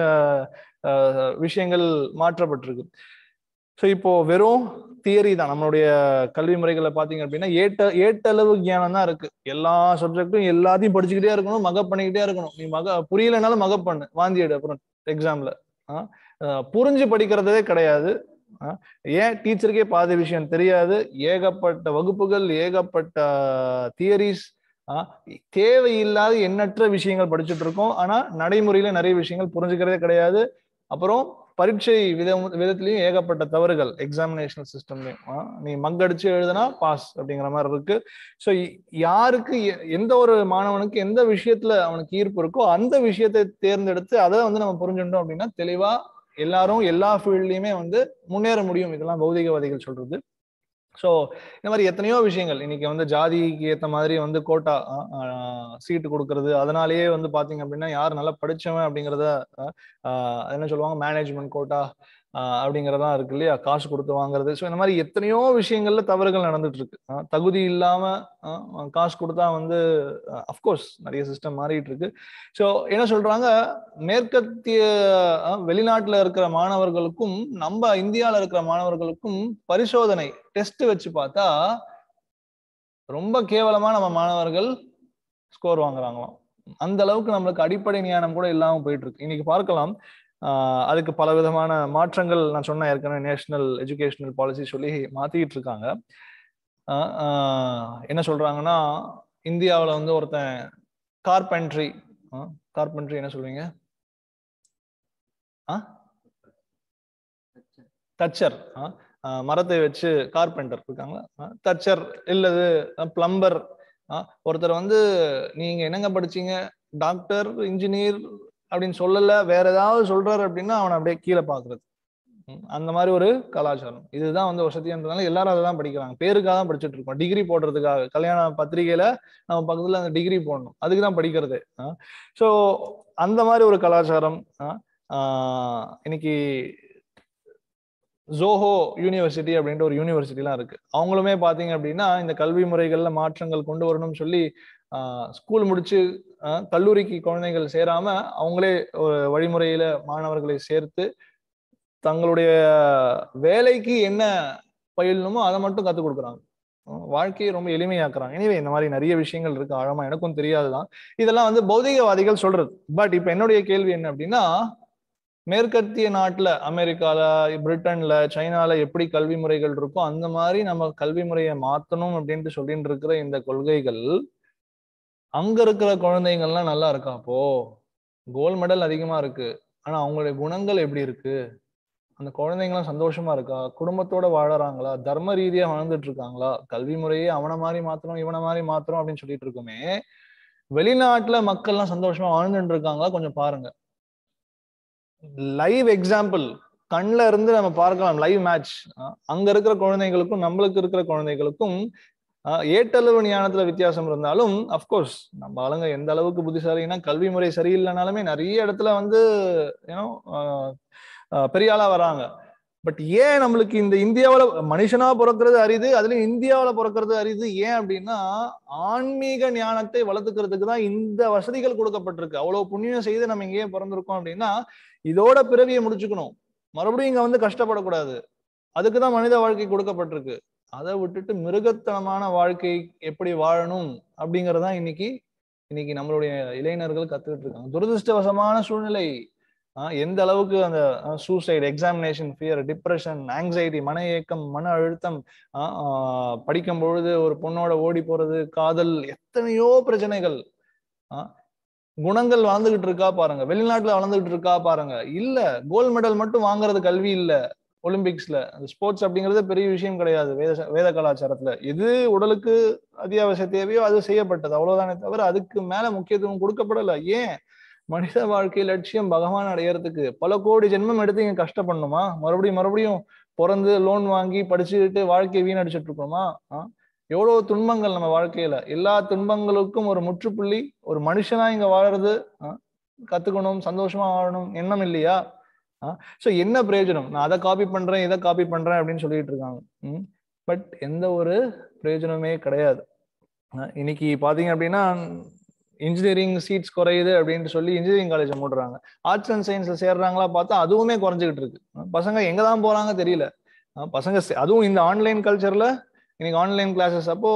விஷயங்கள் மாற்றப்பட்டிருக்கு ஸோ இப்போ வெறும் தியரி தான் நம்மளுடைய கல்வி முறைகளை பார்த்தீங்க அப்படின்னா ஏட்ட ஏட்டளவு ஞானம் தான் இருக்கு எல்லா சப்ஜெக்டும் எல்லாத்தையும் படிச்சுக்கிட்டே இருக்கணும் மகப் பண்ணிக்கிட்டே இருக்கணும் நீ மக புரியலனாலும் மகப் பண்ணு வாந்தி எடு அப்புறம் எக்ஸாம்ல புரிஞ்சு படிக்கிறதே கிடையாது ஏன் டீச்சருக்கே பாதி விஷயம் தெரியாது ஏகப்பட்ட வகுப்புகள் ஏகப்பட்ட தியரிஸ் தேவையில்லாத எண்ணற்ற விஷயங்கள் படிச்சுட்டு இருக்கோம் ஆனா நடைமுறையில நிறைய விஷயங்கள் புரிஞ்சுக்கிறதே கிடையாது அப்புறம் பரீட்சை வித விதத்திலையும் ஏகப்பட்ட தவறுகள் எக்ஸாமினேஷன் சிஸ்டம்லையும் நீ மக்கடிச்சு எழுதுனா பாஸ் அப்படிங்கிற மாதிரி இருக்கு ஸோ யாருக்கு எந்த ஒரு மாணவனுக்கு எந்த விஷயத்துல அவனுக்கு ஈர்ப்பு இருக்கோ அந்த விஷயத்தை தேர்ந்தெடுத்து அதை வந்து நம்ம புரிஞ்சுட்டோம் அப்படின்னா தெளிவா எல்லாரும் எல்லா ஃபீல்ட்லயுமே வந்து முன்னேற முடியும் இதெல்லாம் பௌதிகவாதிகள் சொல்றது ஸோ இந்த மாதிரி எத்தனையோ விஷயங்கள் இன்னைக்கு வந்து ஜாதிக்கு ஏற்ற மாதிரி வந்து கோட்டா சீட்டு கொடுக்கறது அதனாலேயே வந்து பாத்தீங்க அப்படின்னா யார் நல்லா படிச்சவன் அப்படிங்கிறத என்ன சொல்லுவாங்க மேனேஜ்மெண்ட் கோட்டா அப்படிங்கறதா இருக்கு இல்லையா காசு கொடுத்து வாங்குறது ஸோ இந்த மாதிரி எத்தனையோ விஷயங்கள்ல தவறுகள் நடந்துட்டு இருக்கு தகுதி இல்லாம காசு கொடுத்தா வந்து அஃப்கோர்ஸ் நிறைய சிஸ்டம் மாறிட்டு இருக்கு ஸோ என்ன சொல்றாங்க மேற்கத்திய வெளிநாட்டுல இருக்கிற மாணவர்களுக்கும் நம்ம இந்தியாவில் இருக்கிற மாணவர்களுக்கும் பரிசோதனை டெஸ்ட் வச்சு பார்த்தா ரொம்ப கேவலமா நம்ம மாணவர்கள் ஸ்கோர் வாங்குறாங்களாம் அந்த அளவுக்கு நம்மளுக்கு அடிப்படை ஞானம் கூட இல்லாம போயிட்டு இருக்கு இன்னைக்கு பார்க்கலாம் அதுக்கு பல விதமான மாற்றங்கள் நான் சொன்ன ஏற்கனவே நேஷனல் எஜுகேஷனல் பாலிசி சொல்லி மாத்திக்கிட்டு இருக்காங்க என்ன சொல்றாங்கன்னா இந்தியாவில் வந்து ஒருத்தன் கார்பென்ட்ரி கார்பென்ட்ரி என்ன சொல்றீங்க தச்சர் மரத்தை வச்சு கார்பெண்டர் இருக்காங்க தச்சர் இல்லது பிளம்பர் ஒருத்தர் வந்து நீங்க என்னங்க படிச்சீங்க டாக்டர் இன்ஜினியர் அப்படின்னு சொல்லல வேற ஏதாவது சொல்றாரு அப்படின்னா அவனை அப்படியே கீழே பாக்குறது அந்த மாதிரி ஒரு கலாச்சாரம் இதுதான் வந்து வசதின்றதுனால எல்லாரும் அதை தான் படிக்கிறாங்க பேருக்காக தான் படிச்சுட்டு இருக்கோம் டிகிரி போடுறதுக்காக கல்யாண பத்திரிகையில நம்ம பக்கத்துல அந்த டிகிரி போடணும் அதுக்கு தான் படிக்கிறது ஸோ அந்த மாதிரி ஒரு கலாச்சாரம் இன்னைக்கு ஜோஹோ யூனிவர்சிட்டி அப்படின்ற ஒரு யூனிவர்சிட்டிலாம் இருக்கு அவங்களுமே பாத்தீங்க அப்படின்னா இந்த கல்வி முறைகள்ல மாற்றங்கள் கொண்டு வரணும்னு சொல்லி ஸ்கூல் முடிச்சு கல்லூரிக்கு குழந்தைகள் சேராம அவங்களே ஒரு வழிமுறையில மாணவர்களை சேர்த்து தங்களுடைய வேலைக்கு என்ன பயிலணுமோ அதை மட்டும் கத்துக் கொடுக்குறாங்க வாழ்க்கையை ரொம்ப எளிமையாக்குறாங்க எனவே இந்த மாதிரி நிறைய விஷயங்கள் இருக்கு ஆழமா எனக்கும் தெரியாதுதான் இதெல்லாம் வந்து பௌதிகவாதிகள் சொல்றது பட் இப்ப என்னுடைய கேள்வி என்ன அப்படின்னா மேற்கத்திய நாட்டுல அமெரிக்கால பிரிட்டன்ல சைனால எப்படி கல்வி முறைகள் இருக்கோ அந்த மாதிரி நம்ம கல்வி முறையை மாத்தணும் அப்படின்ட்டு சொல்லிட்டு இருக்கிற இந்த கொள்கைகள் அங்க இருக்கிற குழந்தைங்கள்லாம் நல்லா இருக்கா அப்போ கோல்ட் மெடல் அதிகமா இருக்கு ஆனா அவங்களுடைய குணங்கள் எப்படி இருக்கு அந்த குழந்தைங்களாம் சந்தோஷமா இருக்கா குடும்பத்தோட வாழறாங்களா தர்ம ரீதியா வாழ்ந்துட்டு இருக்காங்களா கல்வி முறையே அவன மாதிரி மாத்திரம் இவனை மாதிரி மாத்திரம் அப்படின்னு சொல்லிட்டு இருக்கோமே வெளிநாட்டுல மக்கள்லாம் சந்தோஷமா வாழ்ந்துட்டு இருக்காங்களா கொஞ்சம் பாருங்க லைவ் எக்ஸாம்பிள் கண்ல இருந்து நம்ம பார்க்கலாம் லைவ் மேட்ச் அங்க இருக்கிற குழந்தைகளுக்கும் நம்மளுக்கு இருக்கிற குழந்தைகளுக்கும் ஆஹ் ஏட்டளவு ஞானத்துல வித்தியாசம் இருந்தாலும் அஃப்கோர்ஸ் நம்ம ஆளுங்க எந்த அளவுக்கு புத்திசாலின்னா கல்வி முறை சரியில்லைனாலுமே நிறைய இடத்துல வந்து ஏன்னோ பெரிய ஆளா வராங்க பட் ஏன் நம்மளுக்கு இந்த இந்தியாவுல மனுஷனா பிறக்கிறது அரிது அதுலயும் இந்தியாவுல பிறக்கிறது அரிது ஏன் அப்படின்னா ஆன்மீக ஞானத்தை வளர்த்துக்கிறதுக்கு தான் இந்த வசதிகள் கொடுக்கப்பட்டிருக்கு அவ்வளவு புண்ணியம் செய்து நம்ம இங்கேயே பிறந்திருக்கோம் அப்படின்னா இதோட பிறவியை முடிச்சுக்கணும் மறுபடியும் இங்க வந்து கஷ்டப்படக்கூடாது அதுக்குதான் மனித வாழ்க்கை கொடுக்கப்பட்டிருக்கு அதை விட்டுட்டு மிருகத்தனமான வாழ்க்கை எப்படி வாழணும் அப்படிங்கறதான் இன்னைக்கு இன்னைக்கு நம்மளுடைய இளைஞர்கள் கத்துக்கிட்டு இருக்காங்க துரதிருஷ்டவசமான சூழ்நிலை எந்த அளவுக்கு அந்த suicide examination fear depression anxiety மன இயக்கம் மன அழுத்தம் படிக்கும் பொழுது ஒரு பொண்ணோட ஓடி போறது காதல் எத்தனையோ பிரச்சனைகள் குணங்கள் வளர்ந்துகிட்டு இருக்கா பாருங்க வெளிநாட்டுல வளர்ந்துகிட்டு இருக்கா பாருங்க இல்ல கோல்டு மெடல் மட்டும் வாங்குறது கல்வி இல்ல ஒலிம்பிக்ஸ்ல அந்த ஸ்போர்ட்ஸ் அப்படிங்கிறது பெரிய விஷயம் கிடையாது வேத வேத கலாச்சாரத்துல எது உடலுக்கு அத்தியாவசிய தேவையோ அது செய்யப்பட்டது அவ்வளவுதானே தவிர அதுக்கு மேல முக்கியத்துவம் கொடுக்கப்படல ஏன் மனித வாழ்க்கை லட்சியம் பகவான் அடையறதுக்கு பல கோடி ஜென்மம் எடுத்து இங்க கஷ்டப்படணுமா மறுபடியும் மறுபடியும் பிறந்து லோன் வாங்கி படிச்சுக்கிட்டு வாழ்க்கையை வீணடிச்சிட்டு இருக்கோமா எவ்வளவு துன்பங்கள் நம்ம வாழ்க்கையில எல்லா துன்பங்களுக்கும் ஒரு முற்றுப்புள்ளி ஒரு மனுஷனா இங்க வாழறது கத்துக்கணும் சந்தோஷமா வாழணும் எண்ணம் இல்லையா ஸோ என்ன பிரயோஜனம் நான் அதை காப்பி பண்றேன் இதை காப்பி பண்றேன் அப்படின்னு சொல்லிட்டு இருக்காங்க பட் எந்த ஒரு பிரயோஜனமே கிடையாது இன்னைக்கு பாத்தீங்க அப்படின்னா இன்ஜினியரிங் சீட்ஸ் குறையுது அப்படின்னு சொல்லி இன்ஜினியரிங் காலேஜ் மூடுறாங்க ஆர்ட்ஸ் அண்ட் சயின்ஸ்ல சேர்றாங்களா பார்த்தா அதுவுமே குறைஞ்சிக்கிட்டு இருக்கு பசங்க எங்க தான் போறாங்க தெரியல பசங்க அதுவும் இந்த ஆன்லைன் கல்ச்சர்ல இன்னைக்கு ஆன்லைன் கிளாஸஸ் அப்போ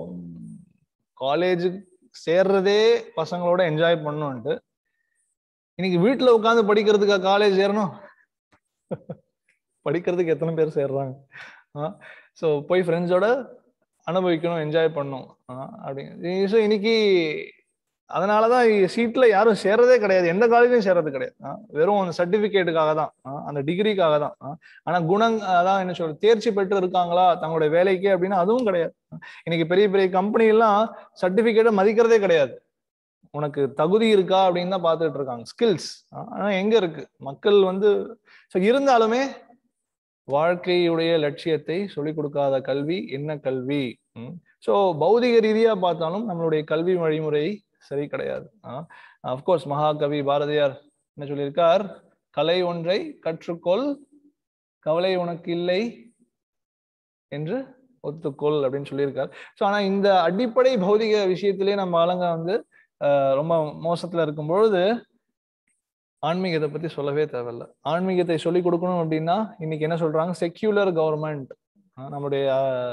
காலேஜ் சேர்றதே பசங்களோட என்ஜாய் பண்ணுன்ட்டு இன்னைக்கு வீட்டுல உட்காந்து படிக்கிறதுக்கா காலேஜ் சேரணும் படிக்கிறதுக்கு எத்தனை பேர் சேர்றாங்க ஸோ போய் ஃப்ரெண்ட்ஸோட அனுபவிக்கணும் என்ஜாய் பண்ணும் அப்படிங்க ஸோ இன்னைக்கு அதனாலதான் சீட்ல யாரும் சேர்றதே கிடையாது எந்த காலேஜும் சேர்றது கிடையாது வெறும் அந்த சர்டிபிகேட்டுக்காக தான் அந்த டிகிரிக்காக தான் ஆனா குணங் அதான் என்ன சொல்ற தேர்ச்சி பெற்று இருக்காங்களா தங்களுடைய வேலைக்கு அப்படின்னா அதுவும் கிடையாது இன்னைக்கு பெரிய பெரிய கம்பெனி எல்லாம் சர்டிபிகேட்டை மதிக்கிறதே கிடையாது உனக்கு தகுதி இருக்கா அப்படின்னு தான் பார்த்துட்டு இருக்காங்க ஸ்கில்ஸ் ஆனா எங்க இருக்கு மக்கள் வந்து இருந்தாலுமே வாழ்க்கையுடைய லட்சியத்தை சொல்லிக் கொடுக்காத கல்வி என்ன கல்வி ஸோ பௌதிக ரீதியா பார்த்தாலும் நம்மளுடைய கல்வி வழிமுறை சரி கிடையாது அப்கோர்ஸ் மகாகவி பாரதியார் என்ன சொல்லியிருக்கார் கலை ஒன்றை கற்றுக்கொள் கவலை உனக்கு இல்லை என்று ஒத்துக்கொள் அப்படின்னு சொல்லியிருக்கார் ஸோ ஆனா இந்த அடிப்படை பௌதிக விஷயத்திலே நம்ம ஆளுங்க வந்து ரொம்ப மோசத்துல இருக்கும் பொழுது ஆன்மீகத்தை பத்தி சொல்லவே தேவையில்ல ஆன்மீகத்தை சொல்லி கொடுக்கணும் அப்படின்னா இன்னைக்கு என்ன சொல்றாங்க செக்யூலர் கவர்மெண்ட் நம்முடைய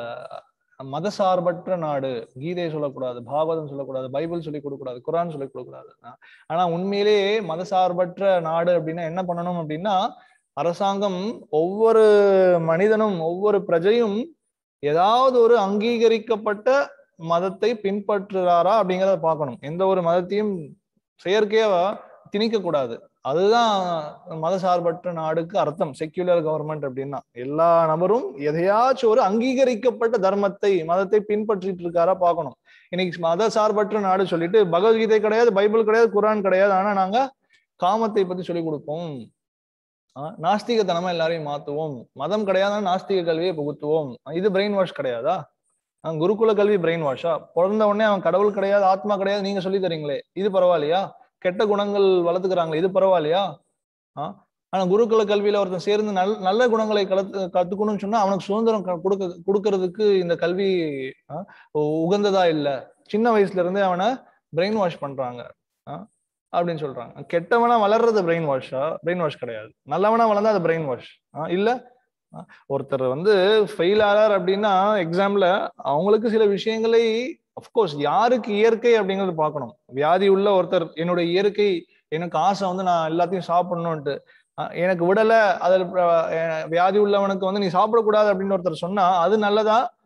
மதசார்பற்ற நாடு கீதை சொல்லக்கூடாது பாகவதம் சொல்லக்கூடாது பைபிள் சொல்லி கொடுக்கூடாது குரான் சொல்லி கொடுக்கூடாது ஆனா உண்மையிலேயே மதசார்பற்ற நாடு அப்படின்னா என்ன பண்ணணும் அப்படின்னா அரசாங்கம் ஒவ்வொரு மனிதனும் ஒவ்வொரு பிரஜையும் ஏதாவது ஒரு அங்கீகரிக்கப்பட்ட மதத்தை பின்பற்றுறாரா அப்படிங்கிறத பார்க்கணும் எந்த ஒரு மதத்தையும் செயற்கையா திணிக்க கூடாது அதுதான் மதசார்பற்ற நாடுக்கு அர்த்தம் செக்யூலர் கவர்மெண்ட் அப்படின்னா எல்லா நபரும் எதையாச்சும் ஒரு அங்கீகரிக்கப்பட்ட தர்மத்தை மதத்தை பின்பற்றிட்டு இருக்காரா பார்க்கணும் இன்னைக்கு மத சார்பற்ற நாடு சொல்லிட்டு பகவத்கீதை கிடையாது பைபிள் கிடையாது குரான் கிடையாது ஆனா நாங்க காமத்தை பத்தி சொல்லி கொடுப்போம் நாஸ்திகத்தனமா எல்லாரையும் மாத்துவோம் மதம் கிடையாது நாஸ்திக கல்வியை புகுத்துவோம் இது பிரெயின் வாஷ் கிடையாதா குருகுல கல்வி பிரெயின் வாஷா பிறந்த உடனே அவன் கடவுள் கிடையாது ஆத்மா கிடையாது நீங்க சொல்லி தரீங்களே இது பரவாயில்லையா கெட்ட குணங்கள் வளர்த்துக்கிறாங்களே இது பரவாயில்லையா ஆஹ் ஆனா குருகுல கல்வியில ஒருத்தன் சேர்ந்து நல் நல்ல குணங்களை கலத்து கத்துக்கணும்னு சொன்னா அவனுக்கு சுதந்திரம் கொடுக்க கொடுக்கறதுக்கு இந்த கல்வி உகந்ததா இல்ல சின்ன வயசுல இருந்தே அவனை பிரெயின் வாஷ் பண்றாங்க அப்படின்னு சொல்றாங்க கெட்டவனா வளர்றது பிரெயின் வாஷா பிரெயின் வாஷ் கிடையாது நல்லவனா வளர்ந்தா அது பிரெயின் வாஷ் இல்ல ஒருத்தர் வந்து ஃபெயில் ஆறார் அப்படின்னா எக்ஸாம்ல அவங்களுக்கு சில விஷயங்களை அப்கோர்ஸ் யாருக்கு இயற்கை அப்படிங்கறது பார்க்கணும் வியாதி உள்ள ஒருத்தர் என்னுடைய இயற்கை எனக்கு ஆசை வந்து நான் எல்லாத்தையும் சாப்பிடணும்ட்டு எனக்கு விடல அதில் வியாதி உள்ளவனுக்கு வந்து நீ சாப்பிடக்கூடாது அப்படின்னு ஒருத்தர் சொன்னா அது நல்லதா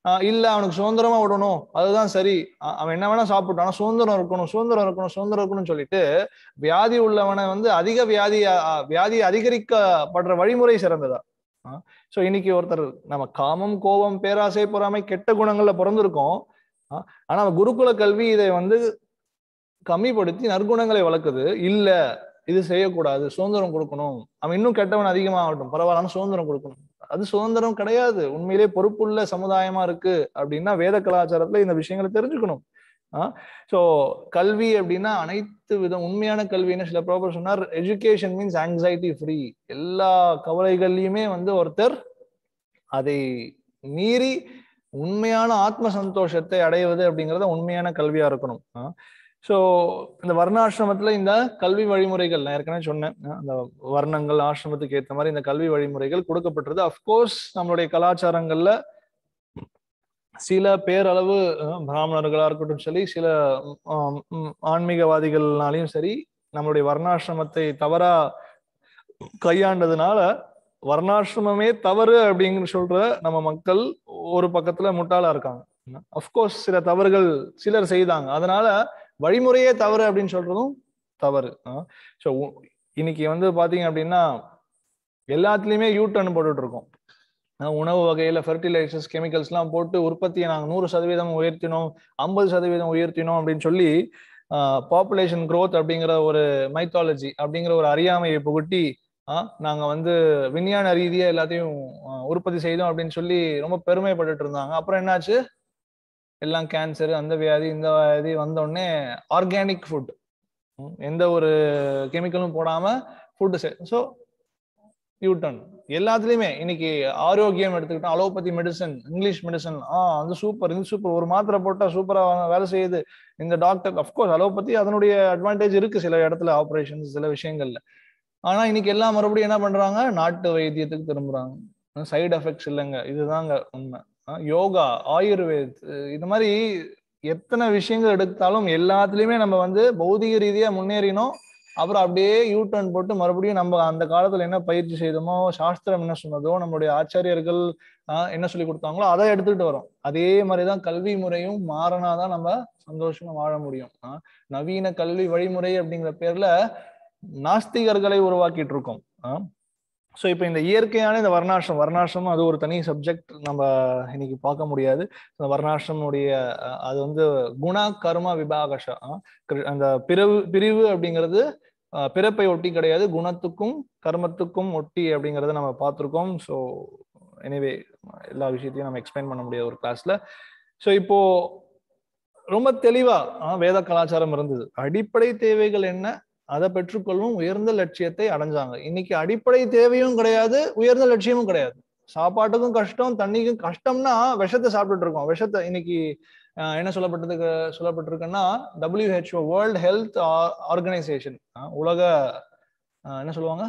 ஆஹ் இல்ல அவனுக்கு சுதந்திரமா விடணும் அதுதான் சரி அ- அவன் என்ன வேணா சாப்பிட்டான் ஆனா சுதந்திரம் இருக்கணும் சுதந்திரம் இருக்கணும் சுதந்திரம் இருக்கணும்னு சொல்லிட்டு வியாதி உள்ளவனை வந்து அதிக வியாதி அ- வியாதி அதிகரிக்கப்படுற வழிமுறை சிறந்ததா சோ இன்னைக்கு ஒருத்தர் நம்ம காமம் கோபம் பேராசை பொறாமை கெட்ட குணங்கள்ல பிறந்திருக்கோம் ஆ, ஆனா குருகுல கல்வி இதை வந்து கம்மிப்படுத்தி நற்குணங்களை வளர்க்குது இல்ல இது செய்யக்கூடாது சுதந்திரம் கொடுக்கணும் அவன் இன்னும் கெட்டவன் அதிகமாகட்டும் பரவாயில்ல ஆனா சுதந்திரம் கொடுக்கணும் அது சுதந்திரம் கிடையாது உண்மையிலே பொறுப்புள்ள சமுதாயமா இருக்கு அப்படின்னா வேத கலாச்சாரத்துல இந்த விஷயங்களை தெரிஞ்சுக்கணும் ஸோ கல்வி அப்படின்னா அனைத்து விதம் உண்மையான கல்வின்னு சில ப்ராப்பர் சொன்னார் எஜுகேஷன் மீன்ஸ் ஆங்ஸைட்டி ஃப்ரீ எல்லா கவலைகள்லையுமே வந்து ஒருத்தர் அதை மீறி உண்மையான ஆத்ம சந்தோஷத்தை அடைவது அப்படிங்கறது உண்மையான கல்வியா இருக்கணும் ஸோ இந்த வர்ணாசிரமத்துல இந்த கல்வி வழிமுறைகள் நான் ஏற்கனவே சொன்னேன் அஹ் அந்த வர்ணங்கள் ஆசிரமத்துக்கு ஏற்ற மாதிரி இந்த கல்வி வழிமுறைகள் கொடுக்கப்பட்டிருது அஃப்கோர்ஸ் நம்மளுடைய கலாச்சாரங்கள்ல சில பேரளவு அஹ், பிராமணர்களா இருக்கட்டும் சரி சில ஆம், ம், ஆன்மீகவாதிகள்னாலையும் சரி நம்மளுடைய வர்ணாசிரமத்தை தவறா கையாண்டதுனால வர்ணாசிரமமே தவறு அப்படிங்கிற சொல்ற நம்ம மக்கள் ஒரு பக்கத்துல முட்டாளா இருக்காங்க அஃப்கோர்ஸ் சில தவறுகள் சிலர் செய்தாங்க அதனால வழிமுறையே தவறு அப்படின்னு சொல்றதும் தவறு ஸோ இன்னைக்கு வந்து பாத்தீங்க அப்படின்னா எல்லாத்துலயுமே யூ டர்ன் போட்டுட்டு இருக்கோம் அஹ் உணவு வகையில ஃபெர்டிலைசர்ஸ் கெமிக்கல்ஸ்லாம் போட்டு உற்பத்தியை நாங்கள் நூறு சதவீதம் உயர்த்தினோம் ஐம்பது சதவீதம் உயர்த்தினோம் அப்படின்னு சொல்லி பாப்புலேஷன் growth அப்படிங்கிற ஒரு மைத்தாலஜி அப்படிங்கிற ஒரு அறியாமையை புகுட்டி ஆஹ் நாங்க வந்து விஞ்ஞான ரீதியா எல்லாத்தையும் ஆஹ் உற்பத்தி செய்தோம் அப்படின்னு சொல்லி ரொம்ப பெருமைப்பட்டுட்டு இருந்தாங்க அப்புறம் என்னாச்சு எல்லாம் கேன்சர் அந்த வியாதி இந்த வியாதி வந்த உடனே ஆர்கானிக் ஃபுட் எந்த ஒரு கெமிக்கலும் போடாம ஃபுட்டு ஸோ யூட்டன் எல்லாத்துலயுமே இன்னைக்கு ஆரோக்கியம் எடுத்துக்கிட்டோம் அலோபதி மெடிசன் இங்கிலீஷ் மெடிசன் ஆ அது சூப்பர் இது சூப்பர் ஒரு மாத்திரை போட்டா சூப்பரா வேலை செய்யுது இந்த டாக்டர் அஃப்கோர்ஸ் அலோபதி அதனுடைய அட்வான்டேஜ் இருக்கு சில இடத்துல ஆப்ரேஷன்ஸ் சில விஷயங்கள்ல ஆனா இன்னைக்கு எல்லாம் மறுபடியும் என்ன பண்றாங்க நாட்டு வைத்தியத்துக்கு திரும்புறாங்க சைடு எஃபெக்ட்ஸ் இல்லைங்க இதுதாங்க உண்மை ஆஹ் யோகா ஆயுர்வேத் அஹ் இது மாதிரி எத்தனை விஷயங்கள் எடுத்தாலும் எல்லாத்துலயுமே நம்ம வந்து பௌதிக ரீதியா முன்னேறினோம் அப்புறம் அப்படியே யூ டர்ன் போட்டு மறுபடியும் நம்ம அந்த காலத்துல என்ன பயிற்சி செய்தோமோ சாஸ்திரம் என்ன சொன்னதோ நம்மளுடைய ஆச்சாரியர்கள் ஆஹ் என்ன சொல்லி கொடுத்தாங்களோ அதை எடுத்துக்கிட்டு வரோம் அதே மாதிரிதான் கல்வி முறையும் மாறினாதான் நம்ம சந்தோஷமா வாழ முடியும் ஆஹ் நவீன கல்வி வழிமுறை அப்படிங்கிற பேர்ல நாஸ்திகர்களை உருவாக்கிட்டு இருக்கோம் ஸோ இப்போ இந்த இயற்கையான இந்த வர்ணாசிரம் வர்ணாசிரமம் அது ஒரு தனி சப்ஜெக்ட் நம்ம இன்னைக்கு பார்க்க முடியாது இந்த வர்ணாசிரமுடைய அஹ், அது வந்து குண கர்ம விபாகஷா அஹ், கிரு- அந்த பிரிவு பிரிவு அப்படிங்கிறது அஹ், பிறப்பை ஒட்டி கிடையாது குணத்துக்கும் கர்மத்துக்கும் ஒட்டி அப்படிங்கிறத நம்ம பார்த்துருக்கோம் ஸோ எனிவே எல்லா விஷயத்தையும் நம்ம எக்ஸ்பிளைன் பண்ண முடியாது ஒரு கிளாஸ்ல ஸோ இப்போ ரொம்ப தெளிவா அஹ், வேத கலாச்சாரம் இருந்தது அடிப்படை தேவைகள் என்ன அதை பெற்றுக்கொள்ளும் உயர்ந்த லட்சியத்தை அடைஞ்சாங்க இன்னைக்கு அடிப்படை தேவையும் கிடையாது உயர்ந்த லட்சியமும் கிடையாது சாப்பாட்டுக்கும் கஷ்டம் தண்ணிக்கும் கஷ்டம்னா விஷத்தை சாப்பிட்டுட்டு இருக்கோம் விஷத்தை இன்னைக்கு அஹ், என்ன சொல்லப்பட்டதுக்கு சொல்லப்பட்டிருக்குன்னா WHO வேர்ல்ட் ஹெல்த் ஆர்கனைசேஷன் உலக அஹ், என்ன சொல்லுவாங்க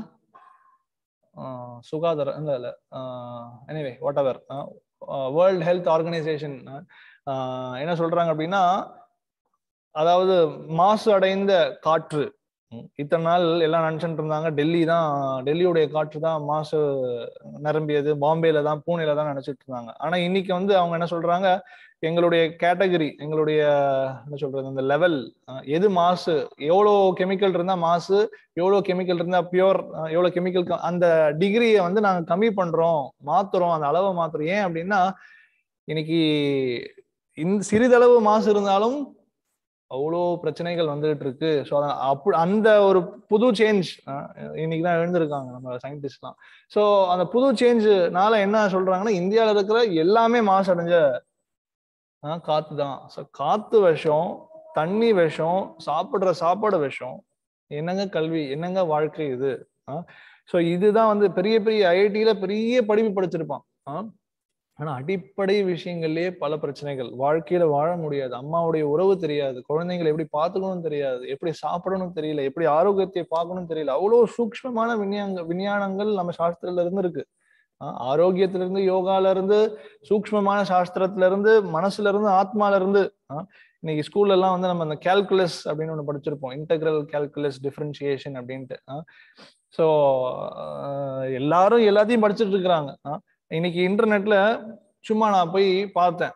அஹ், சுகாதார இல்ல இல்ல anyway whatever world health organisation என்ன சொல்றாங்க அப்படின்னா அதாவது மாசு அடைந்த காற்று ம், இத்தனை நாள் எல்லாம் நினைச்சிட்டு இருந்தாங்க டெல்லி தான் டெல்லியுடைய காற்று தான் மாசு நிரம்பியது பாம்பேல தான் பூனேல தான் நினைச்சிட்டு இருந்தாங்க ஆனா இன்னைக்கு வந்து அவங்க என்ன சொல்றாங்க எங்களுடைய கேட்டகரி எங்களுடைய என்ன சொல்றது இந்த லெவல் எது மாசு எவ்வளோ கெமிக்கல் இருந்தா மாசு எவ்வளோ கெமிக்கல் இருந்தா பியூர் எவ்வளோ கெமிக்கல் அந்த டிகிரியை வந்து நாங்க கம்மி பண்றோம் மாத்துறோம் அந்த அளவை மாத்துறோம் ஏன் அப்படின்னா இன்னைக்கு இந்த சிறிதளவு மாசு இருந்தாலும் அவ்வளோ பிரச்சனைகள் வந்துகிட்டு இருக்கு ஸோ அப்படி அந்த ஒரு புது சேஞ்ச் இன்னைக்கு தான் எழுந்திருக்காங்க நம்ம சயின்டிஸ்ட்லாம் ஸோ அந்த புது சேஞ்சுனால என்ன சொல்றாங்கன்னா இந்தியாவில் இருக்கிற எல்லாமே மாசடைஞ்ச ஆஹ் காத்து தான் ஸோ காத்து விஷம் தண்ணி விஷம் சாப்பிடுற சாப்பாடு விஷம் என்னங்க கல்வி என்னங்க வாழ்க்கை இது ஸோ இதுதான் வந்து பெரிய பெரிய ஐஐடியில பெரிய படிப்பு படிச்சிருப்பான் ஆஹ் ஆனா அடிப்படை விஷயங்கள்லயே பல பிரச்சனைகள் வாழ்க்கையில வாழ முடியாது அம்மாவுடைய உறவு தெரியாது குழந்தைங்களை எப்படி பார்த்துக்கணும்னு தெரியாது எப்படி சாப்பிடணும் தெரியல எப்படி ஆரோக்கியத்தை பார்க்கணும் தெரியல அவ்வளவு சூக்ஷ்மமான விஞ்ஞாங்க விஞ்ஞானங்கள் நம்ம சாஸ்திரத்துல இருந்து இருக்கு ஆஹ் ஆரோக்கியத்துல இருந்து யோகால இருந்து சூக்ஷ்மமான சாஸ்திரத்துல இருந்து மனசுல இருந்து ஆத்மால இருந்து ஆஹ் இன்னைக்கு ஸ்கூல்ல எல்லாம் வந்து நம்ம அந்த கேல்குலஸ் அப்படின்னு ஒண்ணு படிச்சிருப்போம் இன்டெகிரல் கேல்குலஸ் டிஃபரன்சியேஷன் அப்படின்ட்டு ஸோ எல்லாரும் எல்லாத்தையும் படிச்சுட்டு இருக்கிறாங்க இன்னைக்கு இன்டர்நெட்ல சும்மா நான் போய் பார்த்தேன்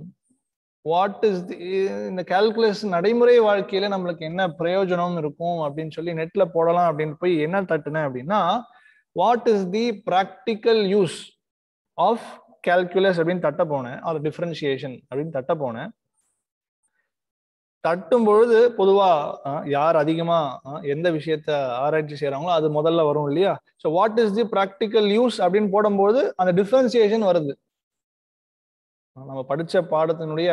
வாட் இஸ் இந்த கால்குலஸ் நடைமுறை வாழ்க்கையில நம்மளுக்கு என்ன பிரயோஜனம் இருக்கும் அப்படின்னு சொல்லி நெட்ல போடலாம் அப்படின்னு போய் என்ன தட்டுனேன் அப்படின்னா what is the practical use of calculus அப்படின்னு தட்ட போனேன் அது டிஃபரன்சியேஷன் அப்படின்னு தட்ட போனேன் தட்டும் பொழுது பொதுவா அஹ், யார் அதிகமா அஹ், எந்த விஷயத்த ஆராய்ச்சி செய்யறாங்களோ அது முதல்ல வரும் இல்லையா so what is the practical use அப்படின்னு போடும்போது அந்த டிஃபரன்சியேஷன் வருது நம்ம படிச்ச பாடத்தினுடைய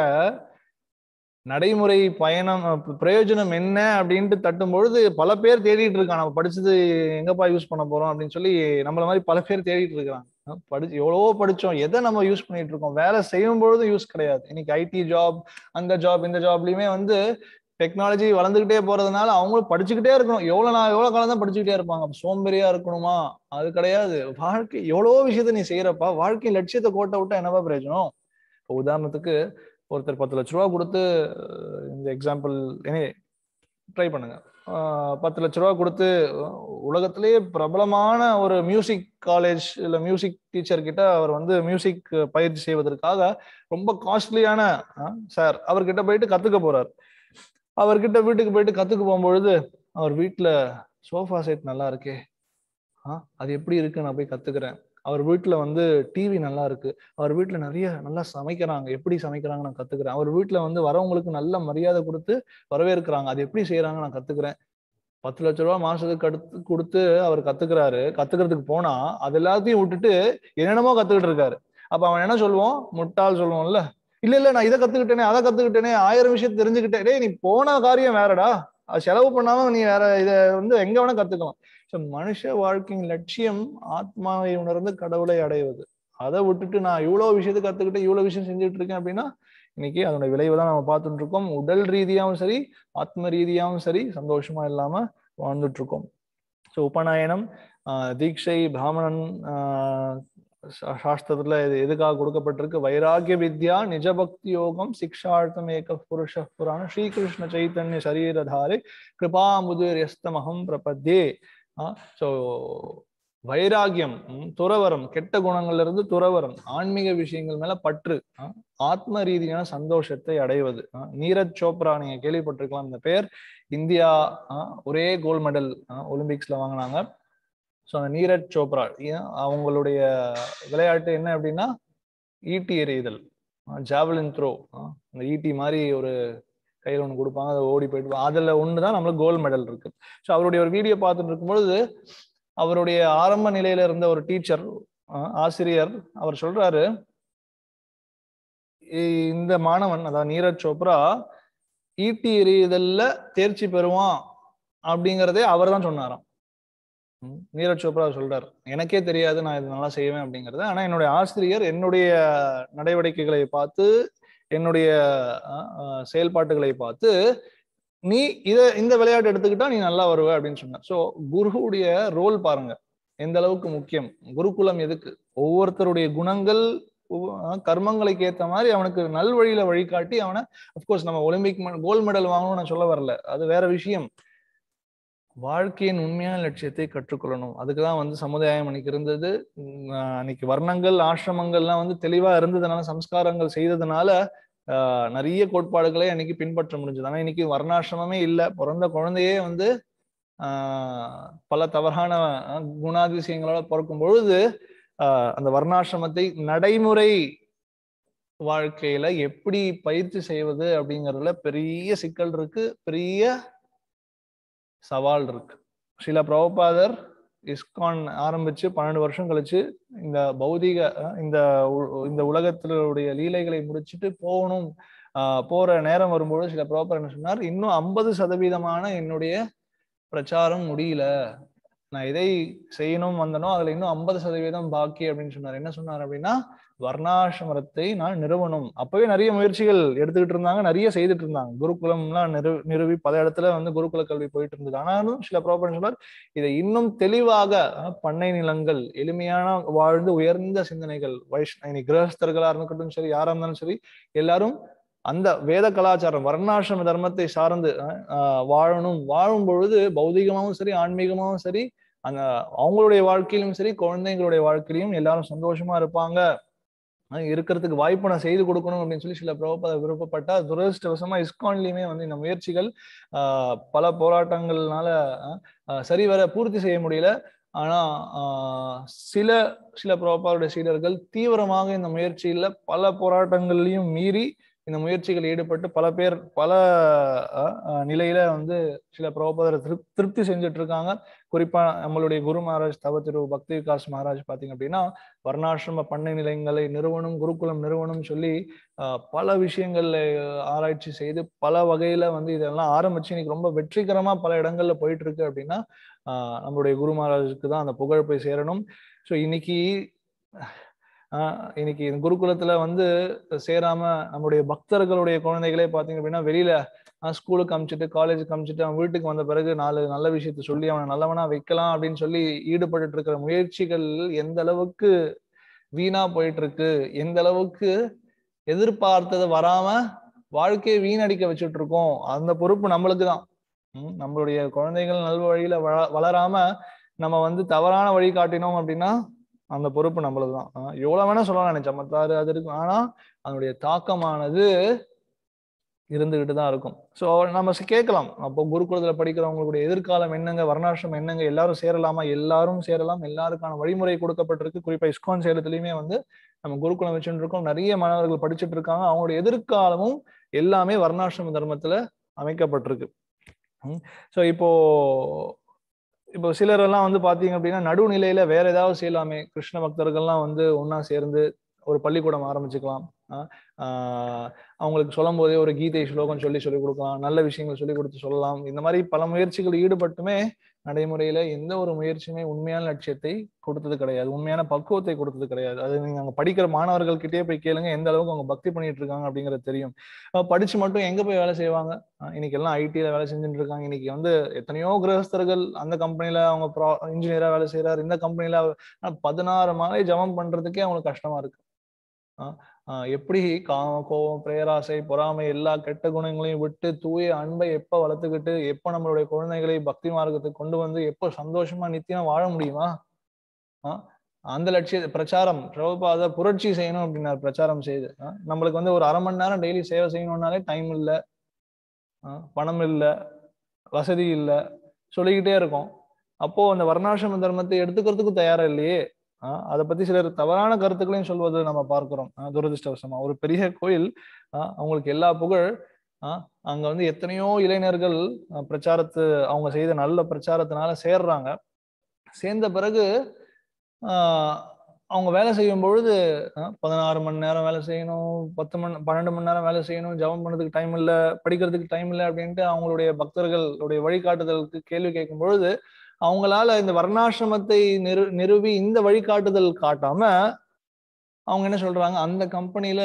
நடைமுறை பயணம் அஹ், பிரயோஜனம் என்ன அப்படின்ட்டு தட்டும் பொழுது பல பேர் தேடிட்டு இருக்கான் நம்ம படிச்சது எங்கப்பா யூஸ் பண்ண போறோம் அப்படின்னு சொல்லி நம்மள மாதிரி பல பேர் தேடிட்டு இருக்கிறாங்க அஹ், படிச்சு எவ்வளவோ படிச்சோம் எதை நம்ம யூஸ் பண்ணிட்டு இருக்கோம் வேலை செய்யும் பொழுது யூஸ் கிடையாது இன்னைக்கு ஐடி ஜாப் அந்த ஜாப் இந்த ஜாப்லயுமே வந்து டெக்னாலஜி வளர்ந்துகிட்டே போறதுனால அவங்களும் படிச்சுக்கிட்டே இருக்கணும் எவ்வளவு நான் எவ்வளவு காலம் தான் படிச்சுக்கிட்டே இருப்பாங்க அப்ப சோம்பேறியா இருக்கணுமா அது கிடையாது வாழ்க்கை எவ்வளவோ விஷயத்த நீ செய்யறப்பா வாழ்க்கை லட்சியத்தை கோட்டை விட்டா என்னவா பிரயோஜனம் இப்போ உதாரணத்துக்கு ஒருத்தர் பத்து லட்ச ரூபா கொடுத்து அஹ், இந்த எக்ஸாம்பிள் ஏனே ட்ரை பண்ணுங்க ஆஹ், பத்து லட்ச ரூபா கொடுத்து அஹ், உலகத்திலேயே பிரபலமான ஒரு மியூசிக் காலேஜ் இல்ல மியூசிக் டீச்சர் கிட்ட அவர் வந்து மியூசிக் பயிற்சி செய்வதற்காக ரொம்ப காஸ்ட்லியான சார் அவர்கிட்ட போயிட்டு கத்துக்க போறார் அவர்கிட்ட வீட்டுக்கு போயிட்டு கத்துக்க போகும்பொழுது அவர் வீட்டுல சோஃபா செட் நல்லா இருக்கே ஆ அது எப்படி இருக்கு நான் போய் கத்துக்கிறேன் அவர் வீட்டுல வந்து டிவி நல்லா இருக்கு அவர் வீட்டுல நிறைய நல்லா சமைக்கிறாங்க எப்படி சமைக்கிறாங்க நான் கத்துக்கிறேன் அவர் வீட்டுல வந்து வரவங்களுக்கு நல்ல மரியாதை கொடுத்து வரவேற்கிறாங்க அது எப்படி செய்யறாங்க நான் கத்துக்கிறேன் பத்து லட்ச ரூபா மாசத்துக்கு அடுத்து கொடுத்து அவர் கத்துக்கிறாரு கத்துக்கிறதுக்கு போனா அது எல்லாத்தையும் விட்டுட்டு என்னென்னமோ கத்துக்கிட்டு இருக்காரு அப்ப அவன் என்ன சொல்லுவோம் முட்டாள் சொல்லுவோம்ல இல்ல இல்ல நான் இதை கத்துக்கிட்டேனே அதை கத்துக்கிட்டேனே ஆயிரம் விஷயம் தெரிஞ்சுக்கிட்டேன் டேய் நீ போன காரியம் வேறடா அது செலவு பண்ணாம நீ வேற இதை வந்து எங்க வேணா கத்துக்கலாம் ஸோ மனுஷ வாழ்க்கையின் லட்சியம் ஆத்மாவை உணர்ந்து கடவுளை அடைவது அதை விட்டுட்டு நான் இவ்வளவு விஷயத்தை கத்துக்கிட்டு இவ்வளவு விஷயம் செஞ்சுட்டு இருக்கேன் அப்படின்னா இன்னைக்கு அதோட விளைவு தான் நம்ம பார்த்துட்டு இருக்கோம் உடல் ரீதியாவும் சரி ஆத்ம ரீதியாவும் சரி சந்தோஷமா இல்லாம வாழ்ந்துட்டு இருக்கோம் ஸோ உபநயனம் ஆஹ் தீட்சை பிராமணன் ஆஹ் சா- சாஸ்திரத்துல இது எதுக்காக கொடுக்கப்பட்டிருக்கு வைராகிய வித்யா நிஜபக்தி யோகம் சிக்ஷார்த்தம் ஏக புருஷ புராண ஸ்ரீகிருஷ்ண சைத்தன்ய சரீரதாரி கிருபாமுதிர் எஸ்தமகம் பிரபத்தே ஸோ வைராகியம் ம், துறவரம் கெட்ட குணங்கள்ல இருந்து துறவரம் ஆன்மீக விஷயங்கள் மேல பற்று ஆ, ஆத்ம ரீதியான சந்தோஷத்தை அடைவது ஆ, நீரஜ் சோப்ரா நீங்க கேள்விப்பட்டிருக்கலாம் இந்த பேர் இந்தியா ஆ, ஒரே கோல்ட் மெடல் ஒலிம்பிக்ஸ்ல வாங்கினாங்க ஸோ அந்த நீரஜ் சோப்ரா ஏன் அவங்களுடைய விளையாட்டு என்ன அப்படின்னா ஈட்டி எறிதல் ஜாவலின் த்ரோ அந்த ஈட்டி மாதிரி ஒரு கையில் ஒன்று கொடுப்பாங்க அதை ஓடி போயிட்டு அதுல ஒன்று தான் நம்மளுக்கு கோல்டு மெடல் இருக்கு ஸோ அவருடைய ஒரு வீடியோ பார்த்துட்டு இருக்கும்பொழுது அவருடைய ஆரம்ப நிலையில இருந்த ஒரு டீச்சர் ஆசிரியர் அவர் சொல்றாரு "இ- இந்த மாணவன் அதாவது நீரஜ் சோப்ரா ஈட்டி எறிதல்ல தேர்ச்சி பெறுவான் அப்படிங்கிறதே அவர் தான் சொன்னாராம் ம், நீரஜ் சோப்ரா சொல்றாரு எனக்கே தெரியாது நான் இது நல்லா செய்வேன் அப்படிங்கறது ஆனா என்னுடைய ஆசிரியர் என்னுடைய நடவடிக்கைகளை பார்த்து என்னுடைய அஹ், அஹ், செயல்பாட்டுகளை பார்த்து நீ இத இந்த விளையாட்டு எடுத்துக்கிட்டா நீ நல்லா வருவ அப்படின்னு சொன்னார் ஸோ குருவுடைய ரோல் பாருங்க எந்த அளவுக்கு முக்கியம் குருகுலம் எதுக்கு ஒவ்வொருத்தருடைய குணங்கள் ஒவ்வொ- அஹ், கர்மங்களுக்கு ஏத்த மாதிரி அவனுக்கு நல்வழியில வழிகாட்டி அவனை அப்கோர்ஸ் நம்ம ஒலிம்பிக் கோல்டு மெடல் வாங்கணும்னு நான் சொல்ல வரல அது வேற விஷயம் வாழ்க்கையின் உண்மையான லட்சியத்தை கற்றுக்கொள்ளணும் அதுக்குதான் வந்து சமுதாயம் அன்னைக்கு இருந்தது உம் ஆஹ் அன்னைக்கு வர்ணங்கள் ஆசிரமங்கள்லாம் வந்து தெளிவா இருந்ததுனால சம்ஸ்காரங்கள் செய்ததுனால ஆஹ் நிறைய கோட்பாடுகளை அன்னைக்கு பின்பற்ற முடிஞ்சது ஆனா இன்னைக்கு வர்ணாசிரமமே இல்லை பிறந்த குழந்தையே வந்து ஆஹ் பல தவறான ஆஹ் குணாதிசயங்களோட பிறக்கும் பொழுது ஆஹ் அந்த வர்ணாசிரமத்தை நடைமுறை வாழ்க்கையில எப்படி பயிற்சி செய்வது அப்படிங்கறதுல பெரிய சிக்கல் இருக்கு பெரிய சவால் இருக்கு ஸ்ரீல பிரபுபாதர் இஸ்கான் ஆரம்பிச்சு பன்னெண்டு வருஷம் கழிச்சு இந்த பௌதிக அஹ், இந்த உ- இந்த உலகத்தினுடைய லீலைகளை முடிச்சுட்டு போகணும் ஆஹ், போற நேரம் வரும்போது சில பிரபுபாதர் என்ன சொன்னார் இன்னும் ஐம்பது சதவீதமான என்னுடைய பிரச்சாரம் முடியல நான் எதை செய்யணும் வந்தனோ அதுல இன்னும் ஐம்பது சதவீதம் பாக்கி அப்படின்னு சொன்னார் என்ன சொன்னார் அப்படின்னா வர்ணாசிரமத்தை நான் நிறுவனம் அப்பவே நிறைய முயற்சிகள் எடுத்துக்கிட்டு இருந்தாங்க நிறைய செய்துட்டு இருந்தாங்க குருகுலம்லாம் நிறு நிறுவி பல இடத்துல வந்து குருகுல கல்வி போயிட்டு இருந்தது ஆனாலும் சில ப்ராப்பர் சொன்னார் இதை இன்னும் தெளிவாக அஹ், பண்ணை நிலங்கள் எளிமையான வாழ்ந்து உயர்ந்த சிந்தனைகள் வைஷ் இனி கிரகஸ்தர்களா இருக்கட்டும் சரி யாரா இருந்தாலும் சரி எல்லாரும் அந்த வேத கலாச்சாரம் வர்ணாசிரம தர்மத்தை சார்ந்து அஹ், ஆஹ், வாழணும் வாழும் பொழுது பௌதிகமாவும் சரி ஆன்மீகமாவும் சரி அந்த அவங்களுடைய வாழ்க்கையிலும் சரி குழந்தைங்களுடைய வாழ்க்கையிலும் எல்லாரும் சந்தோஷமா இருப்பாங்க அஹ் இருக்கிறதுக்கு வாய்ப்பு நான் செய்து கொடுக்கணும் அப்படின்னு சொல்லி சில பிரபுபாத விருப்பப்பட்டா துரதிருஷ்டவசமா இஸ்கான்லயுமே வந்து இந்த முயற்சிகள் ஆஹ் பல போராட்டங்கள்னால அஹ் அஹ் சரிவர பூர்த்தி செய்ய முடியல ஆனா ஆஹ் சில சில பிரபாருடைய சீடர்கள் தீவிரமாக இந்த முயற்சியில பல போராட்டங்கள்லையும் மீறி இந்த முயற்சிகள் ஈடுபட்டு பல பேர் பல அஹ், அஹ், நிலையில வந்து சில பிரபோதரை திருப் திருப்தி செஞ்சுட்டு இருக்காங்க குறிப்பா நம்மளுடைய குரு மகாராஜ் தவ திரு பக்தி விகாஸ் மகாராஜ் பாத்தீங்க அப்படின்னா வர்ணாசிரம பண்ணை நிலையங்களை நிறுவனம் குருகுலம் நிறுவனம் சொல்லி ஆஹ், பல விஷயங்கள்ல ஆராய்ச்சி செய்து பல வகையில வந்து இதெல்லாம் ஆரம்பிச்சு இன்னைக்கு ரொம்ப வெற்றிகரமா பல இடங்கள்ல போயிட்டு இருக்கு அப்படின்னா ஆஹ், நம்மளுடைய குரு மகாராஜுக்கு தான் அந்த புகழ் போய் சேரணும் ஸோ இன்னைக்கு ஆஹ், இன்னைக்கு இந்த குருகுலத்துல வந்து சேராம நம்முடைய பக்தர்களுடைய குழந்தைகளே பாத்தீங்க அப்படின்னா வெளியில ஸ்கூலுக்கு அமிச்சிட்டு காலேஜுக்கு அமிச்சிட்டு அவன் வீட்டுக்கு வந்த பிறகு நாலு நல்ல விஷயத்த சொல்லி அவனை நல்லவனா வைக்கலாம் அப்படின்னு சொல்லி ஈடுபட்டு இருக்கிற முயற்சிகள் எந்த அளவுக்கு வீணா போயிட்டு இருக்கு எந்த அளவுக்கு எதிர்பார்த்தது வராம வாழ்க்கையை வீணடிக்க வச்சுட்டு இருக்கோம் அந்த பொறுப்பு நம்மளுக்கு தான் ம், நம்மளுடைய குழந்தைகள் நல் வழியில வள- வளராம நம்ம வந்து தவறான வழி காட்டினோம் அப்படின்னா அந்த பொறுப்பு நம்மளுக்கு தான் ஆஹ் எவ்வளவு வேணா சொல்லலாம் நினைச்சேன் சமத்தாறு அது இருக்கும் ஆனா அதனுடைய தாக்கமானது இருந்துகிட்டு தான் இருக்கும் ஸோ நம்ம சி- கேட்கலாம் அப்போ குருகுலத்துல படிக்கிறவங்களுடைய எதிர்காலம் என்னங்க வர்ணாசிரமம் என்னங்க எல்லாரும் சேரலாமா எல்லாரும் சேரலாம் எல்லாருக்கான வழிமுறை கொடுக்கப்பட்டிருக்கு குறிப்பா இஸ்கான் சேலத்துலயுமே வந்து நம்ம குருகுலம் வச்சுட்டு இருக்கோம் நிறைய மாணவர்கள் படிச்சுட்டு இருக்காங்க அவங்களுடைய எதிர்காலமும் எல்லாமே வர்ணாசிரம தர்மத்துல அமைக்கப்பட்டிருக்கு ஸோ இப்போ இப்போ சிலர் எல்லாம் வந்து பாத்தீங்க அப்படின்னா நடுநிலையில வேற ஏதாவது செய்யலாமே கிருஷ்ண பக்தர்கள்லாம் வந்து ஒண்ணா சேர்ந்து ஒரு பள்ளிக்கூடம் ஆரம்பிச்சுக்கலாம் ஆஹ் ஆஹ் அவங்களுக்கு சொல்லும் போதே ஒரு கீதை ஸ்லோகம் சொல்லி சொல்லி கொடுக்கலாம் நல்ல விஷயங்கள் சொல்லி கொடுத்து சொல்லலாம் இந்த மாதிரி பல முயற்சிகள் ஈடுபட்டுமே நடைமுறையில எந்த ஒரு முயற்சியுமே உண்மையான லட்சியத்தை கொடுத்தது கிடையாது உண்மையான பக்குவத்தை கொடுத்தது கிடையாது அது நீங்க அங்க படிக்கிற மாணவர்கள் கிட்டே போய் கேளுங்க எந்த அளவுக்கு அவங்க பக்தி பண்ணிட்டு இருக்காங்க அப்படிங்கறது தெரியும் அஹ் படிச்சு மட்டும் எங்க போய் வேலை செய்வாங்க அஹ் இன்னைக்கு எல்லாம் ஐடில வேலை செஞ்சுட்டு இருக்காங்க இன்னைக்கு வந்து எத்தனையோ கிரகஸ்தர்கள் அந்த கம்பெனில அவங்க ப்ரா இன்ஜினியரா வேலை செய்யறாரு இந்த கம்பெனில பதினாறு மாலை ஜபம் பண்றதுக்கே அவங்களுக்கு கஷ்டமா இருக்கு ஆஹ் ஆஹ் எப்படி காம கோபம் பிரேராசை பொறாமை எல்லா கெட்ட குணங்களையும் விட்டு தூய அன்பை எப்ப வளர்த்துக்கிட்டு எப்ப நம்மளுடைய குழந்தைகளை பக்தி மார்க்கத்துக்கு கொண்டு வந்து எப்போ சந்தோஷமா நித்தியம் வாழ முடியுமா ஆஹ் அந்த லட்சிய பிரச்சாரம் பிரபுபாத புரட்சி செய்யணும் அப்படின்னாரு பிரச்சாரம் செய்து ஆஹ் நம்மளுக்கு வந்து ஒரு அரை மணி நேரம் டெய்லி சேவை செய்யணும்னாலே டைம் இல்லை பணம் இல்லை வசதி இல்லை சொல்லிக்கிட்டே இருக்கோம் அப்போ அந்த வர்ணாசிரம தர்மத்தை எடுத்துக்கிறதுக்கு தயாரா இல்லையே ஆஹ் அதை பத்தி சிலர் தவறான கருத்துக்களையும் சொல்வது நம்ம பார்க்கிறோம் ஆஹ் துரதிருஷ்டவசமா ஒரு பெரிய கோயில் ஆஹ் அவங்களுக்கு எல்லா புகழ் ஆஹ் அங்க வந்து எத்தனையோ இளைஞர்கள் ஆஹ் பிரச்சாரத்து அவங்க செய்த நல்ல பிரச்சாரத்தினால சேர்றாங்க சேர்ந்த பிறகு ஆஹ் அவங்க வேலை செய்யும் பொழுது ஆஹ் பதினாறு மணி நேரம் வேலை செய்யணும் பத்து மணி பன்னெண்டு மணி நேரம் வேலை செய்யணும் ஜபம் பண்ணதுக்கு டைம் இல்லை படிக்கிறதுக்கு டைம் இல்லை அப்படின்ட்டு அவங்களுடைய பக்தர்களுடைய வழிகாட்டுதலுக்கு கேள்வி கேட்கும் பொழுது அவங்களால இந்த வர்ணாசிரமத்தை நிறு நிறுவி இந்த வழிகாட்டுதல் காட்டாம அவங்க என்ன சொல்றாங்க அந்த கம்பெனில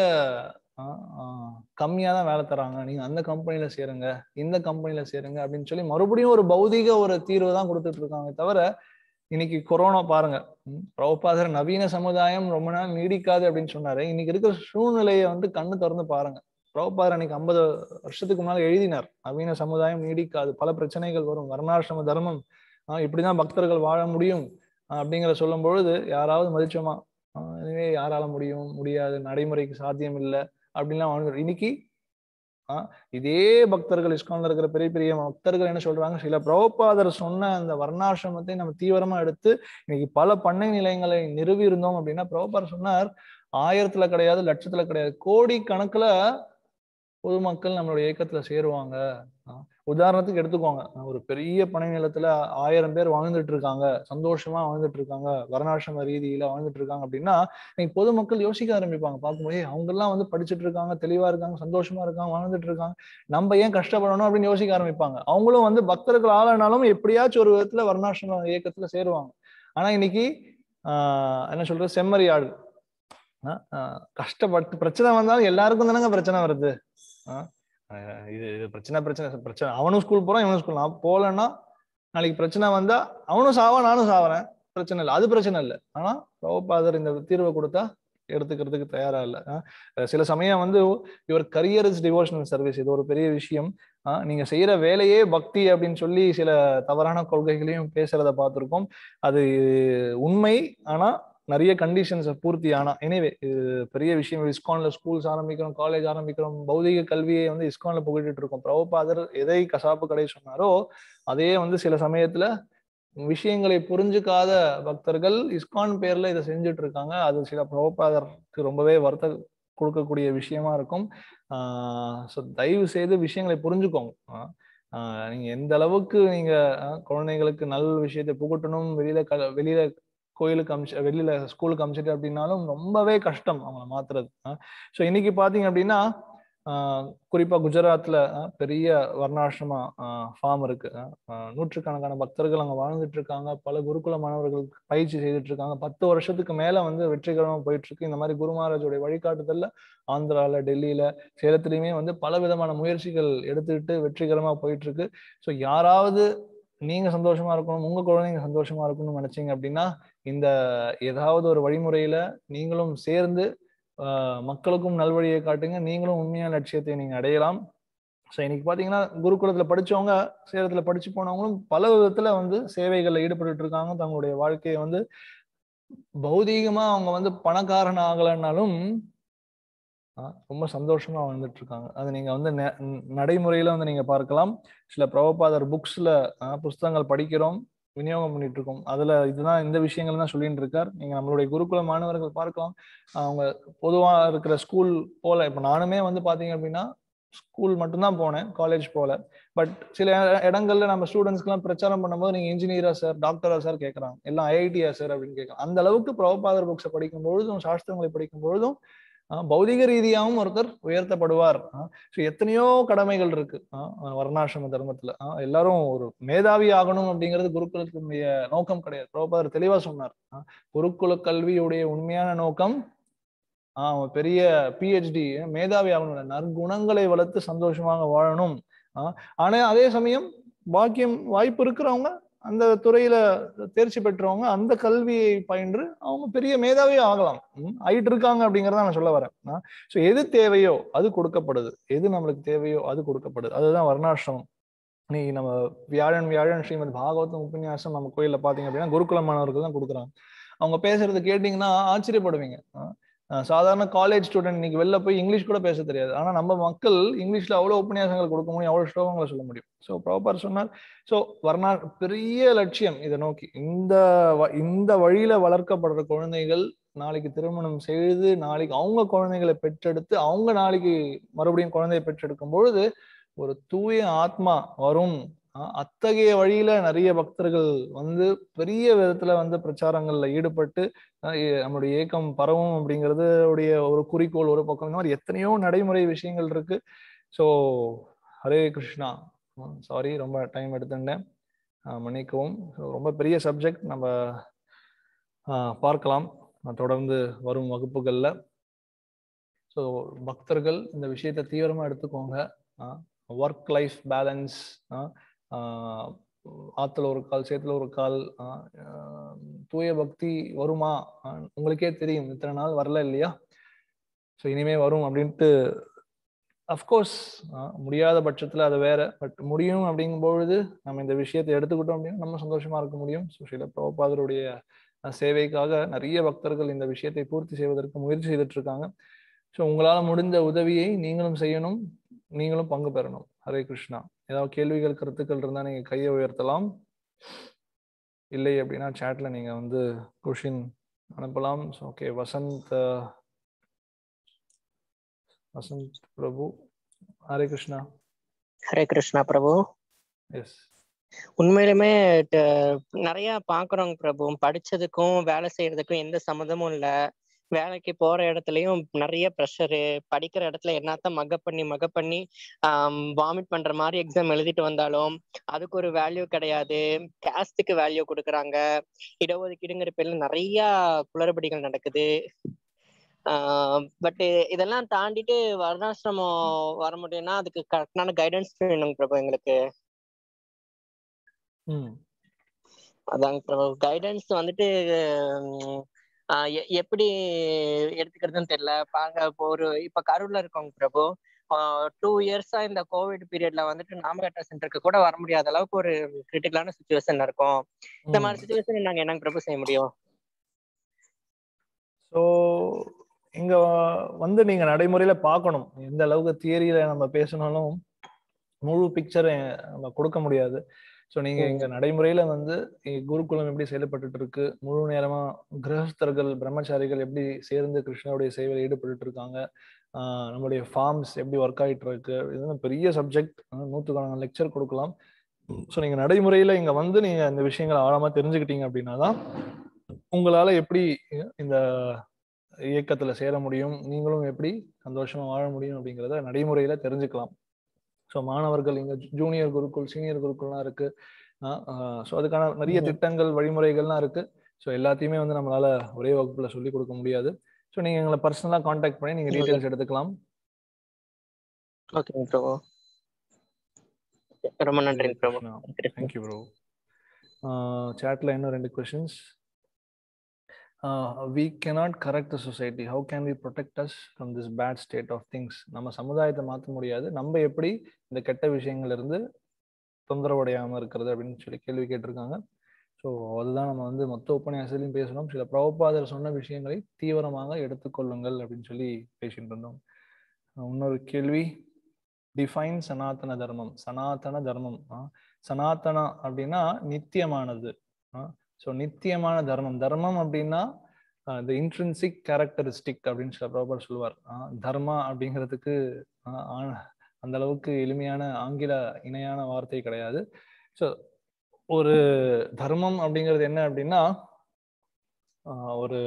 கம்மியா தான் வேலை தராங்க நீங்க அந்த கம்பெனில சேருங்க இந்த கம்பெனில சேருங்க அப்படின்னு சொல்லி மறுபடியும் ஒரு பௌதிக ஒரு தீர்வு தான் கொடுத்துட்டு இருக்காங்க தவிர இன்னைக்கு கொரோனா பாருங்க ம், பிரபுபாதர் நவீன சமுதாயம் ரொம்ப நாள் நீடிக்காது அப்படின்னு சொன்னாரு இன்னைக்கு இருக்கிற சூழ்நிலையை வந்து கண்ணு திறந்து பாருங்க பிரபுபாதர் அன்னைக்கு ஐம்பது வருஷத்துக்கு முன்னால எழுதினார் நவீன சமுதாயம் நீடிக்காது பல பிரச்சனைகள் வரும் வர்ணாசிரம தர்மம் ஆஹ் இப்படிதான் பக்தர்கள் வாழ முடியும் ஆஹ் அப்படிங்கிற சொல்லும் பொழுது யாராவது மதிச்சோமா ஆஹ் எனவே யாரால முடியும் முடியாது நடைமுறைக்கு சாத்தியம் இல்லை அப்படின்லாம் வாழ்ந்து இன்னைக்கு ஆஹ் இதே பக்தர்கள் இஸ்கான்ல இருக்கிற பெரிய பெரிய பக்தர்கள் என்ன சொல்றாங்க சில பிரபுபாதர் சொன்ன அந்த வர்ணாசிரமத்தை நம்ம தீவிரமா எடுத்து இன்னைக்கு பல பண்ணை நிலையங்களை நிறுவி இருந்தோம் அப்படின்னா பிரபுபாதர் சொன்னார் ஆயிரத்துல கிடையாது லட்சத்துல கிடையாது கோடி கணக்குல பொதுமக்கள் நம்மளுடைய இயக்கத்துல சேருவாங்க ஆஹ் உதாரணத்துக்கு எடுத்துக்கோங்க ஒரு பெரிய பனை நிலத்துல ஆயிரம் பேர் வாழ்ந்துட்டு இருக்காங்க சந்தோஷமா வாழ்ந்துட்டு இருக்காங்க வர்ணாசிரம ரீதியில வாழ்ந்துட்டு இருக்காங்க அப்படின்னா இன்னைக்கு பொதுமக்கள் யோசிக்க ஆரம்பிப்பாங்க பார்க்கும்போது அவங்க எல்லாம் வந்து படிச்சுட்டு இருக்காங்க தெளிவா இருக்காங்க சந்தோஷமா இருக்காங்க வாழ்ந்துட்டு இருக்காங்க நம்ம ஏன் கஷ்டப்படணும் அப்படின்னு யோசிக்க ஆரம்பிப்பாங்க அவங்களும் வந்து பக்தர்கள் ஆளானாலும் எப்படியாச்சும் ஒரு விதத்துல வர்ணாசிரம இயக்கத்துல சேருவாங்க ஆனா இன்னைக்கு ஆஹ் என்ன சொல்றது செம்மறி ஆடு ஆஹ் ஆஹ் கஷ்டப்பட்டு பிரச்சனை வந்தாலும் எல்லாருக்கும் தானங்க பிரச்சனை வருது ஆஹ் ஆஹ் இது இது பிரச்சனை பிரச்சனை பிரச்சனை அவனும் ஸ்கூல் போறான் இவனும் ஸ்கூல் நான் போகலன்னா நாளைக்கு பிரச்சனை வந்தா அவனும் சாவா நானும் சாவறேன் பிரச்சனை இல்லை அது பிரச்சனை இல்லை ஆனா பிரபுபாதர் இந்த தீர்வை கொடுத்தா எடுத்துக்கிறதுக்கு தயாரா இல்லை ஆஹ் சில சமயம் வந்து இவர் கரியர் இஸ் டிவோஷனல் சர்வீஸ் இது ஒரு பெரிய விஷயம் ஆஹ் நீங்க செய்யற வேலையே பக்தி அப்படின்னு சொல்லி சில தவறான கொள்கைகளையும் பேசுறத பார்த்திருக்கோம் அது உண்மை ஆனா நிறைய கண்டிஷன்ஸை பூர்த்தி ஆனா எனிவே இது பெரிய விஷயம் இஸ்கான்ல ஸ்கூல்ஸ் ஆரம்பிக்கிறோம் காலேஜ் ஆரம்பிக்கிறோம் பௌதிக கல்வியை வந்து இஸ்கான்ல புகட்டிட்டு இருக்கோம் பிரபுபாதர் எதை கசாப்பு கடை சொன்னாரோ அதே வந்து சில சமயத்துல விஷயங்களை புரிஞ்சுக்காத பக்தர்கள் இஸ்கான் பேர்ல இதை செஞ்சுட்டு இருக்காங்க அது சில பிரபுபாதருக்கு ரொம்பவே வருத்த கொடுக்கக்கூடிய விஷயமா இருக்கும் ஆஹ் ஸோ தயவு செய்து விஷயங்களை புரிஞ்சுக்கோங்க ஆஹ் ஆஹ் நீங்க எந்த அளவுக்கு நீங்க ஆஹ் குழந்தைங்களுக்கு நல்ல விஷயத்தை புகட்டணும் வெளியில க வெளியில கோயிலுக்கு அமிச்சு வெளியில ஸ்கூலுக்கு அமிச்சிட்டு அப்படின்னாலும் ரொம்பவே கஷ்டம் அவங்கள மாத்துறது ஸோ இன்னைக்கு பாத்தீங்க அப்படின்னா ஆஹ் குறிப்பா குஜராத்ல ஆஹ் பெரிய வர்ணாசிரமா ஃபார்ம் இருக்கு ஆஹ் நூற்றுக்கணக்கான பக்தர்கள் அங்க வாழ்ந்துட்டு இருக்காங்க பல குருகுல மாணவர்களுக்கு பயிற்சி செய்துட்டு இருக்காங்க பத்து வருஷத்துக்கு மேல வந்து வெற்றிகரமா போயிட்டு இருக்கு இந்த மாதிரி குரு மகாராஜோடைய வழிகாட்டுதல்ல ஆந்திரால டெல்லியில சேலத்திலயுமே வந்து பல விதமான முயற்சிகள் எடுத்துக்கிட்டு வெற்றிகரமா போயிட்டு இருக்கு ஸோ யாராவது நீங்க சந்தோஷமா இருக்கணும் உங்க குழந்தைங்க சந்தோஷமா இருக்கணும்னு நினைச்சீங்க அப்படின்னா இந்த ஏதாவது ஒரு வழிமுறையில நீங்களும் சேர்ந்து ஆஹ் மக்களுக்கும் நல்வழியை காட்டுங்க நீங்களும் உண்மையான லட்சியத்தை நீங்க அடையலாம் ஸோ இன்னைக்கு பாத்தீங்கன்னா குருகுலத்துல படிச்சவங்க சேலத்துல படிச்சு போனவங்களும் பல விதத்துல வந்து சேவைகள்ல ஈடுபட்டு இருக்காங்க தங்களுடைய வாழ்க்கையை வந்து பௌதீகமா அவங்க வந்து பணக்காரன் ஆகலைன்னாலும் ரொம்ப சந்தோஷமா வாழ்ந்துட்டு இருக்காங்க அது நீங்க வந்து நடைமுறையில வந்து நீங்க பார்க்கலாம் சில பிரபபாதர் புக்ஸ்ல புஸ்தகங்கள் படிக்கிறோம் விநியோகம் பண்ணிட்டு இருக்கோம் அதுல இதுதான் இந்த விஷயங்கள் தான் சொல்லிட்டு இருக்கார் நீங்க நம்மளுடைய குருகுல மாணவர்கள் பார்க்கலாம் அவங்க பொதுவா இருக்கிற ஸ்கூல் போல இப்ப நானுமே வந்து பாத்தீங்க அப்படின்னா ஸ்கூல் மட்டும்தான் போனேன் காலேஜ் போல பட் சில இடங்கள்ல நம்ம ஸ்டூடெண்ட்ஸ்க்குலாம் பிரச்சாரம் பண்ணும்போது நீங்க இன்ஜினியரா சார் டாக்டரா சார் கேட்கறாங்க எல்லாம் ஐஐடியா சார் அப்படின்னு கேட்கறாங்க அந்த அளவுக்கு பிரபபாதர் புக்ஸை படிக்கும் பொழுதும் சாஸ்திரங்களை படிக்கும் பொழுதும் பௌதிக ரீதியாகவும் ஒருத்தர் உயர்த்தப்படுவார் ஸோ எத்தனையோ கடமைகள் இருக்கு வர்ணாசிரம தர்மத்துல எல்லாரும் ஒரு மேதாவி ஆகணும் அப்படிங்கிறது குருகுலத்தினுடைய நோக்கம் கிடையாது பிரபுபாதர் தெளிவா சொன்னார் குருகுல கல்வியுடைய உண்மையான நோக்கம் ஆஹ் பெரிய பிஹெச்டி மேதாவி ஆகணும் நற்குணங்களை வளர்த்து சந்தோஷமாக வாழணும் ஆனா அதே சமயம் பாக்கியம் வாய்ப்பு இருக்கிறவங்க அந்த துறையில தேர்ச்சி பெற்றவங்க அந்த கல்வியை பயின்று அவங்க பெரிய மேதாவியே ஆகலாம் ஆயிட்டு இருக்காங்க அப்படிங்கறத நான் சொல்ல வரேன் ஸோ எது தேவையோ அது கொடுக்கப்படுது எது நம்மளுக்கு தேவையோ அது கொடுக்கப்படுது அதுதான் வர்ணாசிரமம் நீ நம்ம வியாழன் வியாழன் ஸ்ரீமத் பாகவதம் உபன்யாசம் நம்ம கோயில்ல பாத்தீங்க அப்படின்னா குருகுல மாணவர்கள் தான் கொடுக்குறாங்க அவங்க பேசுறது கேட்டீங்கன்னா ஆச்சரியப்படுவீங்க சாதாரண காலேஜ் ஸ்டூடெண்ட் இன்னைக்கு வெளில போய் இங்கிலீஷ் கூட பேச தெரியாது ஆனா நம்ம மக்கள் இங்கிலீஷ்ல அவ்வளவு உபன்யாசங்கள் கொடுக்க முடியும் அவ்வளவு ஸ்லோகங்களை சொல்ல முடியும் ஸோ ப்ராப்பர் சொன்னார் ஸோ வர்ணா பெரிய லட்சியம் இதை நோக்கி இந்த இந்த வழியில வளர்க்கப்படுற குழந்தைகள் நாளைக்கு திருமணம் செய்து நாளைக்கு அவங்க குழந்தைகளை பெற்றெடுத்து அவங்க நாளைக்கு மறுபடியும் குழந்தையை பெற்றெடுக்கும் பொழுது ஒரு தூய ஆத்மா வரும் அத்தகைய வழியில நிறைய பக்தர்கள் வந்து பெரிய விதத்துல வந்து பிரச்சாரங்கள்ல ஈடுபட்டு நம்மளுடைய ஏக்கம் பரவும் அப்படிங்கிறது உடைய ஒரு குறிக்கோள் ஒரு பக்கம் இந்த மாதிரி எத்தனையோ நடைமுறை விஷயங்கள் இருக்கு ஸோ ஹரே கிருஷ்ணா சாரி ரொம்ப டைம் எடுத்துட்டேன் மன்னிக்கவும் ரொம்ப பெரிய சப்ஜெக்ட் நம்ம பார்க்கலாம் தொடர்ந்து வரும் வகுப்புகள்ல ஸோ பக்தர்கள் இந்த விஷயத்த தீவிரமா எடுத்துக்கோங்க ஒர்க் லைஃப் பேலன்ஸ் ஆத்துல ஒரு கால் சேத்துல ஒரு கால் தூய பக்தி வருமா உங்களுக்கே தெரியும் இத்தனை நாள் வரல இல்லையா ஸோ இனிமே வரும் அப்படின்ட்டு அஃப்கோர்ஸ் முடியாத பட்சத்துல அது வேற பட் முடியும் அப்படிங்கும் பொழுது நம்ம இந்த விஷயத்தை எடுத்துக்கிட்டோம் அப்படின்னா நம்ம சந்தோஷமா இருக்க முடியும் ஸோ சில பிரபாதருடைய சேவைக்காக நிறைய பக்தர்கள் இந்த விஷயத்தை பூர்த்தி செய்வதற்கு முயற்சி செய்துட்டு இருக்காங்க ஸோ உங்களால் முடிந்த உதவியை நீங்களும் செய்யணும் நீங்களும் பங்கு பெறணும் ஹரே கிருஷ்ணா ஏதாவது கேள்விகள் கருத்துக்கள் இருந்தால் நீங்கள் கையை உயர்த்தலாம் இல்லை அப்படின்னா சேட்ல நீங்கள் வந்து கொஷின் அனுப்பலாம் ஓகே வசந்த் வசந்த் பிரபு ஹரே கிருஷ்ணா ஹரே கிருஷ்ணா பிரபு எஸ் உண்மையிலுமே நிறைய பாக்குறோங்க பிரபு படிச்சதுக்கும் வேலை செய்யறதுக்கும் எந்த சம்மந்தமும் இல்ல வேலைக்கு போற இடத்துலயும் நிறைய ப்ரெஷரு படிக்கிற இடத்துல என்னத்த மக பண்ணி மக பண்ணி ஆஹ் வாமிட் பண்ற மாதிரி எக்ஸாம் எழுதிட்டு வந்தாலும் அதுக்கு ஒரு வேல்யூ கிடையாது கேஸ்டுக்கு வேல்யூ கொடுக்குறாங்க இடஒதுக்கீடுங்கிற பேர்ல நிறைய குளறுபடிகள் நடக்குது ஆஹ் பட் இதெல்லாம் தாண்டிட்டு வர்ணாசிரமம் வர முடியும்னா அதுக்கு கரெக்டான கைடன்ஸ் வேணுங்க பிரபு எங்களுக்கு அதாங்க பிரபு கைடன்ஸ் வந்துட்டு எப்படி எடுத்துக்கிறதுன்னு தெரியல பாருங்க இப்போ ஒரு இப்ப கரூர்ல இருக்கோங்க பிரபு டூ இயர்ஸா இந்த கோவிட் பீரியட்ல வந்துட்டு நாமகட்ட சென்டருக்கு கூட வர முடியாத அளவுக்கு ஒரு கிரிட்டிக்கலான சுச்சுவேஷன்ல இருக்கும் இந்த மாதிரி சுச்சுவேஷன் நாங்க என்னங்க பிரபு செய்ய முடியும் ஸோ இங்க வந்து நீங்க நடைமுறையில பார்க்கணும் எந்த அளவுக்கு தியரியில நம்ம பேசினாலும் முழு பிக்சரை நம்ம கொடுக்க முடியாது ஸோ நீங்க இங்க நடைமுறையில வந்து இ- குருகுலம் எப்படி செயல்பட்டுட்டு இருக்கு முழு நேரமா கிரகஸ்தர்கள் பிரம்மச்சாரிகள் எப்படி சேர்ந்து கிருஷ்ணருடைய சேவையில் ஈடுபட்டு இருக்காங்க ஆஹ் நம்மளுடைய ஃபார்ம்ஸ் எப்படி ஒர்க் ஆயிட்டு இருக்கு இது வந்து பெரிய சப்ஜெக்ட் நூற்றுக்கணக்கான லெக்சர் கொடுக்கலாம் ஸோ நீங்க நடைமுறையில இங்க வந்து நீங்க இந்த விஷயங்களை ஆழமா தெரிஞ்சுக்கிட்டீங்க அப்படின்னா தான் உங்களால எப்படி இந்த இயக்கத்துல சேர முடியும் நீங்களும் எப்படி சந்தோஷமா வாழ முடியும் அப்படிங்கிறத நடைமுறையில தெரிஞ்சுக்கலாம் ஸோ மாணவர்கள் இங்க ஜூனியர் குருக்குள் சீனியர் குருக்குள்லாம் இருக்கு ஸோ அதுக்கான நிறைய ம்ஹும். திட்டங்கள் வழிமுறைகள்லாம் இருக்கு ஸோ எல்லாத்தையுமே வந்து நம்மளால ஒரே வகுப்புல சொல்லி கொடுக்க முடியாது ஸோ நீங்க எங்களை பர்சனலா காண்டாக்ட் பண்ணி நீங்க Okay. டீடைல்ஸ் எடுத்துக்கலாம் ஓகேங்க பிரபு ரொம்ப நன்றிங்க பிரபு தேங்க்யூ ப்ரோ சாட்ல இன்னும் ரெண்டு questions we cannot correct the society how can we protect us from this bad state of things நம்ம சமுதாயத்தை மாற்ற முடியாது நம்ம எப்படி இந்த கெட்ட விஷயங்கள்ல இருந்து தொந்தரவடையாம இருக்கிறது அப்படின்னு சொல்லி கேள்வி கேட்டிருக்காங்க ஸோ அதுதான் நம்ம வந்து மொத்த உபன்யாசத்துலையும் பேசணும் சில பிரபுபாதர் சொன்ன விஷயங்களை தீவிரமாக எடுத்துக்கொள்ளுங்கள் அப்படின்னு சொல்லி பேசிட்டு இருந்தோம் அஹ் இன்னொரு கேள்வி டிஃபைன் சனாதன தர்மம் சனாதன தர்மம் ஆ, சனாதனா அப்படின்னா நித்தியமானது ஸோ நித்தியமான தர்மம் தர்மம் அப்படின்னா இந்த இன்ட்ரின்சிக் கேரக்டரிஸ்டிக் அப்படின்னு சில ப்ராப்பர் சொல்லுவார் ஆ, தர்மா அப்படிங்கிறதுக்கு ஆ, ஆ- அந்த அளவுக்கு எளிமையான ஆங்கில இணையான வார்த்தை கிடையாது ஸோ ஒரு தர்மம் அப்படிங்கிறது என்ன அப்படின்னா ஆ, ஒரு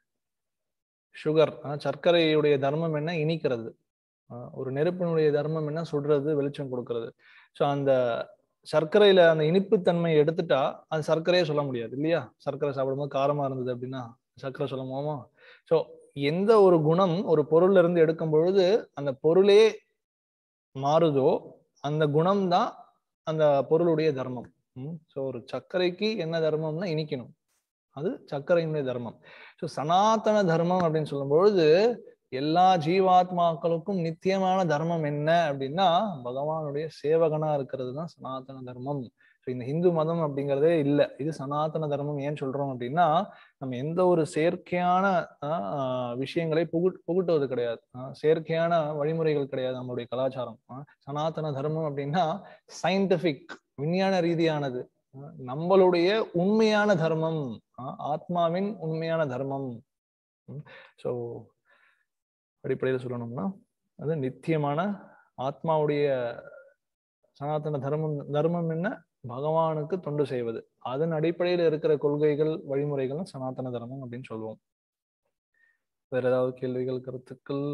சுகர் சர்க்கரையுடைய தர்மம் என்ன இனிக்கிறது ஆ, ஒரு நெருப்பினுடைய தர்மம் என்ன சுடுறது வெளிச்சம் கொடுக்கறது ஸோ அந்த சர்க்கரையில அந்த இனிப்புத்தன்மை எடுத்துட்டா அது சர்க்கரையே சொல்ல முடியாது இல்லையா சர்க்கரை சாப்பிடும்போது காரமா இருந்தது அப்படின்னா சர்க்கரை சொல்ல முடியுமா ஸோ எந்த ஒரு குணம் ஒரு பொருள்ல இருந்து எடுக்கும் பொழுது அந்த பொருளே மாறுதோ அந்த குணம் தான் அந்த பொருளுடைய தர்மம் ஸோ ஒரு சர்க்கரைக்கு என்ன தர்மம்னா இனிக்கணும் அது சர்க்கரையினுடைய தர்மம் ஸோ சனாதன தர்மம் அப்படின்னு சொல்லும் பொழுது எல்லா ஜீவாத்மாக்களுக்கும் நித்தியமான தர்மம் என்ன அப்படின்னா பகவானுடைய சேவகனா இருக்கிறது தான் சனாதன தர்மம் ஸோ இந்த இந்து மதம் அப்படிங்கிறதே இல்லை இது சனாதன தர்மம் ஏன் சொல்றோம் அப்படின்னா நம்ம எந்த ஒரு செயற்கையான ஆஹ், ஆஹ், விஷயங்களை புகு புகுட்டுவது கிடையாது ஆஹ், செயற்கையான வழிமுறைகள் கிடையாது நம்மளுடைய கலாச்சாரம் ஆஹ், சனாதன தர்மம் அப்படின்னா சயின்டிபிக் விஞ்ஞான ரீதியானது ஆஹ், நம்மளுடைய உண்மையான தர்மம் ஆஹ், ஆத்மாவின் உண்மையான தர்மம் ஸோ அடிப்படையில் சொல்லணும்னா அது நித்தியமான ஆத்மாவுடைய சனாதன தர்மம் தர்மம் என்ன பகவானுக்கு தொண்டு செய்வது அதன் அடிப்படையில் இருக்கிற கொள்கைகள் வழிமுறைகள் சனாதன தர்மம் அப்படின்னு சொல்லுவோம் வேற ஏதாவது கேள்விகள் கருத்துக்கள்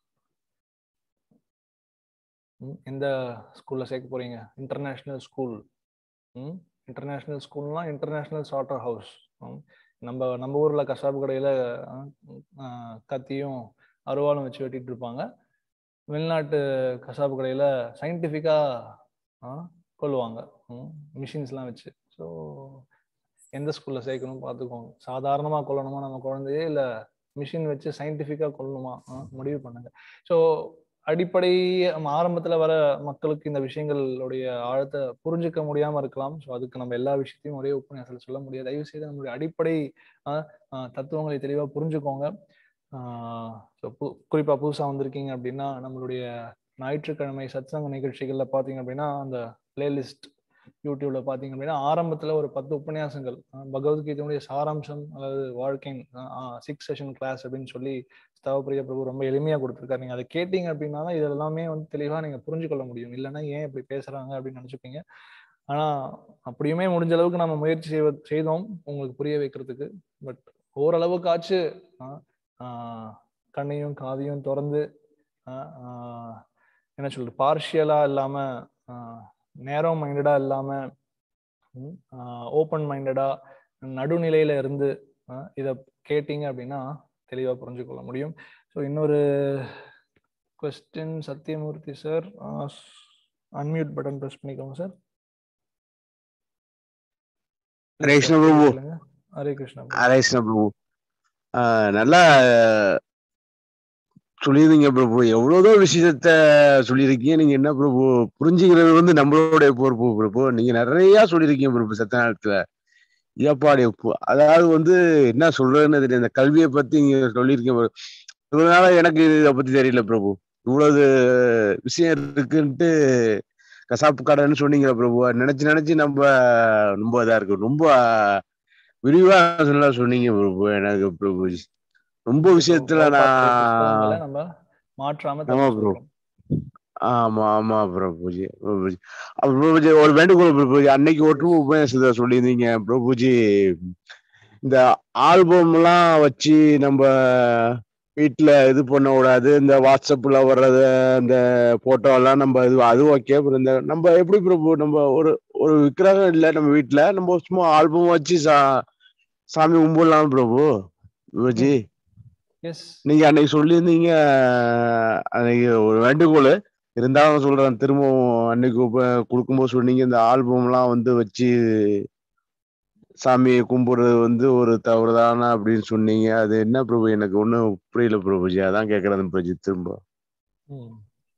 ம், எந்த ஸ்கூல்ல சேர்க்க போறீங்க இன்டர்நேஷ்னல் ஸ்கூல் ம் இன்டர்நேஷ்னல் ஸ்கூல்னா இன்டர்நேஷ்னல் சார்ட்டர் ஹவுஸ் நம்ம நம்ம ஊர்ல கசாப்பு கடையில அஹ், அஹ், கத்தியும் அருவாளும் வச்சு வெட்டிட்டு இருப்பாங்க வெளிநாட்டு கசாப்பு கடையில சயின்டிஃபிக்கா கொள்ளுவாங்க மிஷின்ஸ்லாம் வச்சு ஸோ எந்த ஸ்கூல்ல சேர்க்கணும் பார்த்துக்கோங்க சாதாரணமா கொல்லணுமா நம்ம குழந்தையே இல்லை மிஷின் வச்சு சயின்டிஃபிக்காக கொல்லணுமா ஆ, முடிவு பண்ணுங்க ஸோ அடிப்படை நம்ம ஆரம்பத்துல வர மக்களுக்கு இந்த விஷயங்களுடைய ஆழத்தை புரிஞ்சுக்க முடியாம இருக்கலாம் ஸோ அதுக்கு நம்ம எல்லா விஷயத்தையும் ஒரே உபன்யாசத்தில் சொல்ல முடியாது தயவு செய்து நம்மளுடைய அடிப்படை ஆ, ஆ, தத்துவங்களை தெளிவா புரிஞ்சுக்கோங்க ஸோ குறிப்பா புதுசா வந்திருக்கீங்க அப்படின்னா நம்மளுடைய ஞாயிற்றுக்கிழமை சத்சங்க நிகழ்ச்சிகள்ல பாத்தீங்க அப்படின்னா அந்த பிளேலிஸ்ட் யூடியூப்ல பாத்தீங்க அப்படின்னா ஆரம்பத்துல ஒரு பத்து உபன்யாசங்கள் அஹ் பகவத்கீதையுடைய சாராம்சம் அல்லது வாழ்க்கையின் சிக்ஸ் செஷன் கிளாஸ் அப்படின்னு சொல்லி ஸ்தவப்பிரிய பிரபு ரொம்ப எளிமையா கொடுத்துருக்காரு நீங்க அதை கேட்டீங்க அப்படின்னா தான் இது எல்லாமே வந்து தெளிவா நீங்க புரிஞ்சு கொள்ள முடியும் இல்லைன்னா ஏன் இப்படி பேசுறாங்க அப்படின்னு நினைச்சுப்பீங்க ஆனா அப்படியுமே முடிஞ்ச அளவுக்கு நம்ம முயற்சி செய்வ செய்தோம் உங்களுக்கு புரிய வைக்கிறதுக்கு பட் ஓரளவுக்காச்சு ஆஹ், ஆஹ், கண்ணையும் காதையும் திறந்து ஆஹ், ஆஹ், என்ன சொல்றது பார்ஷியலா இல்லாம நேரோ மைண்டடா இல்லாம ஓப்பன் மைண்டடா நடுநிலையில இருந்து ஆஹ், இத கேட்டீங்க அப்படின்னா தெளிவா புரிஞ்சு கொள்ள முடியும் ஸோ இன்னொரு question Satyamurthy sir unmute button press பண்ணிக்கோங்க சார் ஹரே கிருஷ்ண பிரபு ஹரே கிருஷ்ணா ஹரே கிருஷ்ண பிரபு ஆஹ் நல்லா சொல்லியிருந்தீங்க பிரபு எவ்வளவுதோ விஷயத்த சொல்லியிருக்கீங்க நீங்க என்ன பிரபு புரிஞ்சுக்கிறது வந்து நம்மளுடைய பொறுப்பு பிரபு நீங்க நிறைய சொல்லியிருக்கீங்க பிரபு சத்த நேரத்துல ஏப்பாடி பு- அதாவது வந்து என்ன சொல்றதுன்னு தெரியல இந்த கல்வியை பத்தி நீங்க சொல்லியிருக்கீங்க பாரு. இவ்வளவு நாளா எனக்கு இதை பத்தி தெரியல பிரபு இவ்வளவு விஷயம் இருக்குன்ட்டு கசாப்பு கடைன்னு சொன்னீங்களா பிரபு நினைச்சு நினைச்சு நம்ம ரொம்ப இதா இருக்கு ரொம்ப விரிவா சொல்ல சொன்னீங்க பிரபு எனக்கு பிரபு ரொம்ப விஷயத்துல புஸ்தகங்களை நான் நம்ம மாற்றாம ஆமா தப்பு bro. சொல்றோம். ஆமா ஆமா பிரபுஜி பிரபுஜி அப்ப பிரபுஜி ஒரு வேண்டுகோள் பிரபுஜி அன்னைக்கு ஒற்று உபயோக சொல்லியிருந்தீங்க பிரபுஜி இந்த ஆல்பம் எல்லாம் வச்சு நம்ம வீட்டுல இது பண்ண கூடாது இந்த வாட்ஸ்அப்ல வர்றது அந்த போட்டோ எல்லாம் நம்ம இது அது ஓகே அப்புறம் இந்த நம்ம எப்படி பிரபு நம்ம ஒரு ஒரு விக்கிரகம் இல்ல நம்ம வீட்டுல நம்ம சும்மா ஆல்பம் வச்சு சா சாமி கும்பிடலாம் பிரபு பிரபுஜி எஸ் நீங்க அன்னைக்கு சொல்லியிருந்தீங்க அன்னைக்கு ஒரு வேண்டுகோள் இருந்தாலும் சொல்றேன் திரும்பவும் அன்னைக்கு உப- கொடுக்கும்போது சொன்னீங்க இந்த ஆல்பம்லாம் வந்து வச்சு சாமியை கும்பிடுறது வந்து ஒரு தவறுதானா அப்படின்னு சொன்னீங்க அது என்ன பிரபு எனக்கு ஒன்றும் புரியல பிரபுஜி அதான் கேட்கறேன் பிரபுஜி திரும்ப ம்.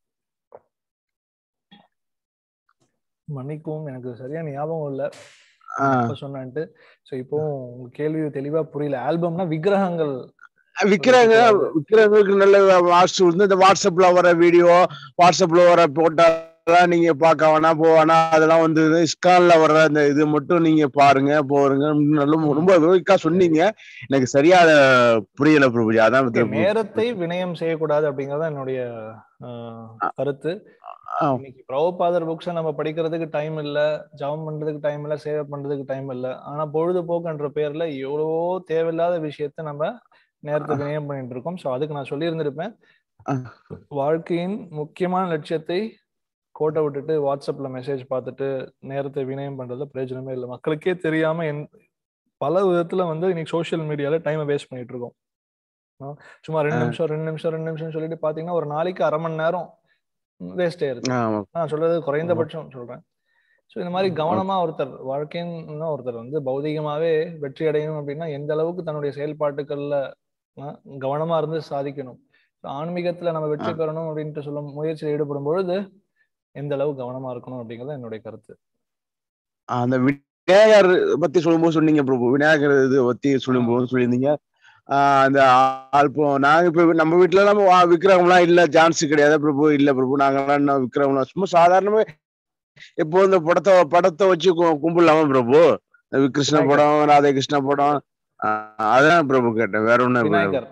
மன்னிக்கவும் எனக்கு சரியான ஞாபகம் இல்ல ஆ. எப்ப சொன்னான்ட்டு சோ இப்போ உங்க கேள்வி தெளிவா புரியல ஆல்பம்னா விக்கிரகங்கள் விக்கிறாங்க விக்கிறாங்களுக்கு நல்ல வாட்ஸ்அப் வந்து இந்த வாட்ஸ்அப்ல வர வீடியோ வாட்ஸ்அப்ல வர போட்டோ எல்லாம் நீங்க பார்க்க வேணாம் போ வேணாம் அதெல்லாம் வந்து இஸ்கான்ல வர்ற அந்த இது மட்டும் நீங்க பாருங்க போருங்க நல்ல ரொம்ப விவரிக்கா சொன்னீங்க எனக்கு சரியா அத புரியல பிரபுஜி அதான் Okay, திரும்ப- நேரத்தை வினயம் செய்யக்கூடாது அப்படிங்கறது என்னுடைய ஆஹ், கருத்து ஆ. இன்னைக்கு பிரபுபாதர் புக்ஸை நம்ம படிக்கிறதுக்கு டைம் இல்ல ஜபம் பண்றதுக்கு டைம் இல்ல சேவை பண்றதுக்கு டைம் இல்ல ஆனா பொழுதுபோக்குன்ற பேர்ல எவ்வளவோ தேவையில்லாத விஷயத்த நம்ம நேரத்தை வினயம் பண்ணிட்டு இருக்கோம் சோ அதுக்கு நான் சொல்லியிருந்திருப்பேன் ஆ. வாழ்க்கையின் முக்கியமான லட்சியத்தை கோட்டை விட்டுட்டு வாட்ஸ்அப்ல மெசேஜ் பார்த்துட்டு நேரத்தை வினயம் பண்றதுல பிரயோஜனமே இல்லை மக்களுக்கே தெரியாம என் பல விதத்துல வந்து இன்னைக்கு சோஷியல் மீடியால டைமை வேஸ்ட் பண்ணிட்டு இருக்கோம் ஆ, சும்மா ரெண்டு ஆ. நிமிஷம் ரெண்டு நிமிஷம் ரெண்டு நிமிஷம் சொல்லிட்டு பாத்தீங்கன்னா ஒரு நாளைக்கு அரை மணி நேரம் வேஸ்ட் ஆயிருது ஆமா நான் சொல்றது குறைந்தபட்சம் சொல்றேன் ஸோ இந்த மாதிரி கவனமா ஒருத்தர் வாழ்க்கைன்னு ஒருத்தர் வந்து பௌதிகமாவே வெற்றி அடையணும் அப்படின்னா எந்த அளவுக்கு தன்னுடைய செயல்பாட்டுகள்ல ஆஹ், கவனமா இருந்து சாதிக்கணும் So, ஆன்மீகத்துல நம்ம வெற்றி ஆ. பெறணும் அப்படின்ட்டு சொல்லும் முயற்சியில் ஈடுபடும் பொழுது எந்த அளவு கவனமா இருக்கணும் அப்படிங்கிறது என்னுடைய கருத்து அந்த விநாயகர் பத்தி சொல்லும்போது சொன்னீங்க பிரபு விநாயகர் இது பத்தி சொல்லும்போது சொல்லியிருந்தீங்க ஆஹ் அந்த ஆல்பம் நாங்க இப்ப நம்ம வீட்டுல எல்லாம் வா- விக்கிரகம்லாம் இல்ல சான்ஸ் கிடையாது பிரபு இல்ல பிரபு நாங்கெல்லாம் இன்னும் விக்கிரகம்லாம் சும்மா சாதாரணமே இப்போ இந்த படத்தை படத்தை வச்சு கு- கும்பிடலாமா பிரபு இந்த கிருஷ்ண விநாயகர். படம் ராதே கிருஷ்ண படம் ஆஹ் அதான் பிரபு கேட்டேன் வேற ஒண்ணும் இல்ல. விநாயகர்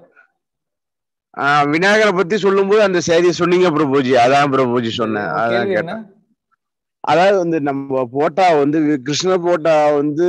ஆஹ் விநாயகரை பத்தி சொல்லும்போது அந்த செய்தியை சொன்னீங்க பிரபுஜி அதான் பிரபுஜி சொன்னேன் உங்க அதான் கேள்வி கேட்டேன் என்ன அதாவது வந்து நம்ம போட்டா வந்து வி- கிருஷ்ண போட்டா வந்து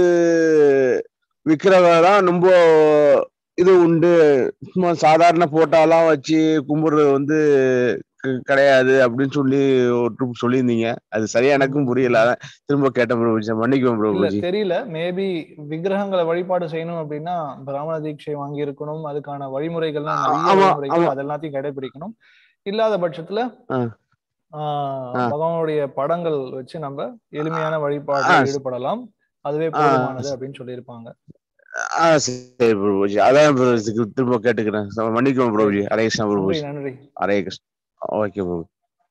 விக்கிரக தான் ரொம்ப இது உண்டு சும்மா சாதாரண போட்டாலாம் வச்சு கும்பிடுறது வந்து க- கிடையாது அப்படின்னு சொல்லி ஒரு trip சொல்லியிருந்தீங்க அது சரியா எனக்கும் புரியல அதான் திரும்ப கேட்டேன் பிரபுஜி மன்னிக்குவோம் இல்ல பிரபுஜி தெரியல மேபி விக்கிரகங்களை வழிபாடு செய்யணும் அப்படின்னா பிராமண தீட்சை வாங்கி இருக்கணும் அதுக்கான வழிமுறைகள்லாம் நிறைய ஆமா, வழிமுறைகள் ஆமா. அது எல்லாத்தையும் கடைபிடிக்கணும் இல்லாத பட்சத்துல ஆ. ஆஹ், ஆ. பகவானுடைய படங்கள் வச்சு நம்ம எளிமையான ஆ, வழிபாடுல ஸ்- ஈடுபடலாம் அதுவே ஆ, போதுமானது அப்படின்னு சொல்லியிருப்பாங்க ஆஹ் சரி பிரபுஜி அதான் பிரபுஜி திரும்ப கேட்டுக்கிறேன் ச- மன்னிக்குவோம் பிரபுஜி ஹரே கிருஷ்ணா நன்றி பிரபுஜி நன்றி ஹரே கிருஷ்ணா ஓகே பிரபு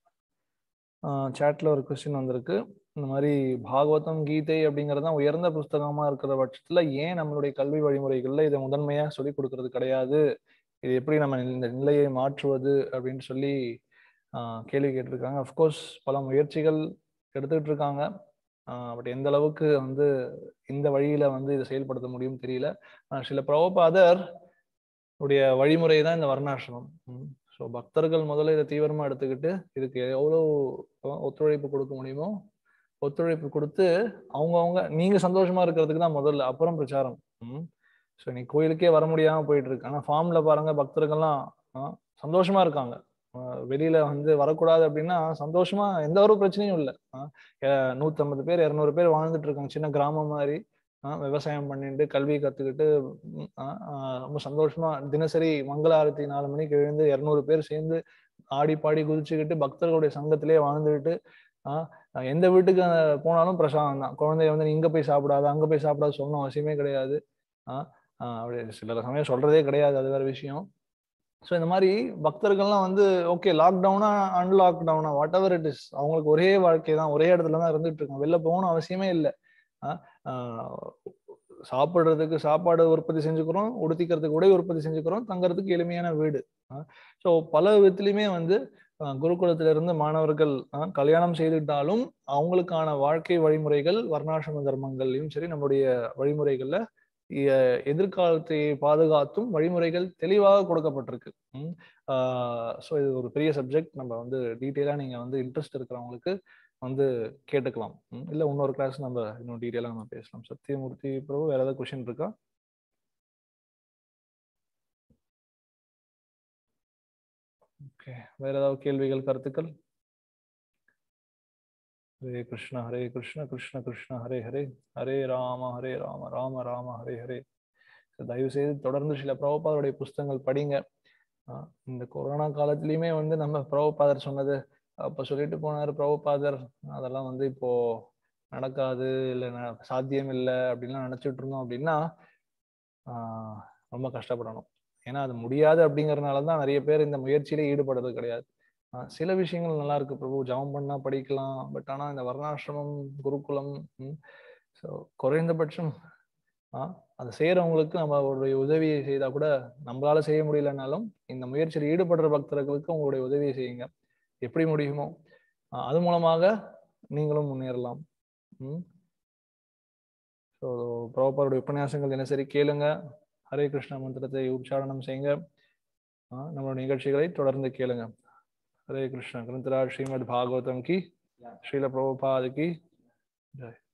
சாட்ல ஒரு கொஸ்டின் வந்திருக்கு இந்த மாதிரி பாகவதம் கீதை அப்படிங்கிறது தான் உயர்ந்த புஸ்தகமா இருக்கிற பட்சத்துல ஏன் நம்மளுடைய கல்வி வழிமுறைகள்ல இதை முதன்மையா சொல்லி கொடுக்கறது கிடையாது இது எப்படி நம்ம இந்த நிலையை மாற்றுவது அப்படின்னு சொல்லி ஆஹ் கேள்வி கேட்டிருக்காங்க அஃப்கோர்ஸ் பல முயற்சிகள் எடுத்துக்கிட்டு இருக்காங்க பட் எந்த அளவுக்கு வந்து இந்த வழியில வந்து இதை செயல்படுத்த முடியும் தெரியல ஆஹ் சில பிரபுபாதர் உடைய வழிமுறை தான் இந்த வர்ணாசிரமம் ஸோ பக்தர்கள் முதல்ல இதை தீவிரமா எடுத்துக்கிட்டு இதுக்கு எவ்வளோ ஒத்துழைப்பு கொடுக்க முடியுமோ ஒத்துழைப்பு கொடுத்து அவங்கவுங்க நீங்க சந்தோஷமா இருக்கிறதுக்கு தான் முதல்ல அப்புறம் பிரச்சாரம் ஸோ நீ கோயிலுக்கே வர முடியாம போயிட்டு இருக்கு ஆனா ஃபார்ம்ல பாருங்க பக்தர்கள்லாம் ஆஹ் சந்தோஷமா இருக்காங்க ஆஹ் வெளியில வந்து வரக்கூடாது அப்படின்னா சந்தோஷமா எந்த ஒரு பிரச்சனையும் இல்லை நூத்தம்பது பேர் இரநூறு பேர் வாழ்ந்துட்டு இருக்காங்க சின்ன கிராமம் மாதிரி ஆஹ் விவசாயம் பண்ணிட்டு கல்வி கத்துக்கிட்டு உம் ஆஹ் ஆஹ் ரொம்ப சந்தோஷமா தினசரி மங்கள ஆரத்தி நாலு மணிக்கு எழுந்து இரநூறு பேர் சேர்ந்து ஆடி பாடி குதிச்சுக்கிட்டு பக்தர்களுடைய சங்கத்திலே வாழ்ந்துக்கிட்டு ஆஹ் எந்த வீட்டுக்கு போனாலும் பிரசாதம் தான் குழந்தைய வந்து நீ இங்க போய் சாப்பிடாது அங்க போய் சாப்பிடாது சொல்லணும் அவசியமே கிடையாது ஆஹ் ஆஹ் அப்படி சில சமயம் சொல்றதே கிடையாது அது வேற விஷயம் ஸோ இந்த மாதிரி பக்தர்கள்லாம் வந்து ஓகே லாக்டவுனா அன்லாக் டவுனா வாட் எவர் இட் இஸ் அவங்களுக்கு ஒரே வாழ்க்கை தான் ஒரே இடத்துல தான் இருந்துட்டு இருக்காங்க வெளில போகணும் அவசியமே இல்லை சாப்பிடுறதுக்கு சாப்பாடு உற்பத்தி செஞ்சுக்கிறோம் உடுத்திக்கிறதுக்கு உடை உற்பத்தி செஞ்சுக்கிறோம் தங்கறதுக்கு எளிமையான வீடு ஸோ பல விதத்துலையுமே வந்து அஹ், குருகுலத்துல இருந்து மாணவர்கள் அஹ், கல்யாணம் செய்துட்டாலும் அவங்களுக்கான வாழ்க்கை வழிமுறைகள் வர்ணாசிரம தர்மங்கள்லையும் சரி நம்மளுடைய வழிமுறைகள்ல எ- எதிர்காலத்தை பாதுகாத்தும் வழிமுறைகள் தெளிவாக கொடுக்கப்பட்டிருக்கு ஸோ இது ஒரு பெரிய சப்ஜெக்ட் நம்ம வந்து டீட்டெயிலாக நீங்கள் வந்து இன்ட்ரெஸ்ட் இருக்கிறவங்களுக்கு வந்து கேட்டுக்கலாம் ம், இல்ல இன்னொரு கிளாஸ் நம்ம இன்னும் டீட்டெயிலாக நம்ம பேசலாம் சத்தியமூர்த்தி பிரபு வேற ஏதாவது கொஸ்டின் இருக்கா ஓகே வேற ஏதாவது கேள்விகள் கருத்துக்கள் ஹரே கிருஷ்ணா ஹரே கிருஷ்ண கிருஷ்ண கிருஷ்ண ஹரே ஹரே ஹரே ராம ஹரே ராம ராம ராம ஹரே ஹரே So, தயவு செய்து தொடர்ந்து சில பிரபுபாதருடைய புஸ்தகங்கள் படிங்க ஆஹ் இந்த கொரோனா காலத்துலயுமே வந்து நம்ம பிரபுபாதர் சொன்னது அப்ப சொல்லிட்டு போனாரு பிரபுபாதர் அதெல்லாம் வந்து இப்போ நடக்காது இல்லை ந- சாத்தியம் இல்லை அப்படின்லாம் நினைச்சிட்டு இருந்தோம் அப்படின்னா ஆஹ் ரொம்ப கஷ்டப்படணும் ஏன்னா அது முடியாது அப்படிங்கறதுனால தான் நிறைய பேர் இந்த முயற்சியில ஈடுபடுறது கிடையாது ஆஹ் சில விஷயங்கள் நல்லா இருக்கு பிரபு ஜெபம் பண்ணா படிக்கலாம் பட் ஆனா இந்த வர்ணாசிரமம் குருகுலம் ஸோ குறைந்தபட்சம் ஆஹ் அதை செய்யறவங்களுக்கு நம்ம அவருடைய உதவியை செய்தா கூட நம்மளால செய்ய முடியலனாலும் இந்த முயற்சியில் ஈடுபடுற பக்தர்களுக்கு உங்களுடைய உதவியை செய்யுங்க எப்படி முடியுமோ ஆஹ் அது மூலமாக நீங்களும் முன்னேறலாம் ம் ஸோ பிரபுபாருடைய உபன்யாசங்கள் தினசரி கேளுங்க ஹரே கிருஷ்ண மந்திரத்தை உச்சாரணம் செய்யுங்க ஆஹ் நம்மளோட நிகழ்ச்சிகளை தொடர்ந்து கேளுங்க ஹரே கிருஷ்ண கிரந்தராஜ் ஸ்ரீமத் பாகவதம் கி ஸ்ரீல பிரபுபாத் கி ஜெய்